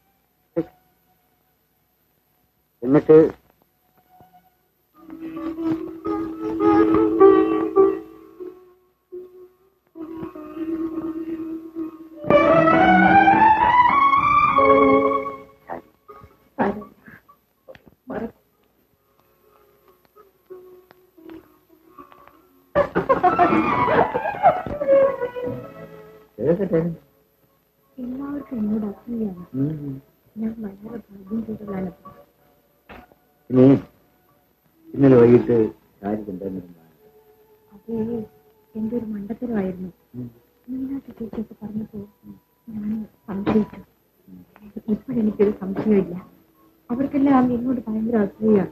എന്നിട്ട് എല്ലാവർക്കും എന്നോട് അസൂയാണ് ഞാൻ വളരെ ഭാഗ്യം ചെയ്തതാണ് ഇനി ഇന്നലെ വൈകിട്ട് കാര്യമുണ്ടായിരുന്നു അതേ എന്റെ ഒരു മണ്ടത്തരമായിരുന്നു മീനാക്ഷി ചേച്ചിയൊക്കെ പറഞ്ഞപ്പോ ഞാൻ സംശയിച്ചു ഇപ്പോഴെനിക്കൊരു സംശയമില്ല അവർക്കെല്ലാം എന്നോട് ഭയങ്കര അസൂയാണ്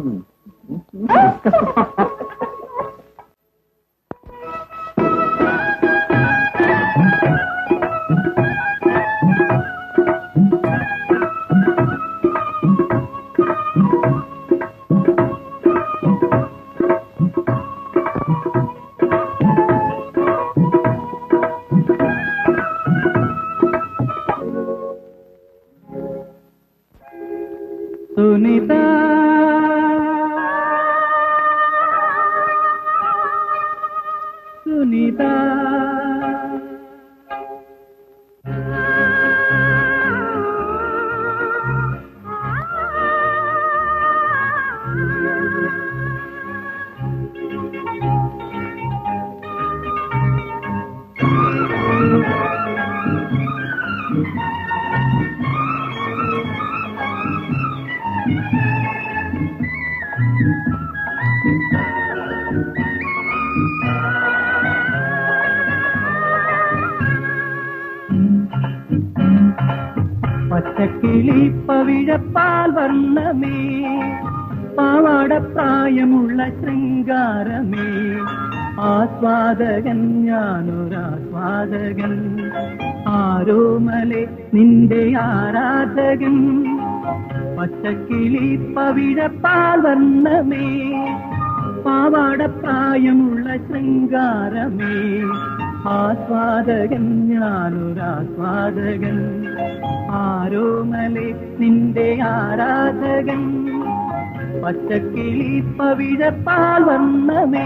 സുനിത സുനിത പച്ചക്കിളി പവിഴപ്പാൽ വർണ്ണമേ പാവാട പ്രായമുള്ള ശൃംഗാരമേ ആസ്വാദകൻ ഞാനൊരാസ്വാദകൻ ആരോമലെ നിന്റെ ആരാധകൻ പച്ചക്കിളി പവിഴപ്പാൽ വർണ്ണമേ പാവാട പ്രായമുള്ള ശൃംഗാരമേ ആസ്വാദകൻ ഞാനൊരാസ്വാദകൻ ആരോമലെ നിന്റെ ആരാധകൻ പച്ചക്കിളി പവിഴപ്പാൽ വർണ്ണമേ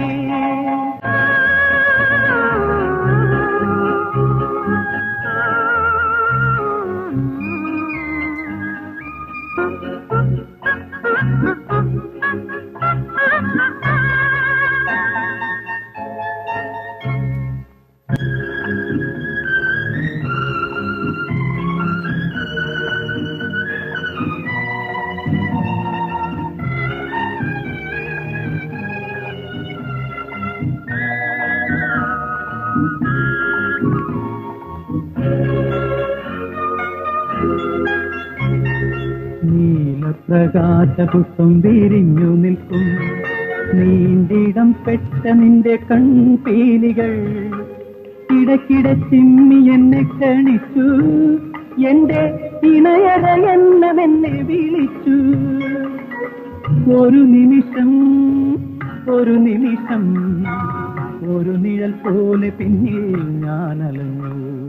നീലപ്രകാശപുഷ്പം വിരിഞ്ഞു നിൽക്കും നീണ്ടിടം പെട്ട നിന്റെ കൺപീലികൾ ഇടയ്ക്കിടെ ചിമ്മി എന്നെ ക്ഷണിച്ചു എന്റെ ഇണയര എന്നവെന്നെ വിളിച്ചു ഒരു നിമിഷം ഒരു നിമിഷം ഒരു നിഴൽ പോലെ പിന്നിൽ ഞാൻ അലഞ്ഞു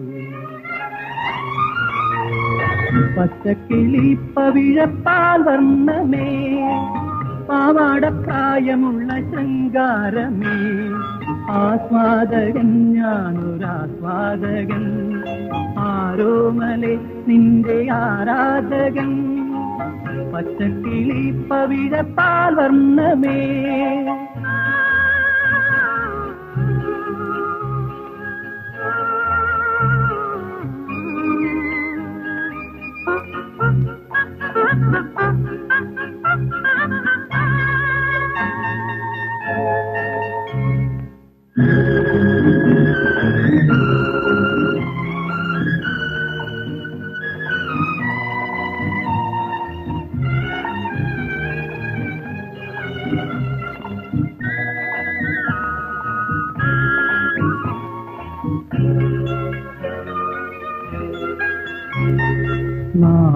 പച്ചക്കിളി പവിഴപ്പാൽ വർണ്ണമേ പാവാട പ്രായമുള്ള ശൃംഗാരമേ ആസ്വാദകൻ ഞാനൊരാസ്വാദകൻ ആരോമലെ നിന്റെ ആരാധകൻ പച്ചക്കിളി പവിഴപ്പാൽ വർണ്ണമേ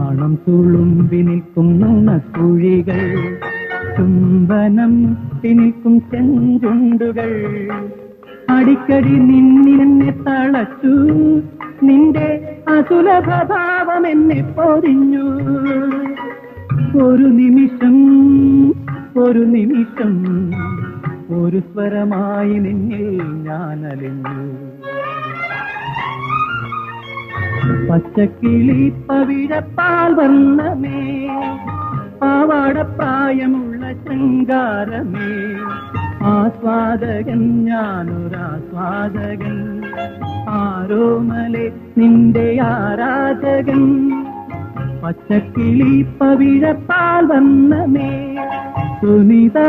നാണം തുളുമ്പി നിൽക്കും നുണക്കുഴികൾ ചുംബനം നിൽക്കും ചെഞ്ചുണ്ടുകൾ അടിക്കടി നിന്നിനെ തളച്ചു നിന്റെ അസുലഭഭാവം എന്നെ പൊതിഞ്ഞു ഒരു നിമിഷം ഒരു നിമിഷം ഒരു സ്വരമായി നിന്നിൽ ഞാൻ അലിഞ്ഞു പച്ചക്കിളി പവിഴപ്പാൽ വർണ്ണമേ പാവാടപ്രായമുള്ള ശൃംഗാരമേ ആസ്വാദകൻ ഞാനൊരാസ്വാദകൻ ആരോമലെ നിന്റെ ആരാധകൻ പച്ചക്കിളി പവിഴപ്പാൽ വർണ്ണമേ Sunita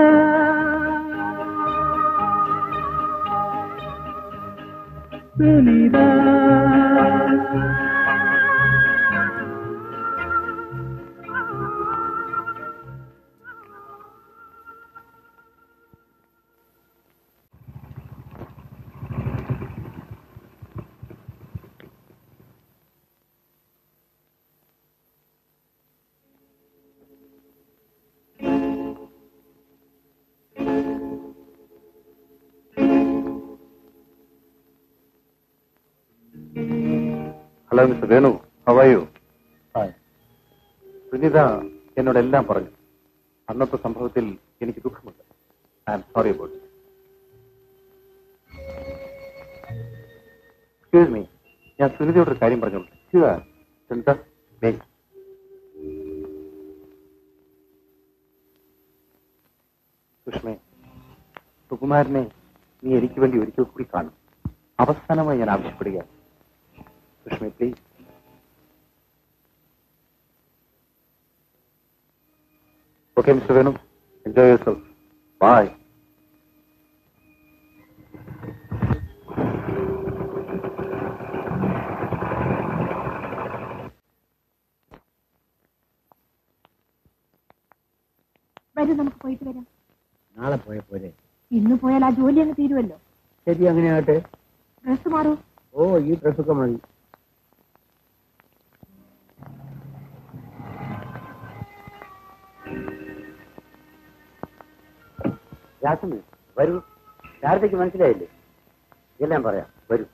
Sunita hello mister Venu how are you Sunita എന്നോട് എല്ലാം പറഞ്ഞു അന്നത്തെ സംഭവത്തിൽ എനിക്ക് ദുഃഖമുണ്ട് I am sorry about excuse me ഞാൻ സുനിതയോട് ഒരു കാര്യം പറഞ്ഞോളൂ Sure. സുനിത wait. സുഷ്മേ സുകുമാരനെ നീ എനിക്ക് വേണ്ടി ഒരിക്കൽ കൂടി കാണും അവസാനമായി ഞാൻ ആവശ്യപ്പെടുകയാണ് സുഷ്മേ please okay mister Venu enjoy yourself bye വരും നമുക്ക് പോയിട്ട് വരാം നാളെ പോയ പോലെ ഇന്ന് പോയാൽ ആ ജോലി അങ്ങ് തീരുമല്ലോ ശരി അങ്ങനെ ആകട്ടെ ഡ്രസ് മാറൂ ഓ ഈ ഡ്രസ്സൊക്കെ മതി ജാസ്മിൻ വരൂ ശാരദയ്ക്ക് മനസ്സിലായില്ലേ എല്ലാം പറയാം വരൂ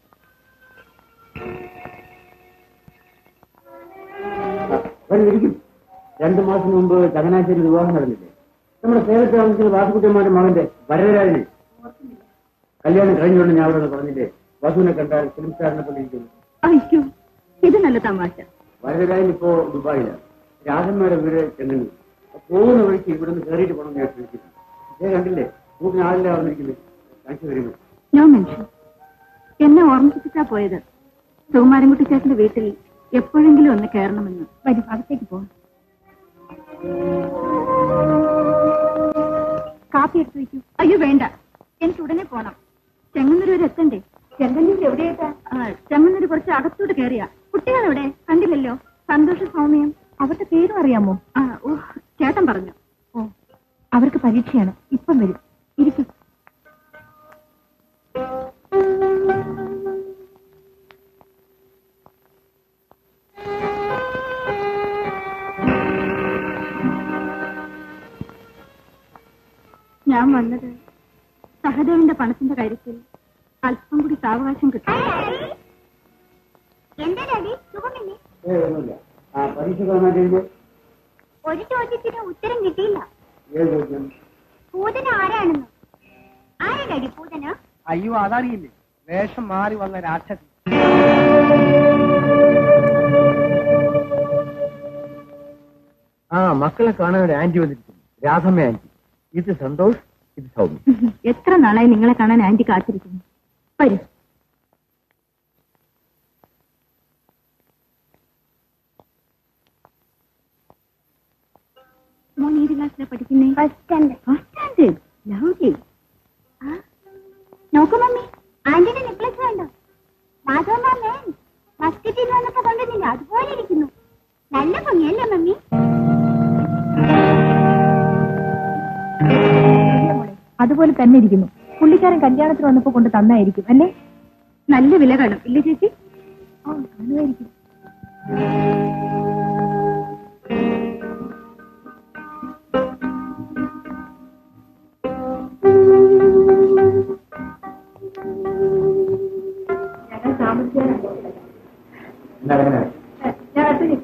വരൂ ഇരിക്കും രണ്ടു മാസം മുമ്പ് ചങ്ങനാശ്ശേരി വിവാഹം നടന്നില്ലേ നമ്മുടെ സേലത്ത് താമസിക്കുന്ന വാസുകുട്ടിയമ്മയുടെ മകന്റെ വരവരാജനെ കല്യാണം കഴിഞ്ഞുകൊണ്ട് ഞാൻ അവിടെ പറഞ്ഞില്ലേ വാസുവിനെ കണ്ടാൽ ഫിലിം സ്റ്റാറിനെ പോലെ ഇരിക്കുന്നു അയ്യോ ഇത് നല്ല തമാശ വരവരാജൻ ഇപ്പോ ദുബായിലാണ് രാജന്മാരെ വീട് ചെന്നു പോകുന്ന വഴിക്ക് ഇവിടുന്ന് കയറിയിട്ട് പോകണം ഞാൻ ചോദിക്കുന്നു ഇതേ കണ്ടില്ലേ മൂന്ന് ആളിലെ വന്നിരിക്കുന്നത് thanks very much no mention എന്നെ ഓർമ്മിപ്പിച്ചിട്ടാ പോയത് സുകുമാരൻകുട്ടി ചേട്ടന്റെ വീട്ടിൽ എപ്പോഴെങ്കിലും ഒന്ന് കയറണമെന്ന് വരും അകത്തേക്ക് പോകാം കാപ്പി എടുത്തു വയ്ക്കൂ അയ്യോ വേണ്ട എനിക്ക് ഉടനെ പോണം ചെങ്ങന്നൂർ വരെ എത്തണ്ടേ ചെങ്ങന്നൂർ എവിടെയായിട്ടാ ചെങ്ങന്നൂർ കുറച്ച് അകത്തോട്ട് കയറിയ കുട്ടികൾ എവിടെ കണ്ടില്ലല്ലോ സന്തോഷ സൗമ്യം അവരുടെ പേരും അറിയാമോ ആ ഓ ചേട്ടൻ പറഞ്ഞു ഓ അവർക്ക് പരീക്ഷയാണ് ഇപ്പം വരും ഇരിക്കും ഞാൻ വന്നത് സഹദേവന്റെ പണത്തിന്റെ കാര്യത്തിൽ അല്പം കൂടി സാവകാശം കിട്ടും എന്താ ഡാഡി സുഖമില്ലേ ഒന്നുമില്ല ആ പരീക്ഷ കാണാൻ കഴിഞ്ഞ് ഒരു ചോദ്യത്തിന് ഉത്തരം കിട്ടിയില്ല ഏത് ചോദ്യം പൂതന ആരാണെന്ന് ആരാ ഡാഡി പൂതന അയ്യോ അതറിയില്ലേ വേഷം മാറി വന്ന രാക്ഷസി ആ മക്കളെ കാണാൻ ഒരു ആന്റി വന്നിരിക്കുന്നു രാധമ്മ ആന്റി ഇത് സന്തോഷ് ഇത് സൗമ്യ എത്ര നാളായി നിങ്ങളെ കാണാൻ ആന്റി കാത്തിരിക്കുന്നു വരൂ മോൻ ഏത് ക്ലാസ്സിലാണ് പഠിക്കുന്നേ first standard first standard lovely നോക്കൂ മമ്മി ആന്റിയുടെ നെക്ലസ് കണ്ടോ മാധവമാമേ മസ്കറ്റിൽ വന്നപ്പോ കൊണ്ടുവന്നില്ല അതുപോലെ ഇരിക്കുന്നു നല്ല ഭംഗിയല്ലേ മമ്മി അതുപോലെ തന്നെ ഇരിക്കുന്നു പുള്ളിക്കാരൻ കല്യാണത്തിന് വന്നപ്പോ കൊണ്ട് തന്നായിരിക്കും അല്ലേ നല്ല വില കാണും ഇല്ലേ ചേച്ചി ഓ കാണുമായിരിക്കും ഞാൻ അടുത്ത്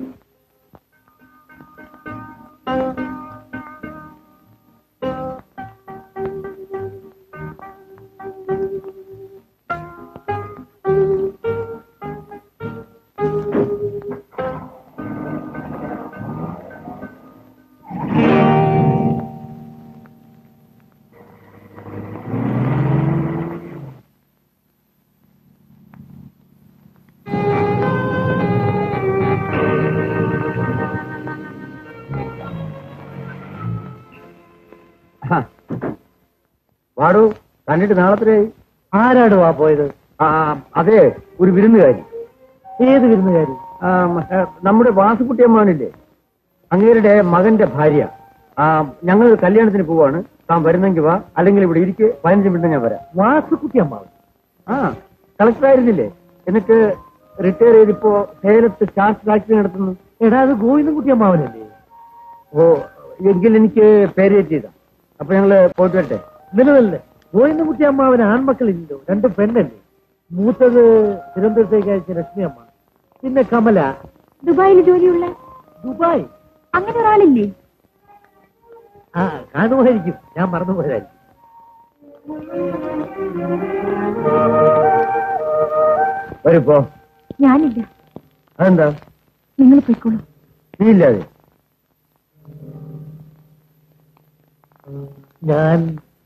വാടു കണ്ടിട്ട് നാളത്തെ ആരാട് വാ പോയത് ആ അതെ ഒരു വിരുന്നുകാരി ഏത് വിരുന്നുകാരി ആ, മ- നമ്മുടെ വാസുകുട്ടിയമ്മാനില്ലേ അങ്ങേരുടെ മകന്റെ ഭാര്യ ആ ഞങ്ങൾ കല്യാണത്തിന് പോവാണ് താൻ വരുന്നെങ്കിൽ വാ അല്ലെങ്കിൽ ഇവിടെ ഇരിക്കെ പതിനഞ്ച് മിനിറ്റ് ഞാൻ വരാം വാസുക്കുട്ടി അമ്മാവൻ ആ കളക്ടർ ആയിരുന്നില്ലേ എന്നിട്ട് റിട്ടയർ ചെയ്തിപ്പോ സേലത്ത് സ്റ്റാർട്ട് ഫാക്ടറി നടത്തുന്നു എടാ അത് ഗോവിന്ദൻകുട്ടി അമ്മാവനല്ലേ ഓ എങ്കിൽ എനിക്ക് പേര് ചെയ്താ അപ്പൊ ഞങ്ങള് പോയിട്ട് വരട്ടെ നിലവല്ലേ ഗോവിന്ദൻകുട്ടി അമ്മാവന് ആൺമക്കളില്ലല്ലോ രണ്ട് പെണ്ണല്ലേ മൂത്തത് തിരുവനന്തപുരത്തേക്ക് അയച്ച ലക്ഷ്മി അമ്മ പിന്നെ കമല ദുബായിൽ ജോലിയുള്ള ദുബായ് അങ്ങനെ ഒരാളില്ലേ ആ കാണുമായിരിക്കും ഞാൻ മറന്നുപോയതായിരിക്കും വരുപ്പോ ഞാനില്ല അതെന്താ നിങ്ങൾ പോയിക്കോളൂ നീ ഇല്ലാതെ ഞാൻ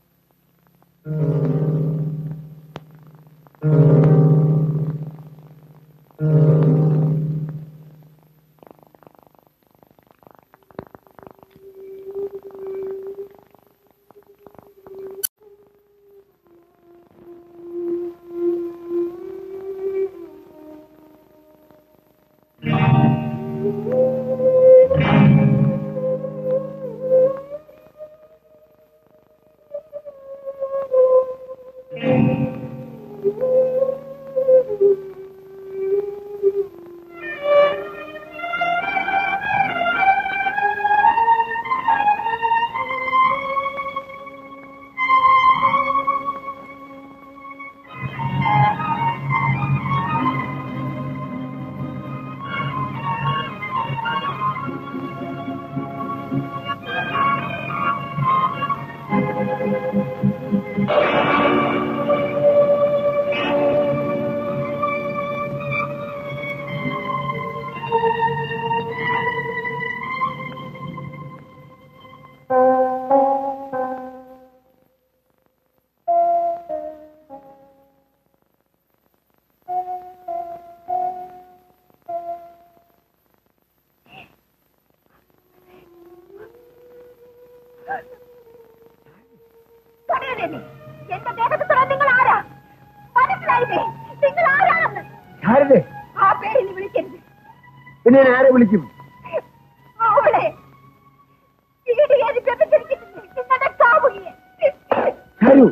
തടയണേ എന്റെ ദേഹത്ത് തൊടാൻ നിങ്ങൾ ആരാ മനസ്സിലായില്ലേ നിങ്ങൾ ആരാണെന്ന് ആരുടെ ആ പേരിൽ വിളിക്കരുത് പിന്നെ ഞാൻ ആരെ വിളിക്കും അവളെ വീട് കയറി ബന്ധിച്ചിരിക്കുന്നു നിങ്ങളുടെ കാമുകിയെ ആരു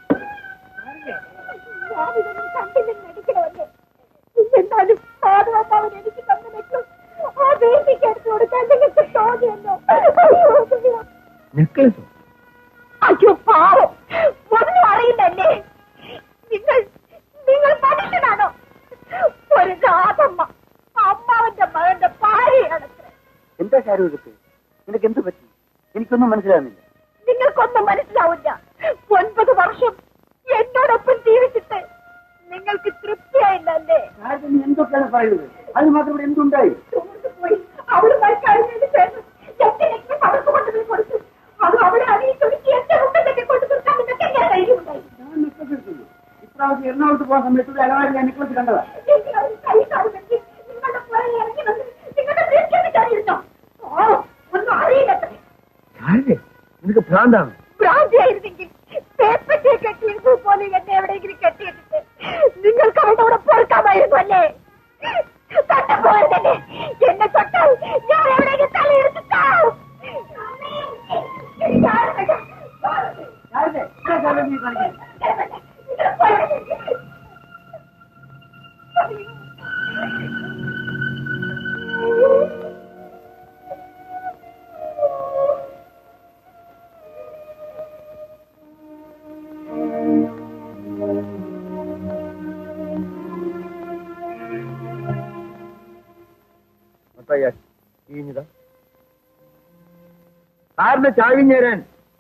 ഞാനിതൊന്നും കണ്ടില്ലെന്ന് നടിക്കണമെന്ന് എന്നാലും മാധവൻ എനിക്ക് തന്നെ വെക്കും ആ വേദിക്ക് എടുത്തു കൊടുക്കാൻ നിങ്ങൾക്ക് തോന്നിയല്ലോ അയ്യോ, നെക്ലസോ അയ്യോ പാവം ഒന്നും അറിയില്ലല്ലേ നിങ്ങൾ നിങ്ങൾ മനുഷ്യനാണോ ഒരു രാധമ്മ അമ്മാവന്റെ മകന്റെ ഭാര്യയാണ് എന്താ ശാരു ഇതൊക്കെ നിനക്ക് എന്ത് പറ്റി എനിക്കൊന്നും മനസ്സിലാകുന്നില്ല നിങ്ങൾക്കൊന്നും മനസ്സിലാവില്ല ഒൻപത് വർഷം എന്നോടൊപ്പം ജീവിച്ചിട്ട് നിങ്ങൾക്ക് തൃപ്തിയായില്ലല്ലേ നീ എന്തൊക്കെയാണ് പറയുന്നത് അത് മാത്രം ഇവിടെ എന്തുണ്ടായി ചോർന്ന് പോയി അവളുമായി കഴിഞ്ഞതിന് ശേഷം എന്റെ നെക്ലസ് അവൾക്ക് കൊണ്ടുപോയി കൊടുത്തു അത് അവളെ അറിയിച്ചൊരുക്കി എന്റെ മുമ്പിലേക്ക് കൊണ്ടു തീർക്കാൻ നിങ്ങൾക്ക് എങ്ങനെ ധൈര്യമുണ്ടായി ഞാൻ നെക്ലസ് എടുത്തുള്ളൂ ഇപ്രാവശ്യം എറണാകുളത്ത് പോകാൻ സമയത്ത് അലവാരി ഞാൻ നെക്ലസ് കണ്ടതാ എനിക്ക് അത് കൈ കാണുമെങ്കിൽ നിങ്ങളുടെ പുറകെ ഇറങ്ങി വന്ന് നിങ്ങളുടെ ബ്രേക്കിൽ കയറിയിരുന്നോ ഓ ഒന്നും അറിയില്ലത്രേ ആരുടെ നിനക്ക് ഭ്രാന്താണ് ഭ്രാന്തിയായിരുന്നെങ്കിൽ പേപ്പറ്റെ കെട്ടിയിരുന്നത് പോലെ എന്നെ എവിടെയെങ്കിലും കെട്ടിയിട്ടിട്ട് നിങ്ങൾക്ക് അവരുടെ കൂടെ പൊറുക്കാമായിരുന്നു അല്ലേ തട്ടപ്പോയതല്ലേ എന്നെ തൊട്ടാൽ ഞാൻ എവിടെയെങ്കിലും തലയെടുത്ത് താഴും. എനിക്ക് ആരും വേണ്ട. നിങ്ങൾ പോയി. എത്രയാ ചീഞ്ഞതാ സാറിന് ചാവിഞ്ഞേരാൻ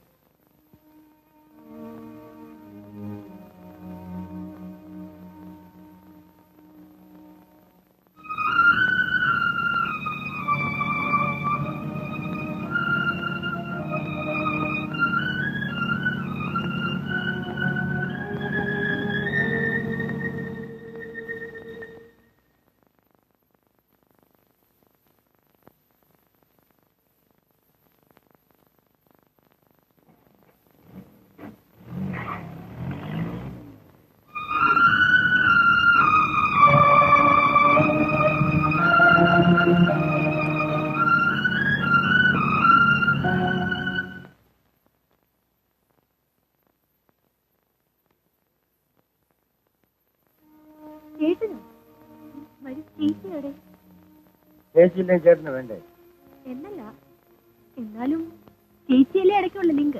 ചേട്ടനോ വരൂ ചേച്ചിയോടെ ചേച്ചിയില്ലേ ചേട്ടന് വേണ്ടേ എന്നല്ല എന്നാലും ചേച്ചിയല്ലേ ഇടയ്ക്കുള്ള ലിങ്ക്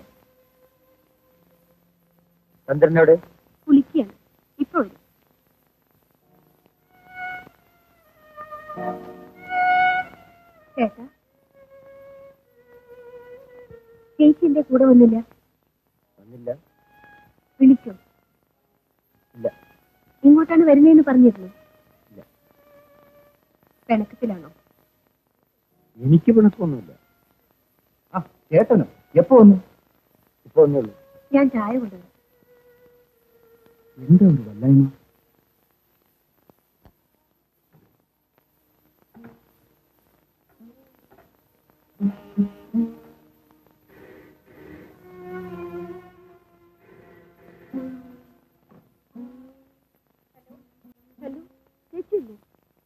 ചന്ദ്രനോട് കുളിക്കുകയാണ് ഇപ്പൊ വരും ചേട്ടാ ചേച്ചി എന്റെ കൂടെ വന്നില്ല വന്നില്ല വിളിച്ചോ ഇല്ല ഇങ്ങോട്ടാണ് വരുന്നതെന്ന് പറഞ്ഞിരുന്നു ഇല്ല. പിണക്കത്തിലാണോ എനിക്ക് പിണക്കൊന്നുമില്ല ആ ചേട്ടനോ എപ്പോ വന്നു ഇപ്പൊ ഒന്നുള്ളൂ ഞാൻ ചായ കൊണ്ടുവന്നു എന്താ ഒരു വല്ലായ്മ ഹലോ ചേച്ചി ഇല്ലേ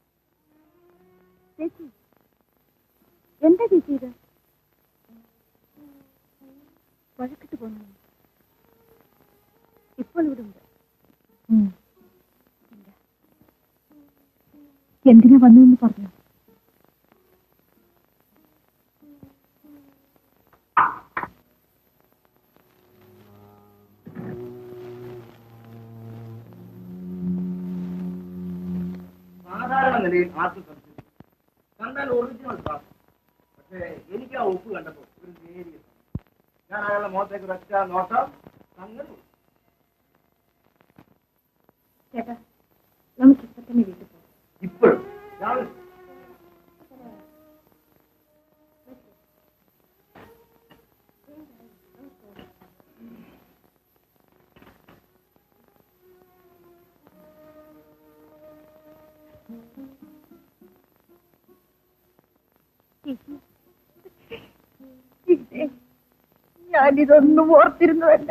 ചേച്ചി എന്താ ചേച്ചി ഇത് വഴക്കിട്ട് പോന്നു ഇപ്പോൾ ഇവിടെ ഉണ്ട് ഇല്ല. എന്തിനാ വന്നതെന്ന് പറഞ്ഞു സാധാരണ നിലയിൽ ആർക്കും സംശയം കണ്ടാൽ ഒറിജിനൽ പാസ് പക്ഷേ എനിക്ക് ആ ഒപ്പ് കണ്ടപ്പോൾ ഒരു നേരിയ സംശയം. ഞാൻ അയാളുടെ മുഖത്തേക്ക് വെച്ച നോട്ടം സംഗതി ചേട്ടാ നമുക്ക് ഇപ്പൊ തന്നെ വീട്ടിൽ പോകാം ഇപ്പോഴും രാവിലെ ഞാനിതൊന്നും ഓർത്തിരുന്നതല്ല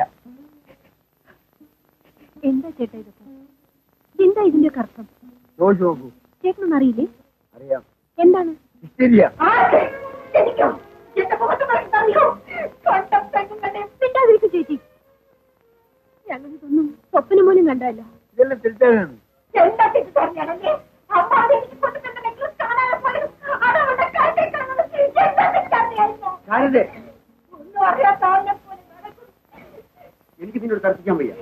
എന്താ ചേട്ടാ ഇതൊക്കെ എന്താ ഇതിന്റെ ഒക്കെ അർത്ഥം ചോദിച്ചു നോക്കൂ ചേട്ടനൊന്നും അറിയില്ലേ അറിയാം എന്താണ് ഹിസ്റ്റീരിയ മിണ്ടാതിരിക്കും ചേച്ചി ഞങ്ങളിതൊന്നും സ്വപ്നം പോലും കണ്ടല്ല ഇതെല്ലാം തിരിച്ചറിയാണ് എന്താ ചേച്ചി പറഞ്ഞാണല്ലേ അമ്മ അത് എനിക്ക് കൊണ്ടുതന്ന നെക്ലസ് കാണാതെ പോലും അതവളുടെ കഴുത്തിൽ കിടന്നത് എന്താ തെറ്ററിയായിരുന്നോ? ഞാനിതേ ഒന്നും അറിയാത്ത ആളിനെ പോലെ നടക്കുന്നു. എനിക്ക് നിന്നോട് തർക്കിക്കാൻ വയ്യ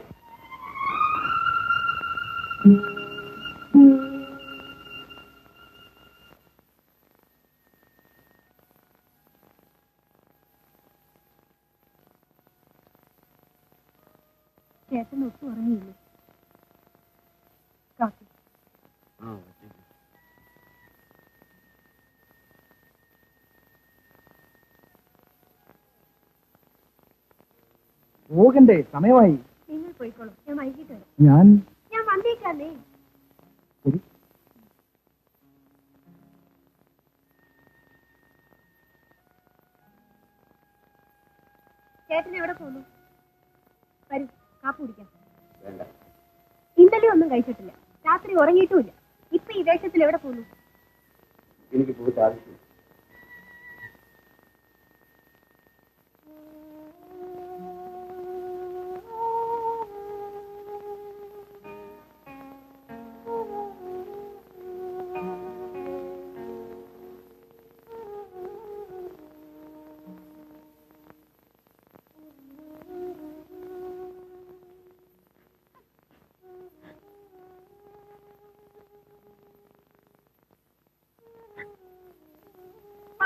ചേട്ടൻ ഒട്ടും ഉറങ്ങിയില്ലേ കാപ്പി പോകണ്ടേ സമയമായി നിങ്ങൾ പോയിക്കോളൂ ഞാൻ വൈകിട്ട് വരാം ഞാൻ ഞാൻ വന്നേക്കാന്നേ ശരി ചേട്ടൻ എവിടെ പോന്നു വരൂ കാപ്പി കുടിക്കാം ഇന്നലെ ഒന്നും കഴിച്ചിട്ടില്ല രാത്രി ഉറങ്ങിയിട്ടുമില്ല ഇപ്പൊ ഈ വേഷത്തിൽ എവിടെ പോന്നു എനിക്ക് പോയിട്ട് ആവശ്യം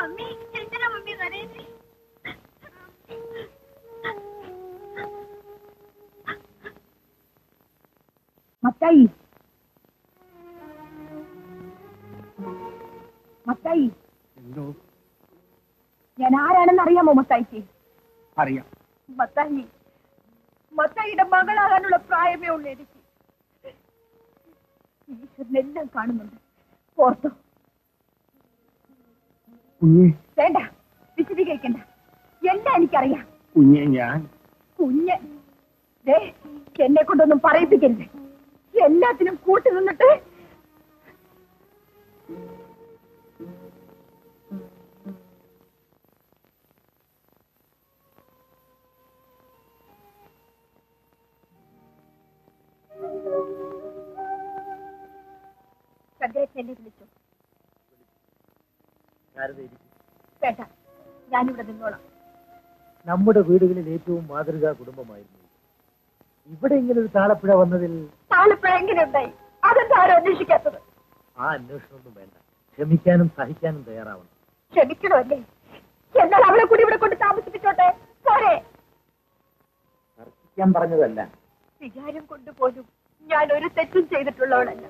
മമ്മി എന്തിനാ മമ്മി കരയുന്നേ മത്തായി മത്തായി എന്തോ ഞാൻ ആരാണെന്ന് അറിയാമോ മത്തായിക്ക് അറിയാം മത്തായി മത്തായിയുടെ മകളാകാനുള്ള പ്രായമേ ഉള്ളൂ എനിക്ക് ഈശ്വരനെല്ലാം കാണുന്നുണ്ട് ഓർത്തോ കുഞ്ഞെ വേണ്ട വിശദീകരിക്കണ്ട എല്ലാം എനിക്കറിയാം കുഞ്ഞെ ഞാൻ കുഞ്ഞ് ദേ എന്നെ കൊണ്ടൊന്നും പറയിപ്പിക്കരുത് എല്ലാത്തിനും കൂട്ടി നിന്നിട്ട് ചന്ദ്രേശനെ വിളിച്ചു ശാരദ ഇരിക്കും വേണ്ട ഞാനിവിടെ നിന്നോളാം നമ്മുടെ വീടുകളിൽ ഏറ്റവും മാതൃകാ കുടുംബമായിരുന്നു ഇത്. ഇവിടെ ഇങ്ങനെ ഒരു താളപ്പുഴ വന്നതിൽ താളിപ്പഴ എങ്ങനെ ഉണ്ടായി അതെന്താ ആരും അന്വേഷിക്കാത്തത് ആ അന്വേഷണമൊന്നും വേണ്ട ക്ഷമിക്കാനും സഹിക്കാനും തയ്യാറാവണം ക്ഷമിക്കണമല്ലേ എന്നാൽ അവളെ കൂടി ഇവിടെ കൊണ്ട് താമസിപ്പിച്ചോട്ടെ പോരെ തർക്കിക്കാൻ പറഞ്ഞതല്ല വിചാരം കൊണ്ടുപോലും ഞാൻ ഒരു തെറ്റും ചെയ്തിട്ടുള്ളവളല്ല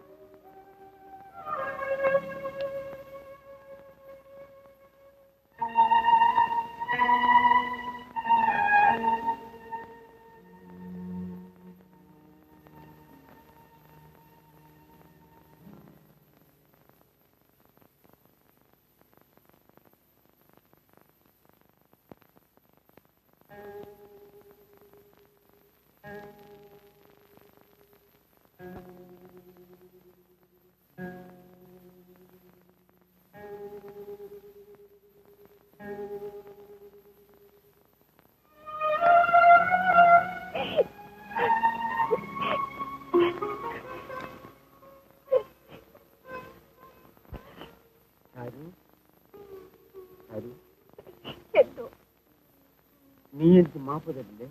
ഹരി ഹരി എന്തോ നീ എനിക്ക് മാപ്പ് തരില്ലേ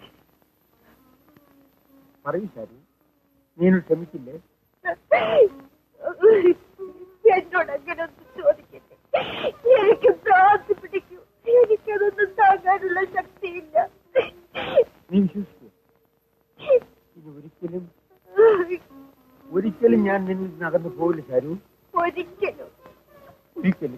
പറയൂ ശാരി നീ എന്നോട് ക്ഷമിക്കില്ലേ എന്നോട് അങ്ങനെ ഒന്നും ചോദിക്കട്ടെ എനിക്ക് ഭ്രാന്തി പിടിക്കൂ എനിക്കതൊന്നും താങ്ങാനുള്ള ശക്തിയില്ല നീ വിശ്വസിക്കൂ ഇനി ഒരിക്കലും ഒരിക്കലും ഞാൻ നിന്നിൽ നിന്ന് അകന്നു പോകില്ല ശാരു ഒരിക്കലും ഒരിക്കലും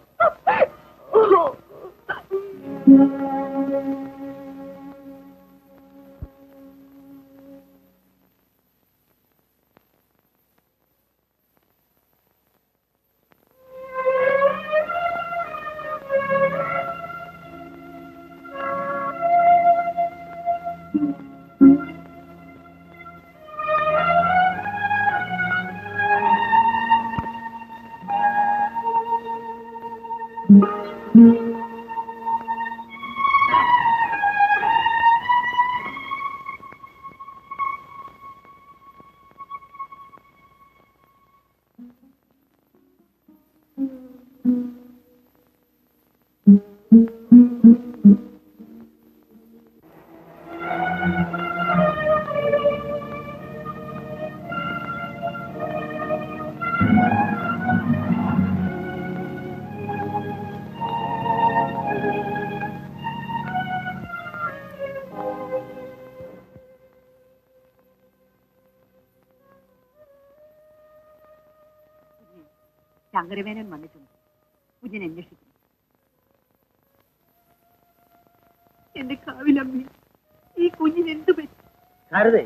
ശങ്കരവേനൻ വന്നിട്ടുണ്ട് കുഞ്ഞിനെ അന്വേഷിക്കുന്നു എന്റെ കാവിലമ്മി ഈ കുഞ്ഞിന് എന്ത് പറ്റി ശാരദേ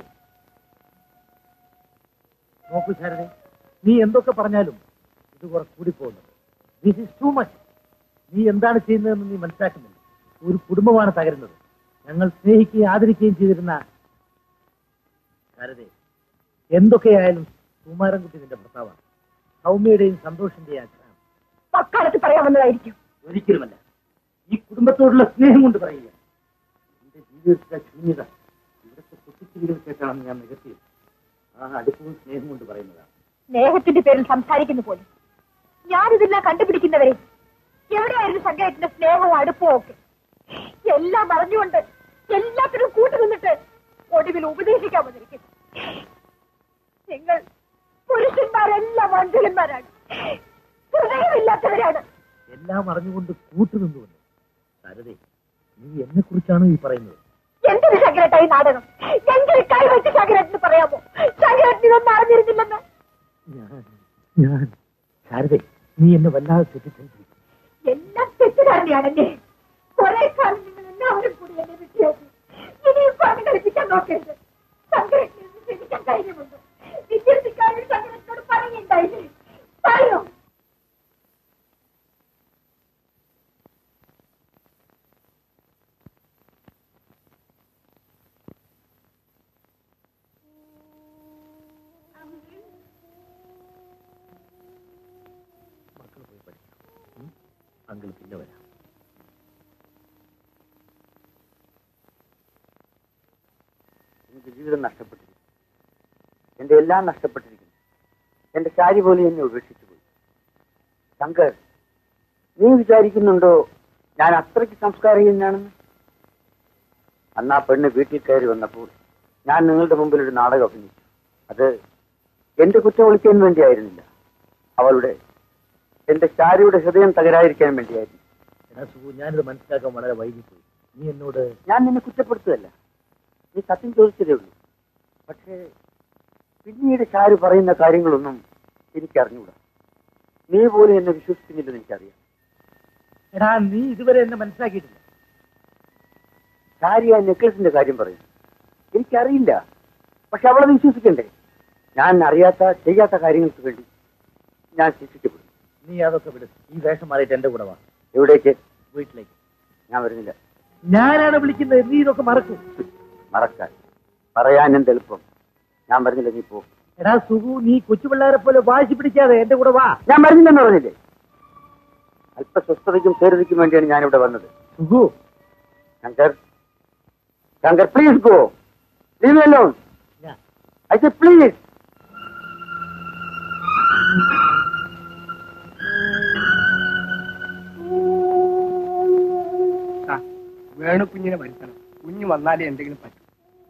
നോക്കൂ ശാരദേ നീ എന്തൊക്കെ പറഞ്ഞാലും ഇത് കുറെ കൂടിപ്പോകുന്നു ദിസ് ഇസ് ടു മച്ച് നീ എന്താണ് ചെയ്യുന്നതെന്ന് നീ മനസ്സിലാക്കുന്നില്ല ഒരു കുടുംബമാണ് തകരുന്നത് ഞങ്ങൾ സ്നേഹിക്കുകയും ആദരിക്കുകയും ചെയ്തിരുന്ന ശാരദേ എന്തൊക്കെയായാലും സുമാരൻകുട്ടി നിന്റെ ഭർത്താവാണ് സൗമ്യയുടെയും സന്തോഷിന്റെയും അച്ഛനാണ് മക്കാലത്ത് പറയാമെന്നതായിരിക്കും ഒരിക്കലുമല്ല ഈ കുടുംബത്തോടുള്ള സ്നേഹം കൊണ്ട് പറയുക എന്റെ ജീവിതത്തിലെ ശൂന്യത ഇവിടുത്തെ കുട്ടിച്ചിരികൾ കേട്ടാണെന്ന് ഞാൻ നികത്തിയത് ആ അടുപ്പവും സ്നേഹം കൊണ്ട് പറയുന്നതാണ് സ്നേഹത്തിന്റെ പേരിൽ സംസാരിക്കുന്നു പോലും ഞാനിതെല്ലാം കണ്ടുപിടിക്കുന്നവരെ എവിടെയായിരുന്നു സംഗീതത്തിന്റെ സ്നേഹവും അടുപ്പവും ഒക്കെ എല്ലാം അറിഞ്ഞുകൊണ്ട് എല്ലാത്തിനും കൂട്ടു നിന്നിട്ട് ഒടുവിൽ ഉപദേശിക്കാൻ വന്നിരിക്കുന്നു നിങ്ങൾ പുരുഷന്മാരെല്ലാം വഞ്ചകന്മാരാണ് ഹൃദയമില്ലാത്തവരാണ് എല്ലാം അറിഞ്ഞുകൊണ്ട് കൂട്ടുനിന്നുവല്ലോ ശാരദേ നീ എന്നെ കുറിച്ചാണോ ഈ പറയുന്നത് എന്തൊരു ശങ്കരട്ട ഈ നാടകം എങ്കിൽ കൈ വെച്ച് ശങ്കരട്ടിന് പറയാമോ ശങ്കരട്ടിന് ഇതൊന്നും അറിഞ്ഞിരുന്നില്ലെന്ന് ഞാൻ ഞാൻ ശാരദേ നീ എന്നെ വല്ലാതെ തെറ്റിദ്ധരിച്ചു എല്ലാം തെറ്റിദ്ധാരണയാണല്ലേ കുറെ കാലം നിങ്ങൾ എല്ലാവരും കൂടി എന്നെ വിട്ടിയാക്കി ഇനിയും പണി കളിപ്പിക്കാൻ നോക്കരുത് ശങ്കരട്ടിനെ ക്ഷമിക്കാൻ ധൈര്യമുണ്ട് വിദ്യാർത്ഥിക്കാരിൽ ശങ്കരത്തിനോട് പറയുണ്ടായില്ലേ പറയൂ മക്കൾ പോയി പഠിക്കണം അങ്കിൾ പിന്നെ വരാം എനിക്ക് ജീവിതം നഷ്ടപ്പെട്ടിരിക്കുന്നു എന്റെ എല്ലാം നഷ്ടപ്പെട്ടിരിക്കുന്നു എന്റെ ശാരി പോലും എന്നെ ഉപേക്ഷിച്ചു പോയി ശങ്കർ നീ വിചാരിക്കുന്നുണ്ടോ ഞാൻ അത്രയ്ക്ക് സംസ്കാരഹീനാണെന്ന് അന്ന് ആ പെണ്ണ് വീട്ടിൽ കയറി വന്നപ്പോൾ ഞാൻ നിങ്ങളുടെ മുമ്പിൽ ഒരു നാടകം അഭിനയിച്ചു അത് എന്റെ കുറ്റം ഒളിക്കാൻ വേണ്ടിയായിരുന്നില്ല അവളുടെ എന്റെ ശാരിയുടെ ഹൃദയം തകരാതിരിക്കാൻ വേണ്ടിയായിരുന്നു എടാ സുഖു ഞാനിത് മനസ്സിലാക്കാൻ വളരെ വൈകിപ്പോയി നീ എന്നോട് ഞാൻ നിന്നെ കുറ്റപ്പെടുത്തുകയല്ല നീ സത്യം ചോദിച്ചതേ ഉള്ളൂ പക്ഷേ പിന്നീട് ചാരു പറയുന്ന കാര്യങ്ങളൊന്നും എനിക്കറിഞ്ഞൂടാ നീ പോലും എന്നെ വിശ്വസിക്കുന്നില്ലെന്ന് എനിക്കറിയാം എടാ നീ ഇതുവരെ എന്നെ മനസ്സിലാക്കിയിട്ടില്ല ചാരി ആ നെക്ലസിന്റെ കാര്യം പറയും എനിക്കറിയില്ല പക്ഷെ അവളെ വിശ്വസിക്കണ്ടേ ഞാൻ അറിയാത്ത ചെയ്യാത്ത കാര്യങ്ങൾക്ക് വേണ്ടി ഞാൻ ശിക്ഷിക്കപ്പെടും നീ അതൊക്കെ വിടും ഈ വേഷം മാറിയിട്ട് എന്റെ കൂടെ വാ എവിടേക്ക് വീട്ടിലേക്ക് ഞാൻ വരുന്നില്ല ഞാനാണ് വിളിക്കുന്നത് നീ ഇതൊക്കെ മറക്കും മറക്കാൻ പറയാൻ എന്ത് എളുപ്പം ഞാൻ വരുന്നില്ല നീ പോ എടാ സുഖു നീ കൊച്ചുപിള്ളേരെ പോലെ വാശി പിടിക്കാതെ എന്റെ കൂടെ വാ ഞാൻ വരുന്നില്ലെന്ന് പറഞ്ഞില്ലേ അല്പസ്വസ്ഥതയ്ക്കും ചേരുതയ്ക്കും വേണ്ടിയാണ് ഞാൻ ഇവിടെ വന്നത് സുഖു Shankar Shankar please go leave alone ഞാൻ ഐ സെ പ്ലീസ് വേണു കുഞ്ഞിനെ വരുത്തണം കുഞ്ഞ് വന്നാലേ എന്തെങ്കിലും പറ്റും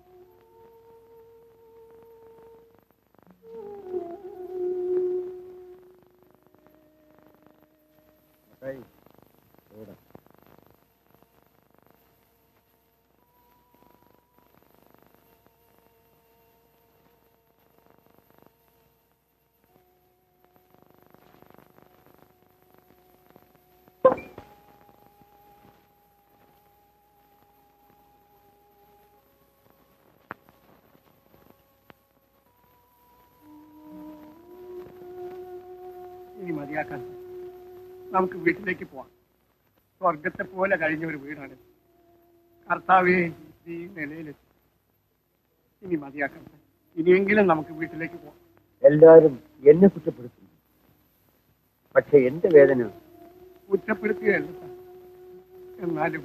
ഇനി മതിയാക്കാൻ നമുക്ക് വീട്ടിലേക്ക് പോവാം സ്വർഗത്തെ പോലെ കഴിഞ്ഞ ഒരു വീടാണ് കർത്താവേ ഈ നിലയിലെത്തി ഇനി മതിയാക്കാൻ ഇനിയെങ്കിലും നമുക്ക് വീട്ടിലേക്ക് പോവാം എല്ലാവരും എന്നെ കുറ്റപ്പെടുത്തുന്നു പക്ഷെ എന്റെ വേദന കുറ്റപ്പെടുത്തുകയല്ല സാർ. എന്നാലും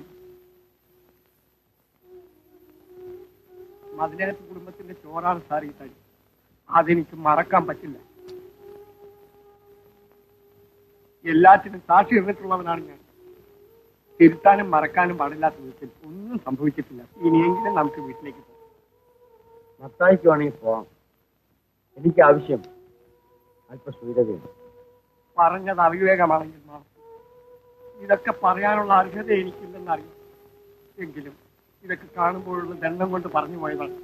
മതിലകത്ത് കുടുംബത്തിന്റെ ചോറാണ് സാർ ഈ തടി അതെനിക്ക് മറക്കാൻ പറ്റില്ല എല്ലാറ്റിനും സാക്ഷി നിന്നിട്ടുള്ളവനാണ് ഞാൻ തിരുത്താനും മറക്കാനും പാടില്ലാത്ത വിധത്തിൽ ഒന്നും സംഭവിച്ചിട്ടില്ല ഇനിയെങ്കിലും നമുക്ക് വീട്ടിലേക്ക് പോകാം മത്തായിക്ക് വേണമെങ്കിൽ പോവാം എനിക്ക് ആവശ്യം അല്പസ്വീതതയാണ് പറഞ്ഞത് അവിവേകമാണെങ്കിൽ മാറും ഇതൊക്കെ പറയാനുള്ള അർഹത എനിക്കില്ലെന്നറിയാം എങ്കിലും ഇതൊക്കെ കാണുമ്പോഴുള്ള ദണ്ഡം കൊണ്ട് പറഞ്ഞു പോയതാണ്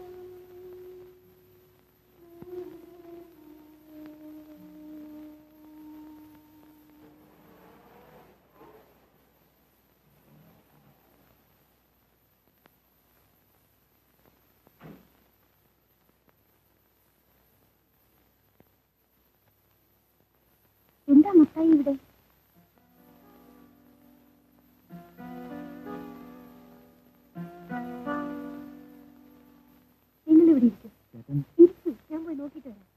എന്താ മുത്തായി ഇവിടെ നിങ്ങൾ ഇവിടെ ഇരിക്കും ഇരിക്കും ഞാൻ പോയി നോക്കിയിട്ട് വരാം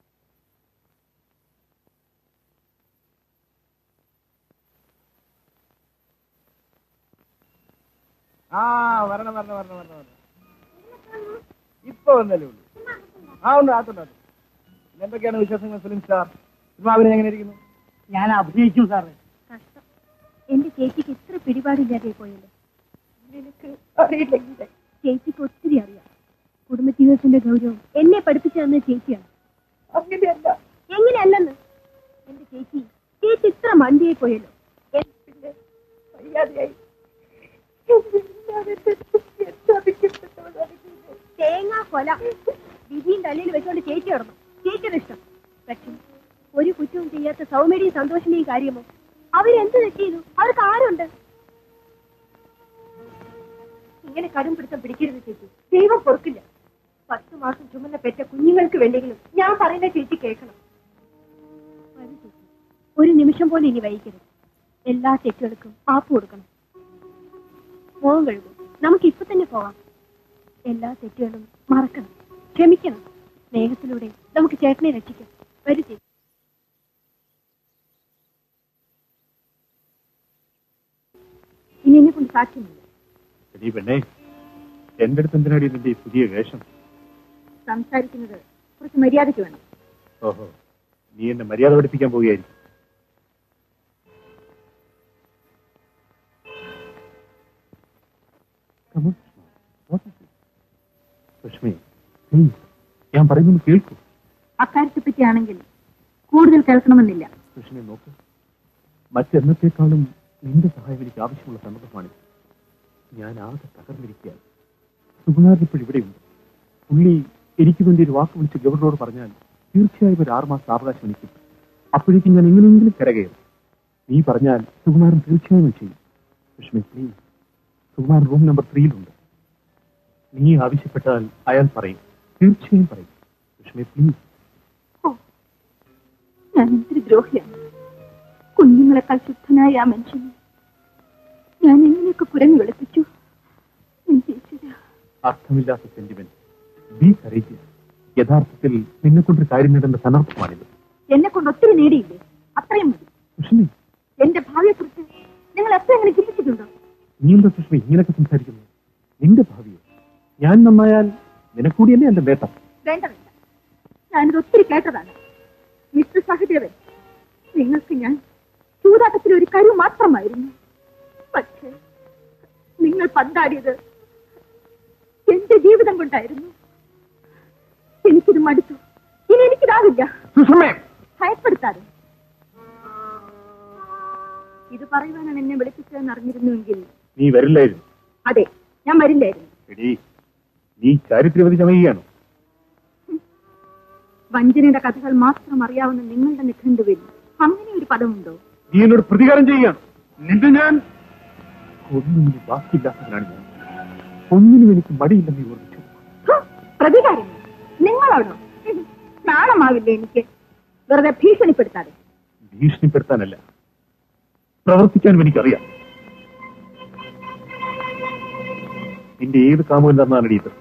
ആ വരണം വരണം വരണം വരണം വരണം ഇപ്പൊ വന്നല്ലേ ഉള്ളൂ ആ ഉണ്ട് ആത്തുണ്ട് ആത്തുണ്ട്. പിന്നെ എന്തൊക്കെയാണ് വിശേഷങ്ങൾ ഫിലിം സ്റ്റാർ സിനിമാവിനെ എങ്ങനെ ഇരിക്കുന്നു ഞാൻ അഭിനയിക്കും സാറേ കഷ്ടം എന്റെ ചേച്ചിക്ക് ഇത്ര പിടിപാടില്ലാതെ പോയല്ലോ നിനക്ക് അറിയില്ലെങ്കിൽ ചേച്ചിക്ക് ഒത്തിരി അറിയാം കുടുംബജീവിതത്തിന്റെ ഗൗരവം എന്നെ പഠിപ്പിച്ചു തന്ന ചേച്ചിയാണ് അങ്ങനെയല്ല എങ്ങനെയല്ലെന്ന് എന്റെ ചേച്ചി ചേച്ചി ഇത്ര മണ്ടിയായി പോയല്ലോ കഴിയാതെയായി തേങ്ങാ കൊല വിധിയും തലയിൽ വെച്ചോണ്ട് ചേച്ചി കിടന്നു ചേച്ചിയുടെ ഇഷ്ടം പക്ഷേ ഒരു കുറ്റവും ചെയ്യാത്ത സൗമ്യടിയും സന്തോഷിന്റെയും കാര്യമോ അവരെന്ത് തെറ്റിയിരുന്നു അവർക്ക് ആരുണ്ട് ഇങ്ങനെ കടും പിടുത്തം പിടിക്കരുത് ചേച്ചി ദൈവം പൊറുക്കില്ല പത്ത് മാസം ചുമന്ന പെറ്റ കുഞ്ഞുങ്ങൾക്ക് വേണ്ടെങ്കിലും ഞാൻ പറയുന്ന ചേച്ചി കേൾക്കണം വരൂ ചേച്ചി. ഒരു നിമിഷം പോലും ഇനി വൈകരുത് എല്ലാ തെറ്റുകൾക്കും മാപ്പ് കൊടുക്കണം മോഹം കഴുകും നമുക്ക് ഇപ്പൊ തന്നെ പോവാം എല്ലാ തെറ്റുകളും മറക്കണം ക്ഷമിക്കണം സ്നേഹത്തിലൂടെ നമുക്ക് ചേട്ടനെ രക്ഷിക്കാം വരൂ ചേച്ചി ഇനി എന്നെ കൊണ്ട് സാക്ഷ്യമില്ല എടീ പെണ്ണേ എന്റെ അടുത്ത് എന്തിനാടി നിന്റെ ഈ പുതിയ വേഷം സംസാരിക്കുന്നത് കുറച്ച് മര്യാദയ്ക്ക് വേണം ഓഹോ നീ എന്നെ മര്യാദ പഠിപ്പിക്കാൻ പോവുകയായിരിക്കും Come on, what is it? Lakshmi please, ഞാൻ പറയുന്നത് കേൾക്കൂ അക്കാര്യത്തെ പറ്റിയാണെങ്കിൽ കൂടുതൽ കേൾക്കണമെന്നില്ല ലക്ഷ്മി നോക്ക് മറ്റെന്നത്തേക്കാളും നിന്റെ സഹായം എനിക്ക് ആവശ്യമുള്ള സന്ദർഭമാണിത് ഞാൻ ആകെ തകർന്നിരിക്കുകയാണ് സുകുമാരൻ ഇപ്പോൾ ഇവിടെയുണ്ട് പുള്ളി എനിക്ക് വേണ്ടി ഒരു വാക്ക് വിളിച്ച് ഗവർണറോട് പറഞ്ഞാൽ തീർച്ചയായും ഒരു ആറുമാസം അവകാശം എനിക്ക് കിട്ടും. അപ്പോഴേക്കും ഞാൻ എങ്ങനെയെങ്കിലും കരകയറും നീ പറഞ്ഞാൽ സുകുമാരൻ തീർച്ചയായും ചെയ്യും Lakshmi please Sukumaran room number ത്രീയിലുണ്ട് നീ ആവശ്യപ്പെട്ടാൽ അയാൾ പറയും തീർച്ചയായും പറയും ലക്ഷ്മി പ്ലീസ് ഞാൻ എന്തൊരു ദ്രോഹിയാണ് കുഞ്ഞുങ്ങളെക്കാൾ ശുദ്ധനായ ആ മനുഷ്യനെ ഞാൻ എങ്ങനെയൊക്കെ കുരങ്ങി വെളുപ്പിച്ചു എന്റെ ഈശ്വരാ. അർത്ഥമില്ലാത്ത സെന്റിമെന്റ് ബി കറേജിയസ് യഥാർത്ഥത്തിൽ നിന്നെ കൊണ്ടൊരു കാര്യം നേടേണ്ട സന്ദർഭമാണിത് എന്നെ കൊണ്ട് ഒത്തിരി നേടിയില്ലേ അത്രയും മതി സുഷ്മി എന്റെ ഭാവിയെ കുറിച്ച് നിങ്ങൾ എപ്പോഴെങ്കിലും ചിന്തിച്ചിട്ടുണ്ടോ നീ എന്താ സുഷ്മി ഇങ്ങനെയൊക്കെ സംസാരിക്കുന്നു നിന്റെ ഭാവിയോ ഞാൻ നന്നായാൽ നിനക്കൂടിയല്ലേ എന്റെ നേട്ടം വേണ്ട വേണ്ട ഞാനിത് ഒത്തിരി കേട്ടതാണ് മിസ്റ്റർ സഹദേവൻ നിങ്ങൾക്ക് ഞാൻ ചൂതാട്ടത്തിൽ ഒരു കരു മാത്രമായിരുന്നു പക്ഷേ നിങ്ങൾ പന്താടിയത് എന്റെ ജീവിതം കൊണ്ടായിരുന്നു എനിക്കിത് മടുത്തു ഇനി എനിക്കിതാവില്ല ഭയപ്പെടുത്താതെ ഇത് പറയുവാനാണ് എന്നെ വിളിപ്പിച്ചതെന്ന് അറിഞ്ഞിരുന്നുവെങ്കിൽ നീ വരില്ലായിരുന്നു അതെ ഞാൻ വരില്ലായിരുന്നു എടീ നീ ചാരിത്രവതി ചമയുകയാണോ വഞ്ചനയുടെ കഥകൾ മാത്രം അറിയാവുന്ന നിങ്ങളുടെ നിഘണ്ടുവിൽ അങ്ങനെ ഒരു പദമുണ്ടോ നീ എന്നോട് പ്രതികാരം ചെയ്യുകയാണ് നിന്റെ ഞാൻ ഒന്നിനും ബാക്കിയില്ലാത്തവനാണ് ഞാൻ ഒന്നിനും എനിക്ക് മടിയില്ലെന്ന് നീ ഓർമ്മിച്ചു ഹ്, പ്രതികാരം നിങ്ങളോടോ നാണമാവില്ലേ എനിക്ക് വെറുതെ ഭീഷണിപ്പെടുത്താതെ ഭീഷണിപ്പെടുത്താനല്ല പ്രവർത്തിക്കാനും എനിക്കറിയാം നിന്റെ ഏത് കാമുകൻ തന്നാണ് ഇത്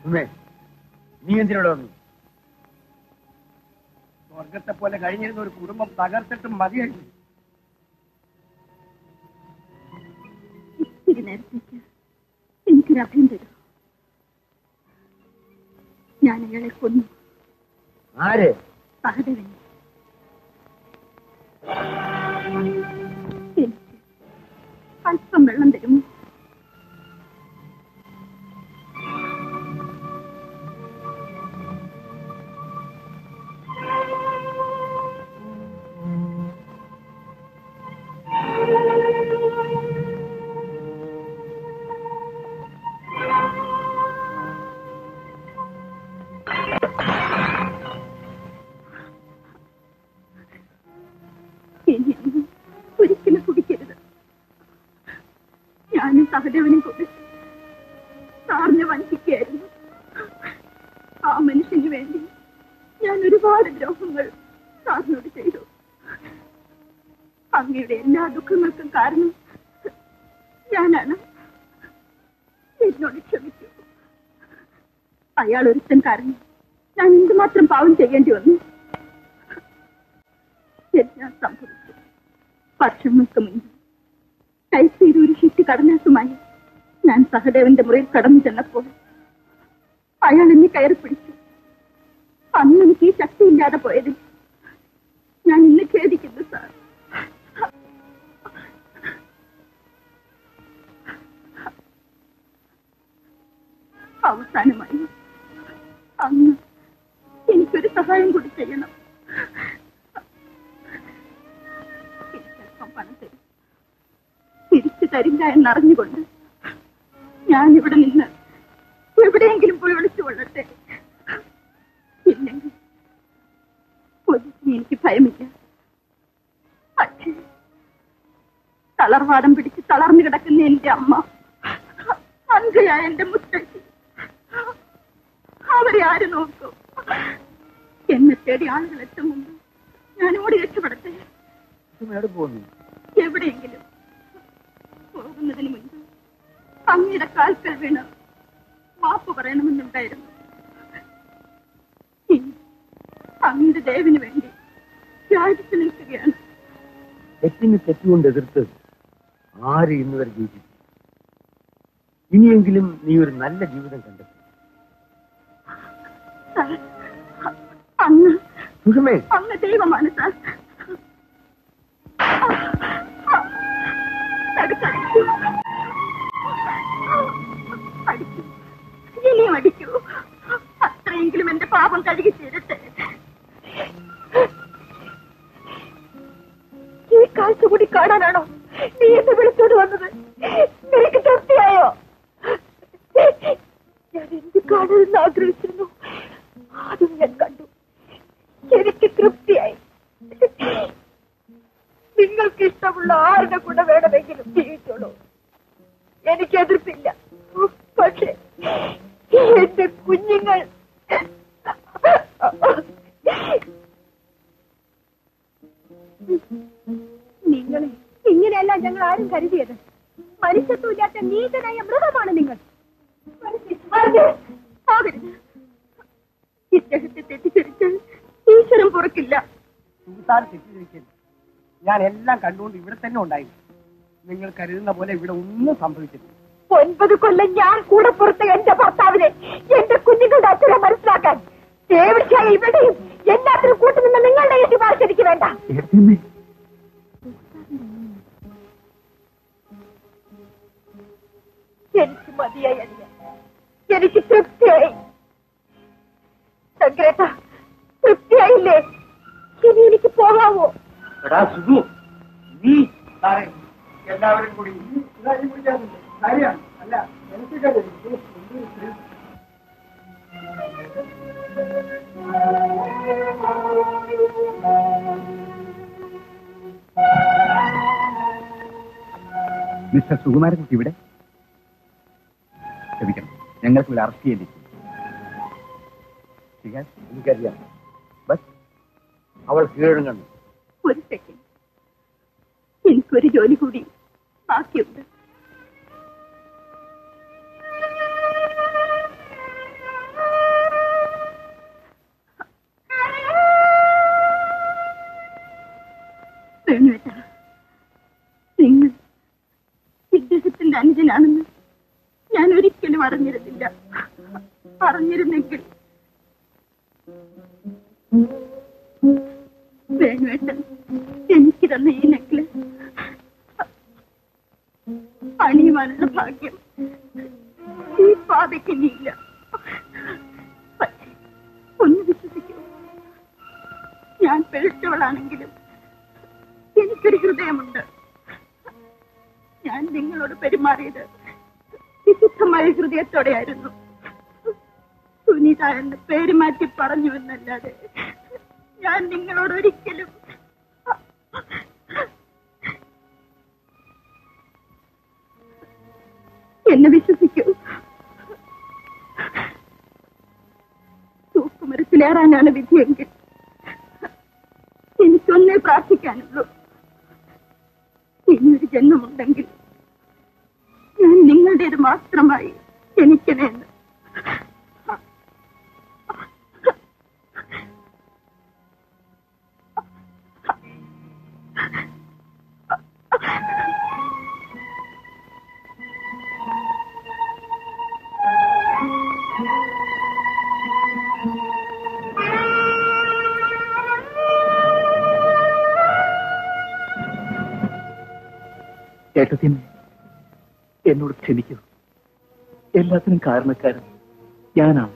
നീ എന്തിനോട് വന്നു സ്വർഗത്തെ പോലെ കഴിഞ്ഞിരുന്ന ഒരു കുടുംബം തകർത്തിട്ടും മതിയായി ഇത്തിരി നേരത്തേക്ക് എനിക്കൊരു അഭയം തരൂ ഞാൻ അയാളെ കൊന്നു ആര് സഹദേവൻ എനിക്ക് അല്പം വെള്ളം തരുമോ ഇനിയൊന്നും ഒരിക്കലും കുടിക്കരുത് ഞാനും സഹദേവനും കൂടി സാറിനെ വഞ്ചിക്കുകയായിരുന്നു ആ മനുഷ്യന് വേണ്ടി ഞാൻ ഒരുപാട് ദ്രോഹങ്ങൾ സാറിനോട് ചെയ്തു അങ്ങയുടെ എല്ലാ ദുഃഖങ്ങൾക്കും കാരണം ഞാനാണ് എന്നോട് ക്ഷമിക്കൂ അയാൾ ഒരുത്തൻ കാരണം ഞാൻ എന്തുമാത്രം പാവം ചെയ്യേണ്ടി വന്നു എല്ലാം സംഭവിച്ചു വർഷങ്ങൾക്ക് മുൻപ് ടൈപ്പ് ചെയ്ത ഒരു ഷീറ്റ് കടലാസുമായി ഞാൻ സഹദേവന്റെ മുറിയിൽ കടന്നു ചെന്നപ്പോൾ അയാൾ എന്നെ കയറി പിടിച്ചു അന്ന് എനിക്ക് ഈ ശക്തിയില്ലാതെ പോയതിൽ ഞാൻ ഇന്ന് ഖേദിക്കുന്നു സാർ അവസാനമായി അന്ന് എനിക്കൊരു സഹായം കൂടി ചെയ്യണം എനിക്കല്പം പണം തരും തിരിച്ചു തരില്ല എന്നറിഞ്ഞുകൊണ്ട് ഞാൻ ഇവിടെ നിന്ന് എവിടെയെങ്കിലും പോയി വിളിച്ചു കൊള്ളട്ടെ ഇല്ലെങ്കിൽ പോലീസിനെ എനിക്ക് ഭയമില്ല പക്ഷേ തളർവാദം പിടിച്ച് തളർന്നു കിടക്കുന്ന എന്റെ അമ്മ അന്ധയായ എന്റെ മുത്തശ്ശി അവരെ ആര് നോക്കും എന്നെ തേടി ആളുകൾ എത്തും മുമ്പ് ഞാൻ ഓടി രക്ഷപ്പെടട്ടെ പോകുന്നു എവിടെയെങ്കിലും പോകുന്നതിന് മുൻപ് അങ്ങയുടെ കാൽക്കൽ വീണ് മാപ്പ് പറയണമെന്നുണ്ടായിരുന്നു ഇനി അങ്ങയുടെ ദേവിന് വേണ്ടി രാജ്യത്ത് നിൽക്കുകയാണ് തെറ്റിന് തെറ്റുകൊണ്ട് എതിർത്ത് ആര് ഇന്ന് വരെ ജീവിച്ചു ഇനിയെങ്കിലും നീ ഒരു നല്ല ജീവിതം കണ്ടെത്തും സാർ, അങ്ങ് സുഷമേ അങ്ങ് ദൈവമാണ് സാർ തടുത്തടിക്കൂ. അടിക്കൂ ഇനിയും അടിക്കൂ അത്രയെങ്കിലും എന്റെ പാപം കഴുകി തീരട്ടെ ഈ കാഴ്ച കൂടി കാണാനാണോ നീ എന്നെ വിളിച്ചോണ്ട് വന്നത് നിനക്ക് തൃപ്തിയായോ ഞാൻ എന്ത് കാണരുതെന്ന് ആഗ്രഹിച്ചിരുന്നു അതും ഞാൻ കണ്ടു എനിക്ക് തൃപ്തിയായി നിങ്ങൾക്ക് ഇഷ്ടമുള്ള ആരുടെ കൂടെ വേണമെങ്കിലും ജീവിച്ചോളൂ എനിക്ക് എതിർപ്പില്ല പക്ഷേ എന്റെ കുഞ്ഞുങ്ങൾ നിങ്ങളെ ഇങ്ങനെയല്ല ഞങ്ങൾ ആരും കരുതിയത് മനുഷ്യത്വമില്ലാത്ത നീതനായ മൃഗമാണ് നിങ്ങൾ ആകരുത് ഇദ്ദേഹത്തെ തെറ്റിദ്ധരിച്ച് ഈശ്വരൻ പുറക്കില്ല സുൽത്താൻ തെറ്റിദ്ധരിക്കരുത് ഞാൻ എല്ലാം കണ്ടുകൊണ്ട് ഇവിടെ തന്നെ ഉണ്ടായി നിങ്ങൾ കരുതുന്ന പോലെ ഇവിടെ ഒന്നും സംഭവിച്ചിട്ടില്ല ഒൻപത് കൊല്ലം ഞാൻ കൂടെ പുറത്ത് എന്റെ ഭർത്താവിനെ എന്റെ കുഞ്ഞുങ്ങളുടെ അച്ഛനെ മനസ്സിലാക്കാൻ തീർച്ചയായും ഇവിടെയും എല്ലാത്തിനും കൂട്ടുനിന്ന് നിങ്ങളുടെ ശുപാർശ എനിക്ക് വേണ്ട എനിക്ക് മതിയായി അനിയ എനിക്ക് തൃപ്തിയായി ശങ്കരേട്ട തൃപ്തിയായില്ലേ ഇനി എനിക്ക് പോകാമോ എടാ സുധു നീ സാറേ എല്ലാവരും കൂടി ഈ കാര്യം കുടിക്കാറുണ്ട് കാര്യമാണ് അല്ല എനിക്ക് മിസ്റ്റർ സുകുമാരൻകുട്ടി ഇവിടെ ക്ഷമിക്കണം ഞങ്ങൾക്ക് ഇവിടെ അറസ്റ്റ് ചെയ്യേണ്ടിയിരിക്കുന്നു ശിഹാസ്, എനിക്കറിയാം ബസ് അവൾ കീഴടങ്ങുന്നു ഒരു സെക്കൻഡ് എനിക്കൊരു ജോലി കൂടി ബാക്കിയുണ്ട് എന്റെ അനുജനാണെന്ന് ഞാൻ ഒരിക്കലും അറിഞ്ഞിരുന്നില്ല അറിഞ്ഞിരുന്നെങ്കിൽ വേണുവേട്ടൻ എനിക്ക് തന്ന ഈ നെക്ലസ് അണിയുവാനുള്ള ഭാഗ്യം ഈ പാതയ്ക്ക് ഇനിയില്ല പക്ഷേ ഒന്ന് വിശ്വസിക്കൂ ഞാൻ പിഴച്ചവളാണെങ്കിലും എനിക്കൊരു ഹൃദയമുണ്ട് ഞാൻ നിങ്ങളോട് പെരുമാറിയത് വിശുദ്ധമായ ഹൃദയത്തോടെയായിരുന്നു സുനിത എന്ന് പേര് മാറ്റി പറഞ്ഞു എന്നല്ലാതെ ഞാൻ നിങ്ങളോട് ഒരിക്കലും എന്നെ വിശ്വസിക്കൂ തൂക്കുമരത്തിലേറാനാണ് വിധിയെങ്കിൽ എനിക്കൊന്നേ പ്രാർത്ഥിക്കാനുള്ളൂ ഇനിയൊരു ജന്മമുണ്ടെങ്കിൽ ഞാൻ നിങ്ങളുടേത് മാത്രമായി ജനിക്കണേന്ന് ഏട്ടത്തിന് എന്നോട് ക്ഷമിക്കൂ എല്ലാത്തിനും കാരണക്കാരൻ ഞാനാണ്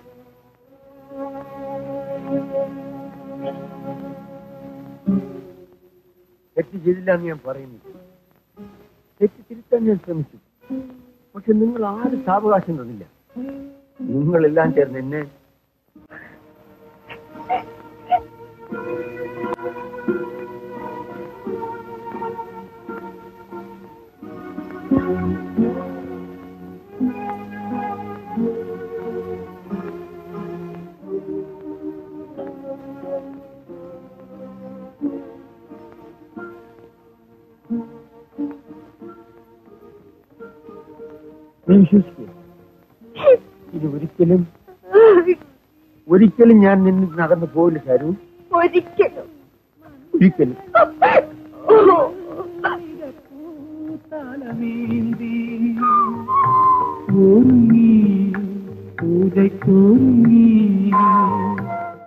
തെറ്റ് ചെയ്തില്ല എന്ന് ഞാൻ പറയുന്നു തെറ്റ് തിരുത്താൻ ഞാൻ ശ്രമിച്ചു പക്ഷെ നിങ്ങൾ ആരും സാവകാശം തന്നില്ല നിങ്ങളെല്ലാം ചേർന്ന് എന്നെ നീ വിശ്വസിക്കുക ഇത് ഒരിക്കലും ഒരിക്കലും ഞാൻ നിന്നിൽ നടന്നു പോവില്ല ശരു ഒരിക്കലും ഒരിക്കലും തലമേന്തി ഒരുങ്ങി പൂജയ്ക്കൊരുങ്ങി